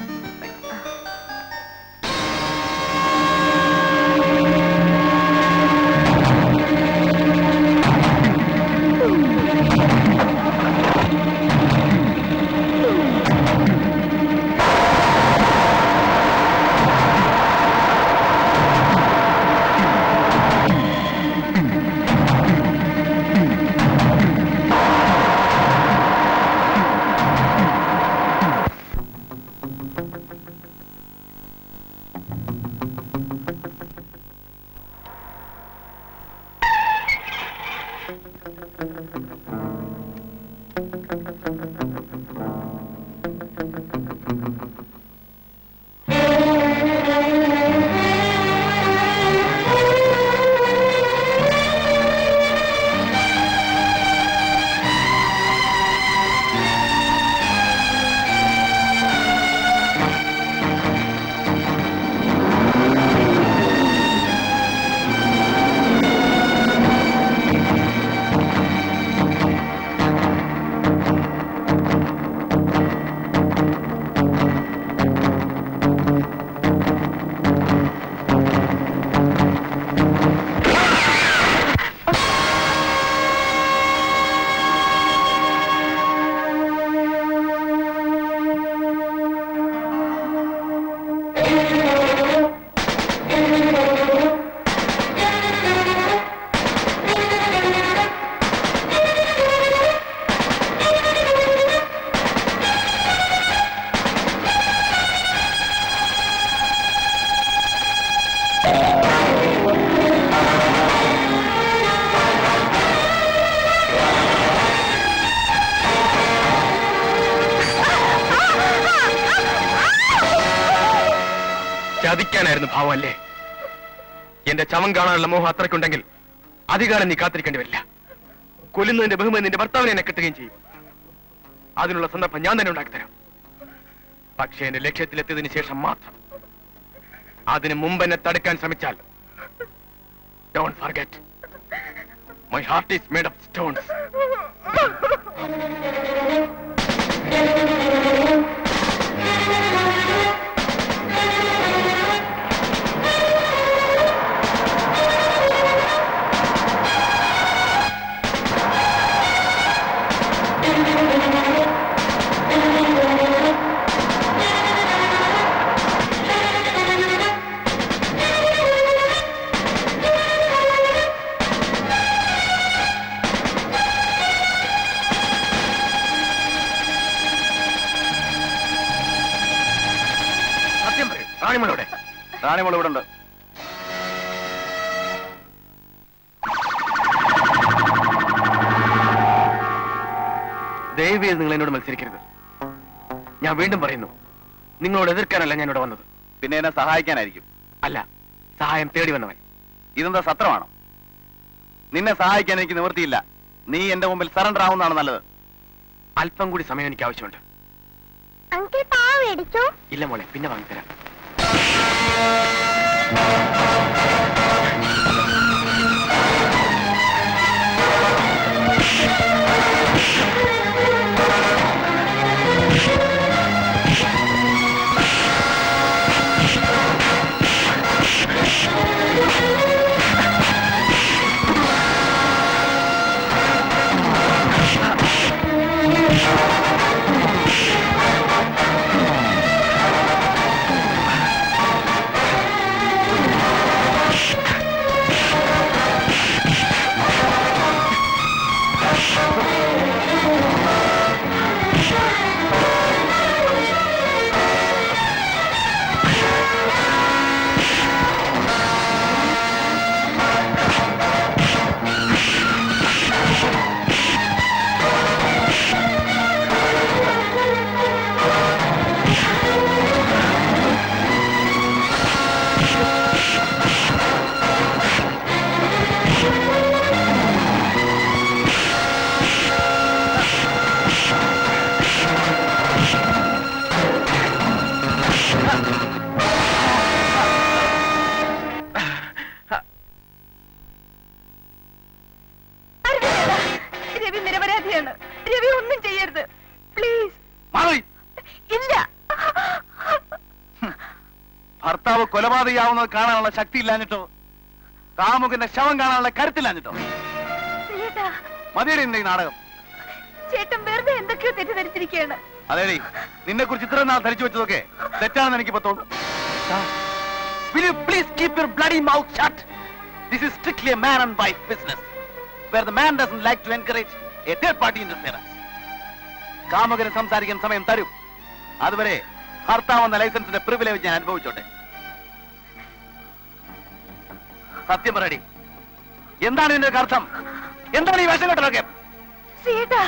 ചതിക്കാനായിരുന്നു ഭാവം അല്ലേ എന്റെ ചമം കാണാനുള്ള മോഹം അത്രയ്ക്കുണ്ടെങ്കിൽ അധികാരം നീ കാത്തിരിക്കേണ്ടി വരില്ല കൊല്ലുന്നതിന്റെ ബഹുമതി നിന്റെ ഭർത്താവിനെ എന്നെ കിട്ടുകയും ചെയ്യും അതിനുള്ള സന്ദർഭം ഞാൻ തന്നെ ഉണ്ടാക്കിത്തരാം പക്ഷേ എന്റെ ലക്ഷ്യത്തിലെത്തിയതിനു ശേഷം മാത്രം അതിനു മുമ്പ് എന്നെ തടുക്കാൻ ശ്രമിച്ചാൽ don't forget my heart is made of stones സത്യം പറയൂ റാണിമോളോടെ റാണിമോൾ ഇവിടെ ഉണ്ട് ദയവേത് നിങ്ങൾ എന്നോട് മത്സരിക്കരുത് ഞാൻ വീണ്ടും പറയുന്നു നിങ്ങളോട് എതിർക്കാനല്ല ഞാൻ ഇവിടെ വന്നത് പിന്നെ എന്നെ സഹായിക്കാനായിരിക്കും അല്ല സഹായം തേടി വന്നവൻ ഇതെന്താ സത്രമാണോ നിന്നെ സഹായിക്കാൻ എനിക്ക് നിവൃത്തിയില്ല നീ എന്റെ മുമ്പിൽ സറണ്ടർ ആവുന്നതാണ് നല്ലത് അല്പം കൂടി സമയം എനിക്ക് ആവശ്യമുണ്ട് അങ്കിൾ പാ മേടിച്ചോ ഇല്ല മോളെ പിന്നെ വാങ്ങിത്തരാം രവി നിരപരാധിയാണ് രവി ഒന്നും ചെയ്യരുത് പ്ലീസ് മാധവി ഇല്ല ഭർത്താവ് കൊലപാതകയാവുന്നത് കാണാനുള്ള ശക്തി ഇല്ലാഞ്ഞിട്ടോ കാമുകന്റെ ശവം കാണാനുള്ള കരുത്തില്ലാഞ്ഞിട്ടോ ശ്രീയേട്ടാ മതിയുടെ ഈ നാടകം ചേട്ടൻ വെറുതെ എന്തൊക്കെയോ തെറ്റിദ്ധരിച്ചിരിക്കുകയാണ് അതേടി നിന്നെ കുറിച്ച് ഇത്ര നാൾ ധരിച്ചു വെച്ചതൊക്കെ തെറ്റാണെന്ന് എനിക്കിപ്പോ തോന്നുന്നു Will you please keep your bloody mouth shut? This is strictly a man and wife business, where the man doesn't like to encourage a third party interference. കാമുകന് സംസാരിക്കാൻ സമയം തരും അതുവരെ ഭർത്താവ് എന്ന ലൈസൻസിന്റെ പ്രിവിലേജ് ഞാൻ അനുഭവിച്ചോട്ടെ സത്യം പറയടി എന്താണ് ഇതിന്റെ ഒക്കെ അർത്ഥം എന്താണ് ഈ വേഷം കെട്ടലൊക്കെ ശ്രീയേട്ടാ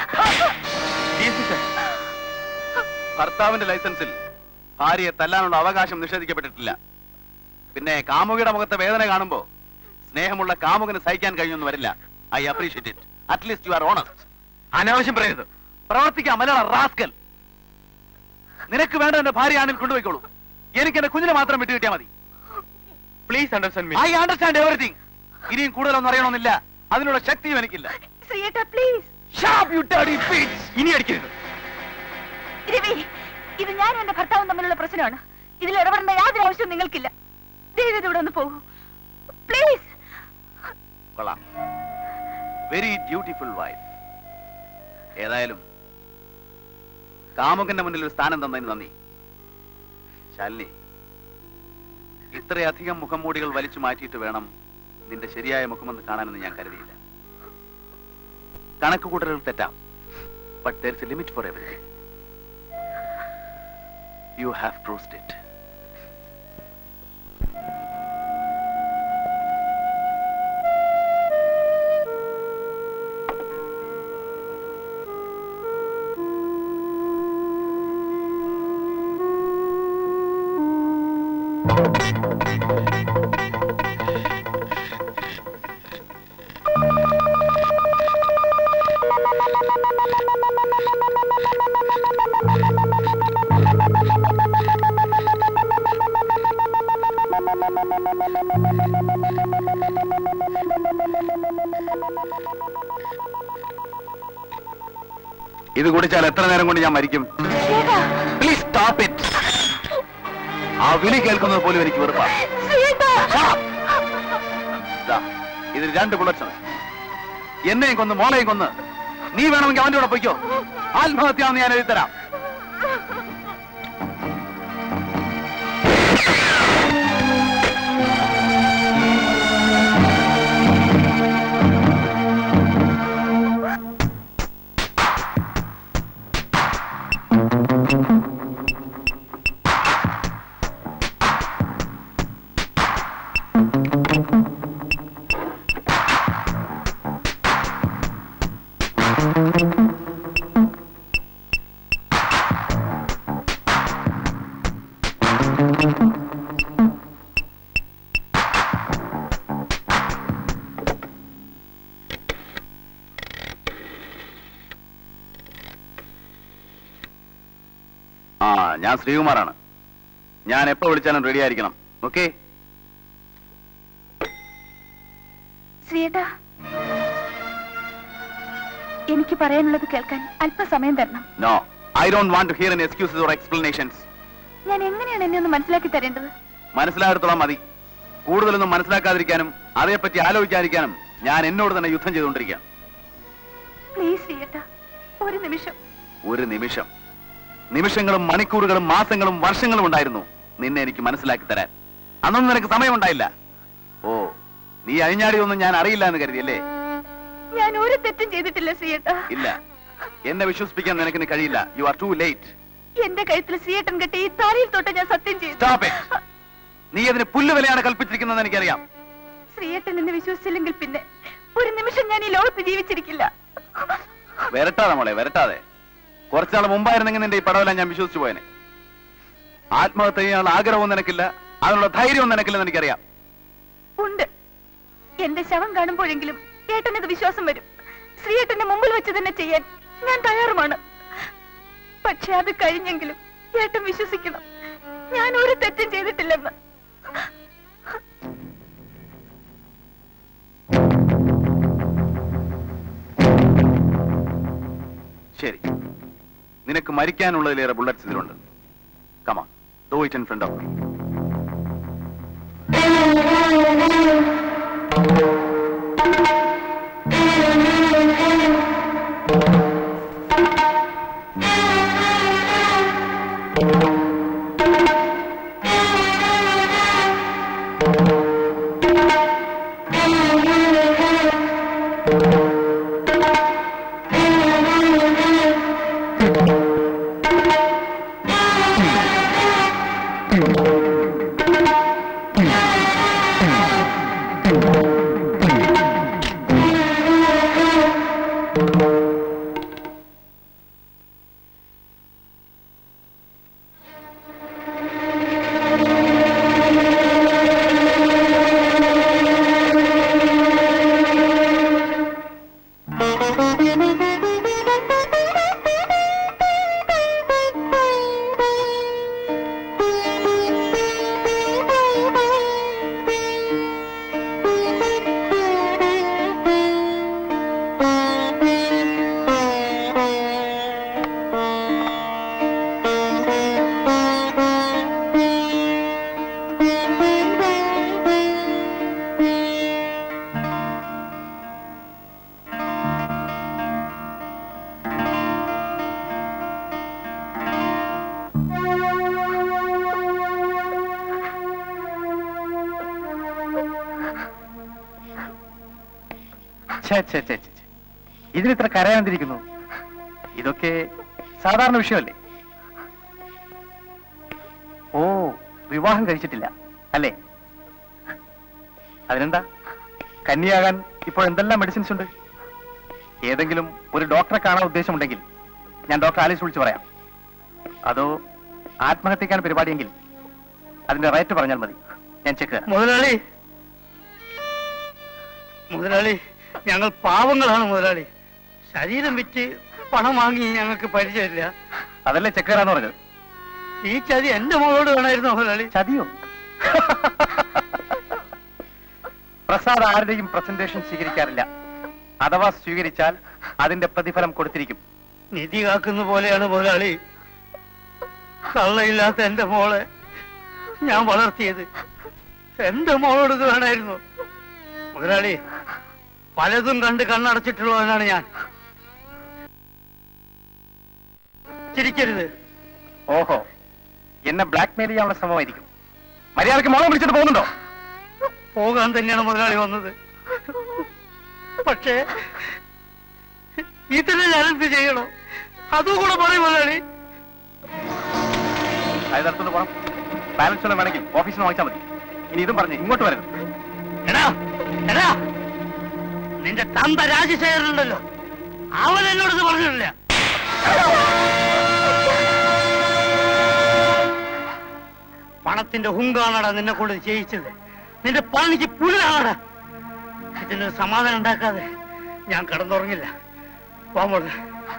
ഭർത്താവിന്റെ ലൈസൻസിൽ ഭാര്യയെ തല്ലാനുള്ള അവകാശം നിഷേധിക്കപ്പെട്ടിട്ടില്ല പിന്നെ കാമുകിയുടെ മുഖത്തെ വേദന കാണുമ്പോ സ്നേഹമുള്ള കാമുകന് സഹിക്കാൻ കഴിയുമെന്ന് വരില്ല I appreciate it at least you are honest അനാവശ്യം പറയരുത് പ്രവർത്തിക്കാം മലയാള റാസ്കൽ നിനക്ക് വേണ്ട എന്റെ ഭാര്യ ആണിൽ കൊണ്ടുപോയിക്കോളൂ എനിക്ക് എന്റെ കുഞ്ഞിനെ മാത്രം വിട്ടു കിട്ടിയാൽ മതി please understand me I understand everything ഇനിയും കൂടുതലൊന്നും അറിയണമെന്നില്ല അതിനുള്ള ശക്തിയും എനിക്കില്ല ശ്രീയേട്ടാ please Sharp, you dirty bitch! ഇനി അടിക്കരുത് രവി ഇത് ഞാനും എന്റെ ഭർത്താവും തമ്മിലുള്ള പ്രശ്നമാണ് ഇതിൽ ഇടപെടേണ്ട യാതൊരു ആവശ്യവും നിങ്ങൾക്കില്ല ദയവ് ഇത് ഇവിടെ ഒന്ന് പോകൂ പ്ലീസ് കൊള്ളാം വെരി ഡ്യൂട്ടിഫുൾ വൈഫ് ഏതായാലും കാമുകന്റെ മുന്നിൽ ഒരു സ്ഥാനം തന്നതിന് നന്ദി ശാലിനി ഇത്രയധികം മുഖംമൂടികൾ വലിച്ചു മാറ്റിയിട്ട് വേണം നിന്റെ ശരിയായ മുഖമെന്ന് കാണാനെന്ന് ഞാൻ കരുതിയില്ല കണക്ക് കൂട്ടലുകൾ തെറ്റാം but there is a limit for everything you have proved it Thank you. ഇത് കുടിച്ചാൽ എത്ര നേരം കൊണ്ട് ഞാൻ മരിക്കും പ്ലീസ് സ്റ്റോപ്പ് ഇറ്റ് ആ വിളി കേൾക്കുന്നത് പോലും എനിക്ക് വെറുപ്പാണ് ദാ, ഇതിൽ രണ്ട് ബുള്ളറ്റ്സ് ആണ് എന്നെയും കൊന്ന് മോളെയും കൊന്ന് നീ വേണമെങ്കിൽ അവന്റെ കൂടെ പൊയ്ക്കോ ആത്മഹത്യാന്ന് ഞാൻ എഴുതി തരാം ആ ഞാൻ ശ്രീകുമാറാണ് ഞാൻ എപ്പോ വിളിച്ചാലും റെഡി ആയിരിക്കണം ഓക്കെ ശ്രീയേട്ടാ എനിക്ക് പറയാനുള്ളത് കേൾക്കാൻ അല്പസമയം തരണം no I don't want to hear any excuses or explanations ഞാൻ എങ്ങനെയാണ് എന്നെ ഒന്ന് മനസ്സിലാക്കി തരേണ്ടത് മനസ്സിലാകത്തോളം മതി കൂടുതലൊന്നും മനസ്സിലാക്കാതിരിക്കാനും അതേപ്പറ്റി ആലോചിക്കാതിരിക്കാനും ഞാൻ എന്നോട് തന്നെ യുദ്ധം ചെയ്തുകൊണ്ടിരിക്കുകയാണ് പ്ലീസ് ശ്രീയേട്ടാ ഒരു നിമിഷം ഒരു നിമിഷം നിമിഷങ്ങളും മണിക്കൂറുകളും മാസങ്ങളും വർഷങ്ങളും ഉണ്ടായിരുന്നു നിന്നെ എനിക്ക് മനസ്സിലാക്കി തരാൻ അന്നൊന്നും നിനക്ക് സമയമുണ്ടായില്ല ഓ നീ അഴിഞ്ഞാടിയൊന്നും ഞാൻ അറിയില്ല എന്ന് കരുതിയല്ലേ ഞാൻ ഒരു തെറ്റും ചെയ്തിട്ടില്ല ശ്രീയേട്ടാ ഇല്ല എന്നെ വിശ്വസിപ്പിക്കാൻ നിനക്ക് ഇനി കഴിയില്ല യു ആർ ടു ലേറ്റ് എന്റെ കഴുത്തിൽ ശ്രീയേട്ടൻ കെട്ടി ഈ താലിയിൽ തൊട്ട് ഞാൻ സത്യം ചെയ്തു Stop it. നീ അതിന് പുല്ലുവിലയാണ് കൽപ്പിച്ചിരിക്കുന്നത് എനിക്കറിയാം ശ്രീയേട്ടൻ എന്നെ വിശ്വസിച്ചില്ലെങ്കിൽ പിന്നെ ഒരു നിമിഷം ഞാൻ ഈ ലോകത്ത് ജീവിച്ചിരിക്കില്ല വരട്ടാതെ മോളെ വരട്ടാതെ കുറച്ചാൾ മുമ്പായിരുന്നെങ്കിൽ നിന്റെ ഈ പടവെല്ലാം ഞാൻ വിശ്വസിച്ചു പോയനെ ആത്മഹത്യ ചെയ്യാനുള്ള ആഗ്രഹവും നിനക്കില്ല അതിനുള്ള ധൈര്യവും നിനക്കില്ലെന്ന് എനിക്കറിയാം ഉണ്ട് എന്റെ ശവം കാണുമ്പോഴെങ്കിലും ഏട്ടനത് വിശ്വാസം വരും ശ്രീയേട്ടന്റെ മുമ്പിൽ വെച്ച് തന്നെ ചെയ്യാൻ ഞാൻ തയ്യാറുമാണ് പക്ഷെ അത് കഴിഞ്ഞെങ്കിലും ഏട്ടൻ വിശ്വസിക്കണം ഞാൻ ഒരു തെറ്റും ചെയ്തിട്ടില്ലെന്ന് ശരി നിനക്ക് മരിക്കാനുള്ളതിലേറെ ബുള്ളറ്റ്സ് ഇതിലുണ്ട് come on do it in front of ഛേ, ഛേ, ഛേ, ഛേ, ഛേ. ഇതിനിത്ര കരയാണ്ടിരിക്കുന്നു ഇതൊക്കെ സാധാരണ വിഷയമല്ലേ ഓ വിവാഹം കഴിച്ചിട്ടില്ല അല്ലേ അതിനെന്താ കന്യാകാൻ ഇപ്പോൾ എന്തെല്ലാം മെഡിസിൻസ് ഉണ്ട് ഏതെങ്കിലും ഒരു ഡോക്ടറെ കാണാൻ ഉദ്ദേശമുണ്ടെങ്കിൽ ഞാൻ ഡോക്ടർ ആലീസ് വിളിച്ച് പറയാം അതോ ആത്മഹത്യക്കാണ് പരിപാടിയെങ്കിൽ അതിന്റെ റേറ്റ് പറഞ്ഞാൽ മതി ഞാൻ ചെക്ക് തരാം മുതലാളി മുതലാളി ഞങ്ങൾ പാവങ്ങളാണ് മുതലാളി ശരീരം വിറ്റ് പണം വാങ്ങി ഞങ്ങൾക്ക് പരിചയമില്ല അതല്ലേ ചെക്ക് തരാന്ന് പറഞ്ഞത് ഈ ചതി എന്റെ മോളോട് വേണമായിരുന്നു മുതലാളി ചതിയോ പ്രസാദ് ആരുടെയും പ്രസന്റേഷൻ സ്വീകരിക്കാറില്ല അഥവാ സ്വീകരിച്ചാൽ അതിന്റെ പ്രതിഫലം കൊടുത്തിരിക്കും നിധി കാക്കുന്ന പോലെയാണ് മുതലാളി കള്ളയില്ലാത്ത എന്റെ മോളെ ഞാൻ വളർത്തിയത് എന്റെ മോളോട് ഇത് വേണമായിരുന്നു മുതലാളി പലതും കണ്ട് കണ്ണടച്ചിട്ടുള്ളവനാണ് ഞാൻ ചിരിക്കരുത് ഓഹോ എന്നെ ബ്ലാക്ക് മെയിൽ ചെയ്യാനുള്ള ശ്രമമായിരിക്കും മര്യാദക്ക് മോളെ വിളിച്ചിട്ട് പോകുന്നുണ്ടോ പോകാൻ തന്നെയാണ് മുതലാളി വന്നത് പക്ഷേ ഇതിന് ഞാൻ എന്ത് ചെയ്യണോ അതും കൂടെ പറയും മുതലാളി അയതടുത്തോണ്ട് പോണം ബാലൻസ് വല്ലതും വേണമെങ്കിൽ ഓഫീസിൽ നിന്ന് വാങ്ങിച്ചാൽ മതി ഇനി ഇതും പറഞ്ഞ് ഇങ്ങോട്ട് വരരുത് എടാ എടാ നിന്റെ തന്ത രാജശേഖരനുണ്ടല്ലോ അവൻ എന്നോട് ഇത് പറഞ്ഞിട്ടില്ല പണത്തിന്റെ ഹുങ്കാണടാ നിന്നെ കൊണ്ട് ചെയ്യിച്ചത് നിന്റെ പണിക്ക് പുല്ലാണടാ ഇതിനൊരു സമാധാനം ഉണ്ടാക്കാതെ ഞാൻ കിടന്നുറങ്ങില്ല പോമോളെ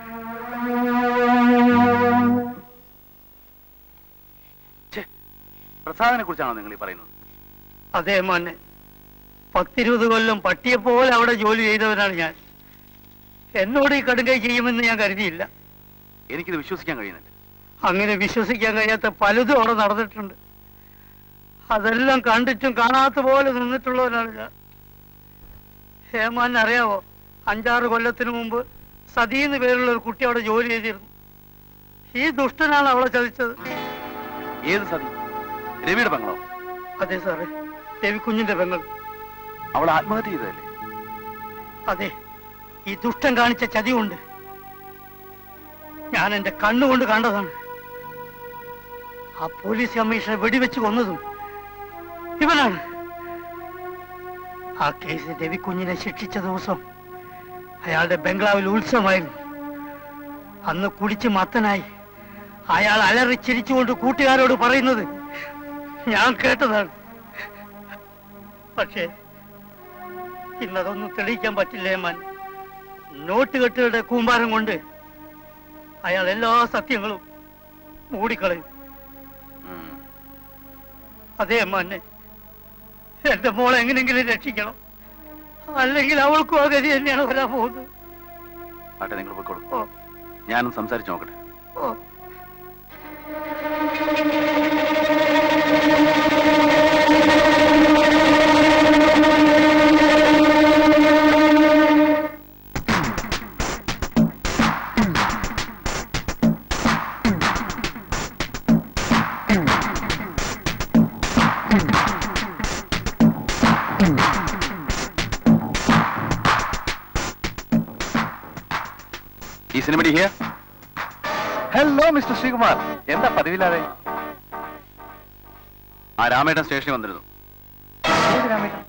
പ്രസാദിനെ കുറിച്ചാണോ നിങ്ങൾ ഈ പറയുന്നത് അതേ മോനെ പത്തിരുപത് കൊല്ലം പട്ടിയെ പോലെ അവിടെ ജോലി ചെയ്തവനാണ് ഞാൻ എന്നോട് ഈ കടുങ്കൈ ചെയ്യുമെന്ന് ഞാൻ കരുതിയില്ല എനിക്കിത് വിശ്വസിക്കാൻ കഴിയുന്നില്ല അങ്ങനെ വിശ്വസിക്കാൻ കഴിയാത്ത പലതും അവിടെ നടന്നിട്ടുണ്ട് അതെല്ലാം കണ്ടിട്ടും കാണാത്ത പോലെ നിന്നിട്ടുള്ളവനാണ് ഞാൻ ഹേമാൻ അറിയാവോ അഞ്ചാറ് കൊല്ലത്തിന് മുമ്പ് സതീന്ന് പേരുള്ള ഒരു കുട്ടി അവിടെ ജോലി ചെയ്തിരുന്നു ഈ ദുഷ്ടനാണ് അവളെ ചതിച്ചത് ഏത് സതി രവിയുടെ പെങ്ങളോ അതെ സാറേ രവിക്കുഞ്ഞിന്റെ പെങ്ങൾ അവൾ ആത്മഹത്യ ചെയ്തതല്ലേ അതെ ഈ ദുഷ്ടൻ കാണിച്ച ചതിവുണ്ട് ഞാൻ എന്റെ കണ്ണുകൊണ്ട് കണ്ടതാണ് ആ പോലീസ് കമ്മീഷണറെ വെടിവെച്ച് കൊന്നതും ഇവനാണ് ആ കേസ് രവിക്കുഞ്ഞിനെ ശിക്ഷിച്ച ദിവസം അയാളുടെ ബംഗ്ലാവിൽ ഉത്സവമായിരുന്നു അന്ന് കുടിച്ച് മത്തനായി അയാൾ അലറി ചിരിച്ചുകൊണ്ട് കൂട്ടുകാരോട് പറയുന്നത് ഞാൻ കേട്ടതാണ് പക്ഷേ ഇന്നതൊന്നും തെളിയിക്കാൻ പറ്റില്ലേ മാൻ നോട്ട് കെട്ടുകളുടെ കൂമ്പാരം കൊണ്ട് അയാൾ എല്ലാ സത്യങ്ങളും മൂടിക്കളയും അതേ മാന്നെ എന്റെ മോളെ എങ്ങനെങ്കിലും രക്ഷിക്കണം അല്ലെങ്കിൽ അവൾക്കും ആ ഗതി തന്നെയാണ് വരാൻ പോകുന്നത് ആട്ടെ നിങ്ങൾ പോയിക്കോളൂ ഓ ഞാനും സംസാരിച്ചു നോക്കട്ടെ ഓ ഈ cinema here hello mister Sreekumar എന്താ പതിവില്ലാതെ ആ രാമേട്ടൻ സ്റ്റേഷനിൽ വന്നിരുന്നു ഏത് രാമേട്ടൻ?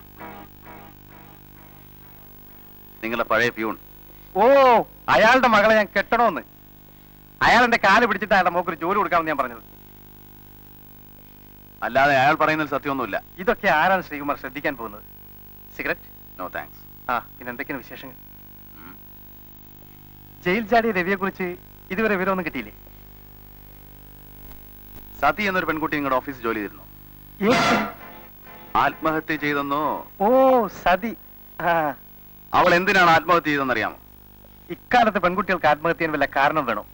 നിങ്ങളുടെ പഴയ പ്യൂൺ ഓ അയാളുടെ മകളെ ഞാൻ കെട്ടണമെന്ന് അയാൾ എന്റെ കാല് പിടിച്ചിട്ട് അയാളുടെ മോക്കൊരു ജോലി കൊടുക്കാമെന്ന് ഞാൻ പറഞ്ഞത് അല്ലാതെ അയാൾ പറയുന്നതിൽ സത്യമൊന്നുമില്ല ഇതൊക്കെ ആരാണ് ശ്രീകുമാർ ശ്രദ്ധിക്കാൻ പോകുന്നത് സിഗരറ്റ് നോ താങ്ക്സ് ആ പിന്നെ എന്തൊക്കെയാണ് വിശേഷങ്ങൾ ജയിൽ ചാടിയ രവിയെ കുറിച്ച് ഇതുവരെ വിവരമൊന്നും കിട്ടിയില്ലേ സതി എന്നൊരു പെൺകുട്ടി നിങ്ങളുടെ ഓഫീസിൽ ജോലി ചെയ്തിരുന്നു ഏത് സതി? ആത്മഹത്യ ചെയ്തെന്നോ ഓ സതി ആ അവൾ എന്തിനാണ് ആത്മഹത്യ ചെയ്തെന്നറിയാമോ ഇക്കാലത്ത് പെൺകുട്ടികൾക്ക് ആത്മഹത്യ ചെയ്യാൻ വല്ല കാരണം വേണോ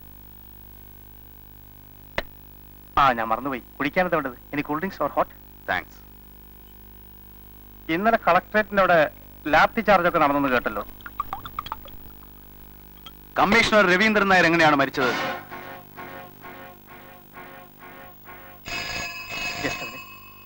ആ ഞാൻ മറന്നുപോയി കുടിക്കാനത് വേണ്ടത് ഇനി cool drinks or hot thanks ഇന്നലെ കളക്ടറേറ്റിന്റെ അവിടെ ലാപ്തി ചാർജ് ഒക്കെ നടന്നെന്ന് കേട്ടല്ലോ കമ്മീഷണർ രവീന്ദ്രൻ നായർ എങ്ങനെയാണ് മരിച്ചത് Just a minute.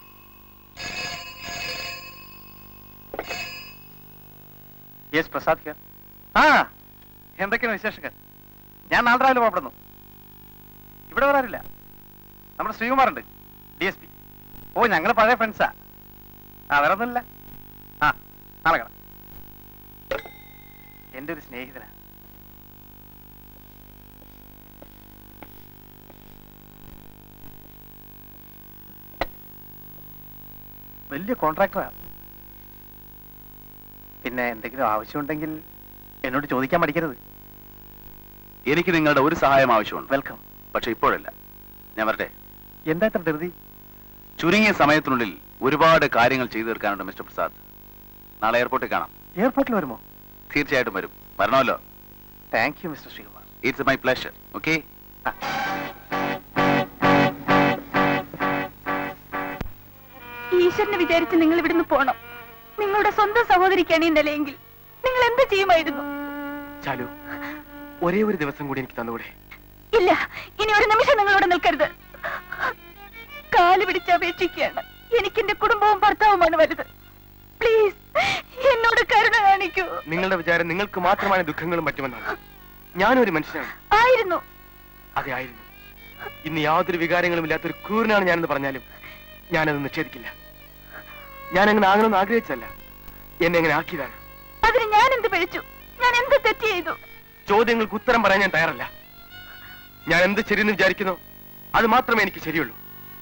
Yes Prasad here ആ എന്തൊക്കെയാണ് വിശേഷങ്ങൾ ഞാൻ നാളെ രാവിലെ പുറപ്പെടുന്നു ഇവിടെ വരാറില്ല നമ്മുടെ ശ്രീകുമാറുണ്ട് ഡി എസ് പി ഓ ഞങ്ങൾ പഴയ ഫ്രണ്ട്സാ ആ വേറെ ഒന്നുമില്ല ആ നാളെ കാണാം എൻ്റെ ഒരു സ്നേഹിതനാ വലിയ കോൺട്രാക്ടറാ പിന്നെ എന്തെങ്കിലും ആവശ്യമുണ്ടെങ്കിൽ എന്നോട് ചോദിക്കാൻ മടിക്കരുത് എനിക്ക് നിങ്ങളുടെ ഒരു സഹായം ആവശ്യമുണ്ട് വെൽക്കം പക്ഷെ ഇപ്പോഴല്ല ഞാൻ വരട്ടെ എന്താ ഇത്ര ധൃതി ചുരുങ്ങിയ സമയത്തിനുള്ളിൽ ഒരുപാട് കാര്യങ്ങൾ ചെയ്തു തീർക്കാനുണ്ട് മിസ്റ്റർ പ്രസാദ് നാളെ എയർപോർട്ടിൽ കാണാം എയർപോർട്ടിൽ വരുമോ തീർച്ചയായിട്ടും വരും വരണമല്ലോ thank you mister Sreekumar it's my pleasure okay ഈശ്വരനെ വിചാരിച്ച് നിങ്ങൾ ഇവിടുന്ന് പോണം നിങ്ങളുടെ സ്വന്തം സഹോദരിക്കാണ് ഈ നിലയെങ്കിൽ നിങ്ങൾ എന്ത് ചെയ്യുമായിരുന്നു ചാലു ഒരേ ഒരു ദിവസം കൂടി എനിക്ക് തന്നുകൂടെ ഇല്ല ഇനി ഒരു നിമിഷം നിങ്ങളോട് നിൽക്കരുത് കാല് പിടിച്ച് അപേക്ഷിക്കുകയാണ് എനിക്ക് എന്റെ കുടുംബവും ഭർത്താവുമാണ് വലുത് പ്ലീസ് എന്നോട് കരുണ കാണിക്കൂ നിങ്ങളുടെ വിചാരം നിങ്ങൾക്ക് മാത്രമാണ് ദുഃഖങ്ങളും മറ്റുമെന്നാണ് ഞാനൊരു മനുഷ്യനാണ് ആയിരുന്നു അതെ ആയിരുന്നു ഇന്ന് യാതൊരു വികാരങ്ങളും ഇല്ലാത്തൊരു ക്രൂരനാണ് ഞാനെന്ന് പറഞ്ഞാലും ഞാനത് നിഷേധിക്കില്ല ഞാൻ അങ്ങനെ ആകണമെന്ന് ആഗ്രഹിച്ചല്ല എന്നെ അങ്ങനെ ആക്കിയതാണ് അതിന് ഞാൻ എന്ത് പിഴച്ചു ഞാൻ എന്ത് തെറ്റ് ചെയ്തു ചോദ്യങ്ങൾക്ക് ഉത്തരം പറയാൻ ഞാൻ തയ്യാറല്ല ഞാൻ എന്ത് ശരിയെന്ന് വിചാരിക്കുന്നു അത് മാത്രമേ എനിക്ക് ശരിയുള്ളൂ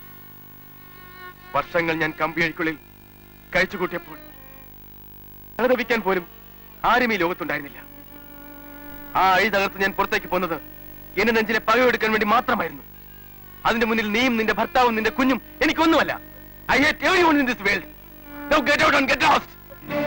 വർഷങ്ങൾ ഞാൻ കമ്പിയഴിക്കുള്ളിൽ കഴിച്ചു കൂട്ടിയപ്പോൾ അനുഭവിക്കാൻ പോലും ആരും ഈ ലോകത്തുണ്ടായിരുന്നില്ല ആ അഴി തകർത്ത് ഞാൻ പുറത്തേക്ക് പോന്നത് എന്റെ നെഞ്ചിലെ പകയെടുക്കാൻ വേണ്ടി മാത്രമായിരുന്നു അതിന്റെ മുന്നിൽ നീയും നിന്റെ ഭർത്താവും നിന്റെ കുഞ്ഞും എനിക്കൊന്നുമല്ല I hate everyone in this world no get out and get lost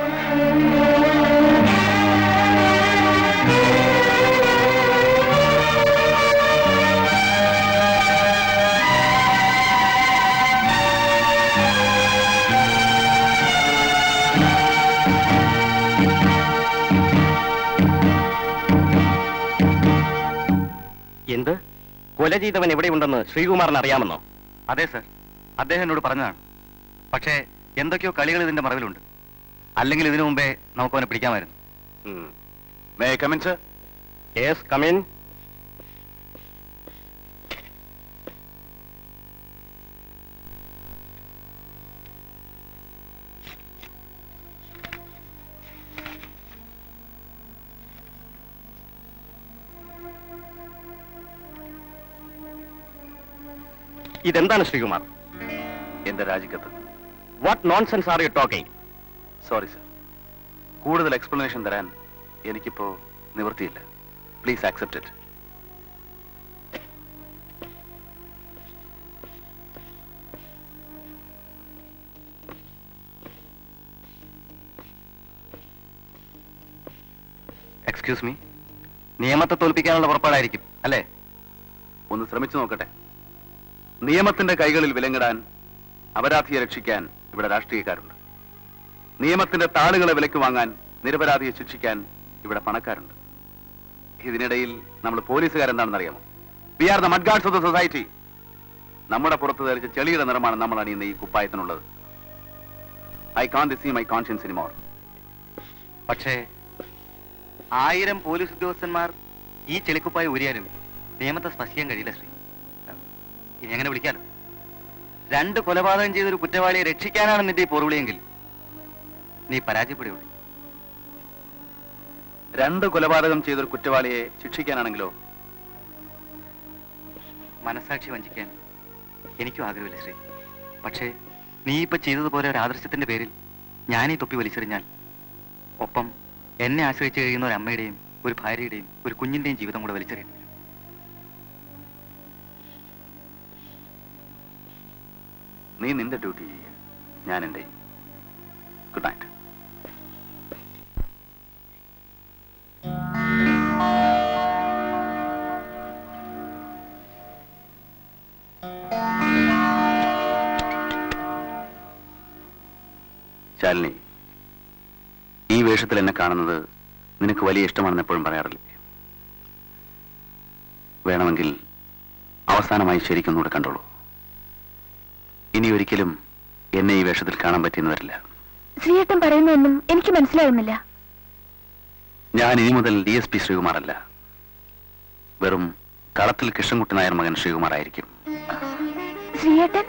എന്ത് കൊല ചെയ്തവൻ എവിടെയുണ്ടെന്ന് ശ്രീകുമാറിന് അറിയാമെന്നോ അതെ സർ അദ്ദേഹം എന്നോട് പറഞ്ഞതാണ് പക്ഷേ എന്തൊക്കെയോ കളികൾ ഇതിന്റെ മറവിലുണ്ട് അല്ലെങ്കിൽ ഇതിനു മുമ്പേ നമുക്ക് അവനെ പിടിക്കാമായിരുന്നു may come in sir yes come in ഇതെന്താണ് ശ്രീകുമാർ എന്റെ രാജിക്കത്ത് what nonsense are you talking sorry sir കൂടുതൽ എക്സ്പ്ലനേഷൻ തരാൻ എനിക്കിപ്പോ നിവൃത്തിയില്ല please accept it excuse me നിയമത്തെ തോൽപ്പിക്കാനുള്ള പുറപ്പാടായിരിക്കും അല്ലേ ഒന്ന് ശ്രമിച്ചു നോക്കട്ടെ നിയമത്തിന്റെ കൈകളിൽ വിലങ്ങിടാൻ അപരാധിയെ രക്ഷിക്കാൻ ഇവിടെ രാഷ്ട്രീയക്കാരുണ്ട് നിയമത്തിന്റെ താളുകളെ വിലക്ക് വാങ്ങാൻ നിരപരാധിയെ ശിക്ഷിക്കാൻ ഇവിടെ പണക്കാരുണ്ട് ഇതിനിടയിൽ നമ്മൾ പോലീസുകാരെന്താണെന്ന് അറിയാമോ we are the mudguards of the society നമ്മുടെ പുറത്ത് ധരിച്ച ചെളിയുടെ നിറമാണ് നമ്മൾ അണിയുന്ന ഈ കുപ്പായത്തിനുള്ളത് I can't see my conscience anymore പക്ഷേ ആയിരം പോലീസ് ഉദ്യോഗസ്ഥന്മാർ ഈ ചെളിക്കുപ്പായ ഊരിയാലും നിയമത്തെ സ്പർശിക്കാൻ കഴിയില്ല ശ്രീ ഇനി എങ്ങനെ വിളിക്കാലോ രണ്ട് കൊലപാതകം ചെയ്തൊരു കുറ്റവാളിയെ രക്ഷിക്കാനാണ് നിന്റെ ഈ പോർവിളിയെങ്കിൽ നീ പരാജയപ്പെടുകയുള്ളൂ രണ്ട് കൊലപാതകം ചെയ്തൊരു കുറ്റവാളിയെ ശിക്ഷിക്കാനാണെങ്കിലോ മനസാക്ഷി വഞ്ചിക്കാൻ എനിക്കും ആഗ്രഹമില്ല ശ്രീ പക്ഷേ നീ ഇപ്പൊ ചെയ്തതുപോലെ ഒരു ആദർശത്തിന്റെ പേരിൽ ഞാൻ ഈ തൊപ്പി വലിച്ചെറിഞ്ഞാൽ ഒപ്പം എന്നെ ആശ്രയിച്ച് കഴിയുന്ന ഒരു അമ്മയുടെയും ഒരു ഭാര്യയുടെയും ഒരു കുഞ്ഞിന്റെയും ജീവിതം കൂടെ വലിച്ചെറിയേണ്ടി വരും നീ നിന്റെ ഡ്യൂട്ടി ചെയ്യുക ഞാൻ എന്റെ ഗുഡ് നൈറ്റ് ശാലിനി ഈ വേഷത്തിൽ എന്നെ കാണുന്നത് നിനക്ക് വലിയ ഇഷ്ടമാണെന്ന് എപ്പോഴും പറയാറില്ലേ വേണമെങ്കിൽ അവസാനമായി ശരിക്കൊന്നുകൂടെ കണ്ടോളൂ ഇനി ഒരിക്കലും എന്നെ ഈ വേഷത്തിൽ കാണാൻ പറ്റിയെന്ന് വരില്ല ശ്രീയേട്ടൻ പറയുന്നതൊന്നും എനിക്ക് മനസ്സിലാവുന്നില്ല ഞാൻ ഇനി മുതൽ ഡി എസ് പി ശ്രീകുമാറല്ല വെറും കളത്തിൽ കൃഷ്ണൻകുട്ടി നായർ മകൻ ശ്രീകുമാർ ആയിരിക്കും ശ്രീയേട്ടൻ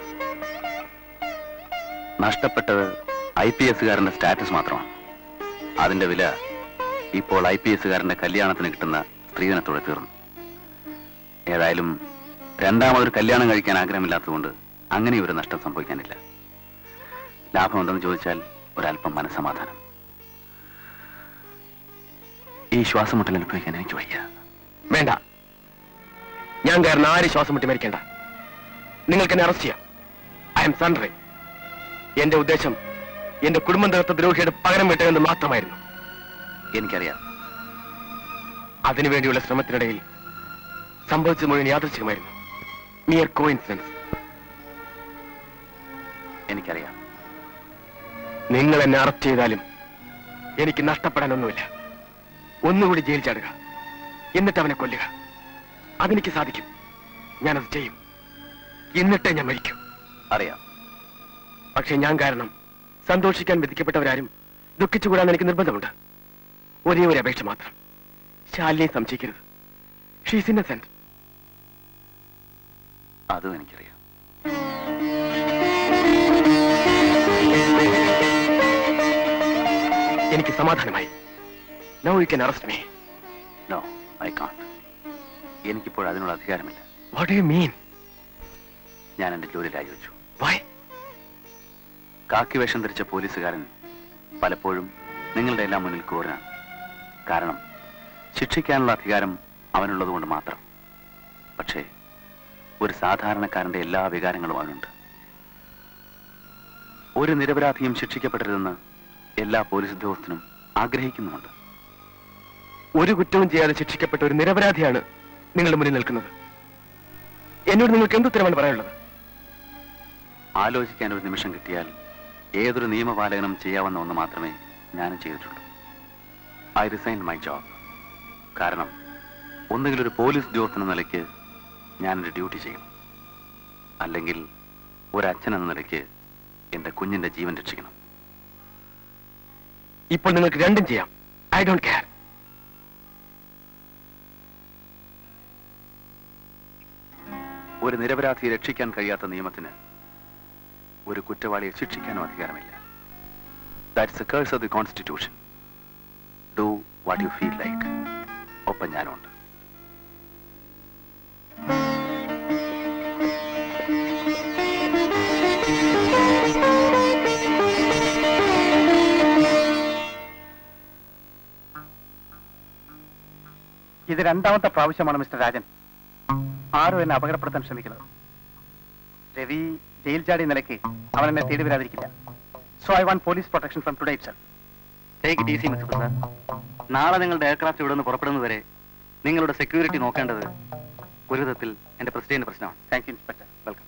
നഷ്ടപ്പെട്ടത് ഐ പി എസുകാരന്റെ സ്റ്റാറ്റസ് മാത്രമാണ് അതിന്റെ വില ഇപ്പോൾ ഐ പി എസുകാരന്റെ കല്യാണത്തിന് കിട്ടുന്ന സ്ത്രീധനത്തോടെ തീർന്നു ഏതായാലും രണ്ടാമതൊരു കല്യാണം കഴിക്കാൻ ആഗ്രഹമില്ലാത്തതുകൊണ്ട് അങ്ങനെ ഒരു നഷ്ടം സംഭവിക്കാനില്ല ലാഭം എന്തെന്ന് ചോദിച്ചാൽ ഒരല്പം മനസ്സമാധാനം ഈ ശ്വാസമുട്ടൽ അനുഭവിക്കാൻ എനിക്ക് വയ്യ വേണ്ട ഞാൻ കാരണം ആരും ശ്വാസം മുട്ടി മരിക്കേണ്ട നിങ്ങൾക്ക് എന്നെ അറസ്റ്റ് ചെയ്യാം ഐ എം സൺറൈ എന്റെ ഉദ്ദേശം എന്റെ കുടുംബം തീർത്ത ദ്രോഹിയുടെ പകരം വീട്ടുക എന്ന് മാത്രമായിരുന്നു എനിക്കറിയാം അതിനുവേണ്ടിയുള്ള ശ്രമത്തിനിടയിൽ സംഭവിച്ചത് മുഴുവൻ യാദൃച്ഛികമായിരുന്നു മിയർ കോ ഇൻസിഡൻസ് എനിക്കറിയാം നിങ്ങൾ എന്നെ അറസ്റ്റ് ചെയ്താലും എനിക്ക് നഷ്ടപ്പെടാനൊന്നുമില്ല ഒന്നുകൂടി ജയിൽ ചാടുക എന്നിട്ട് അവനെ കൊല്ലുക അതെനിക്ക് സാധിക്കും ഞാനത് ചെയ്യും എന്നിട്ടേ ഞാൻ മരിക്കൂ അറിയാം പക്ഷെ ഞാൻ കാരണം സന്തോഷിക്കാൻ വിധിക്കപ്പെട്ടവരാരും ദുഃഖിച്ചുകൂടാൻ എനിക്ക് നിർബന്ധമുണ്ട് ഒരേ ഒരു അപേക്ഷ മാത്രം ശാലിനെ സംശയിക്കരുത് ഷീസ് ഇന്നസെന്റ് അതും എനിക്കറിയാം എനിക്ക് സമാധാനമായി now you can arrest me no I can't എനിക്കിപ്പോൾ അതിനുള്ള അധികാരമില്ല വാട്ട് യു മീൻ ഞാൻ എന്റെ ജോലി രാജിവെച്ചു വൈ കാക്കി വേഷം ധരിച്ച പോലീസുകാരൻ പലപ്പോഴും നിങ്ങളുടെ എല്ലാം മുന്നിൽ കൂറിനാണ് കാരണം ശിക്ഷിക്കാനുള്ള അധികാരം അവനുള്ളതുകൊണ്ട് മാത്രം പക്ഷേ ഒരു സാധാരണക്കാരന്റെ എല്ലാ വികാരങ്ങളും അവനുണ്ട് ഒരു നിരപരാധിയും ശിക്ഷിക്കപ്പെടരുതെന്ന് എല്ലാ പോലീസ് ഉദ്യോഗസ്ഥനും ആഗ്രഹിക്കുന്നുമുണ്ട് ഒരു കുറ്റവും ചെയ്യാതെ ശിക്ഷിക്കപ്പെട്ട ഒരു നിരപരാധിയാണ് നിങ്ങളുടെ മുന്നിൽ നിൽക്കുന്നത് എന്നോട് നിങ്ങൾക്ക് എന്തുത്തരമാണ് പറയാനുള്ളത് ആലോചിക്കാൻ ഒരു നിമിഷം കിട്ടിയാൽ ഏതൊരു നിയമപാലകനും ചെയ്യാവുന്ന ഒന്ന് മാത്രമേ ഞാനും ചെയ്തിട്ടുള്ളൂ ഐ റിസൈൻ മൈ ജോബ് കാരണം ഒന്നുകിൽ ഒരു പോലീസ് ഉദ്യോഗസ്ഥൻ എന്ന നിലയ്ക്ക് ഞാൻ എൻ്റെ ഡ്യൂട്ടി ചെയ്യണം അല്ലെങ്കിൽ ഒരു അച്ഛൻ എന്ന നിലയ്ക്ക് എൻ്റെ കുഞ്ഞിൻ്റെ ജീവൻ രക്ഷിക്കണം ഇപ്പോൾ നിങ്ങൾക്ക് രണ്ടും ചെയ്യാം ഐ ഡോണ്ട് കെയർ ഒരു നിരപരാധിയെ രക്ഷിക്കാൻ കഴിയാത്ത നിയമത്തിന് ഒരു കുറ്റവാളിയെ ശിക്ഷിക്കാനും അധികാരമില്ല that's a curse of the constitution do what you feel like ഒപ്പം ഞാനുണ്ട് ഇത് രണ്ടാമത്തെ പ്രാവശ്യമാണ് മിസ്റ്റർ രാജൻ ആരും എന്നെ അപകടപ്പെടുത്താൻ ശ്രമിക്കുന്നത് രവി ജയിൽ ചാടിയ നിലയ്ക്ക് അവൻ എന്നെ തേടി വരാതിരിക്കില്ല so I want police protection from today itself take it easy mister Prasad നാളെ നിങ്ങളുടെ എയർക്രാഫ്റ്റ് ഇവിടെ നിന്ന് പുറപ്പെടുന്നതുവരെ നിങ്ങളുടെ സെക്യൂരിറ്റി നോക്കേണ്ടത് ഒരു വിധത്തിൽ എന്റെ പ്രസിഡന്റ് പ്രശ്നമാണ് thank you inspector welcome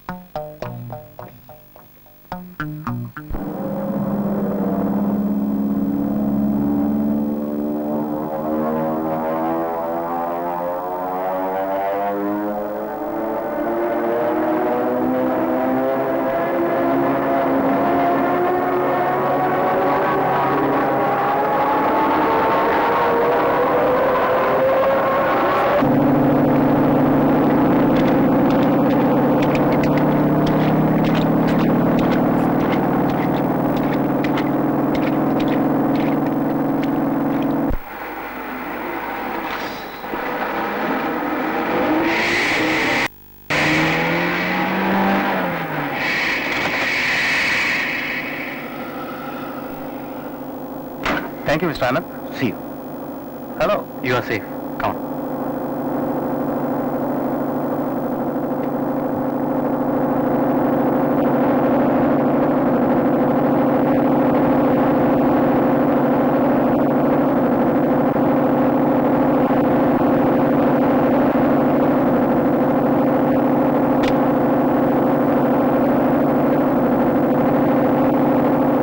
Thank you, Mr. Anand. See you. Hello. You are safe. Come on.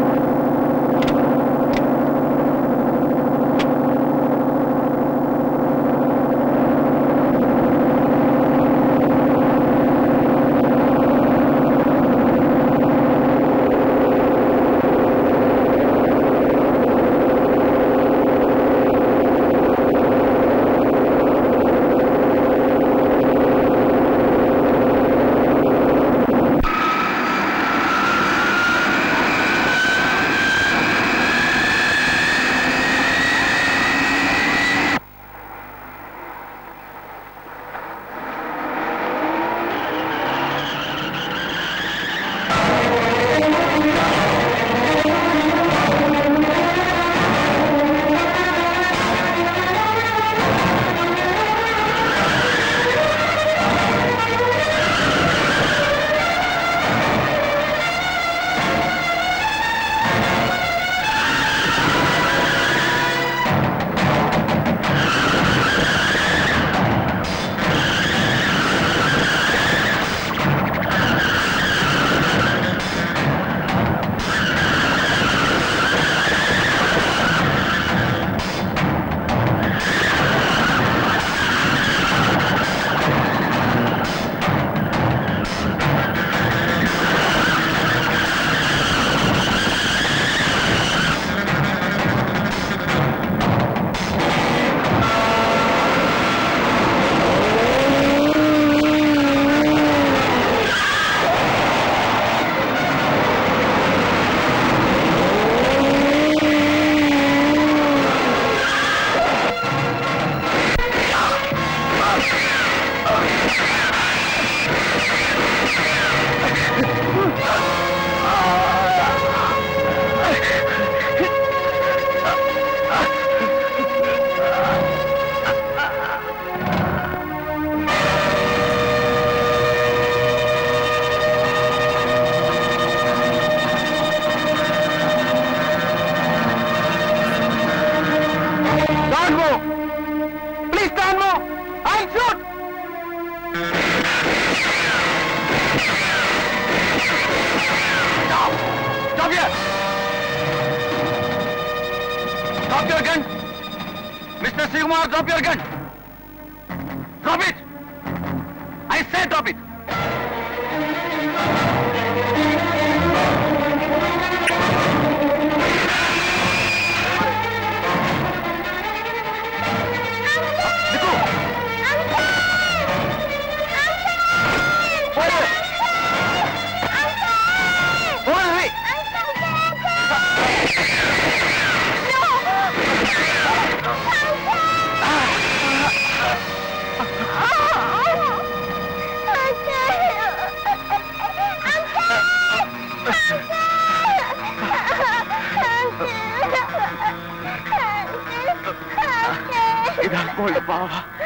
Thank move. Please don't move. I'll shoot. Stop. Stop here. Drop your gun. Mr. Sigmar, drop your gun. Drop it. I say drop it. ഇതാ മോളുടെ പാവ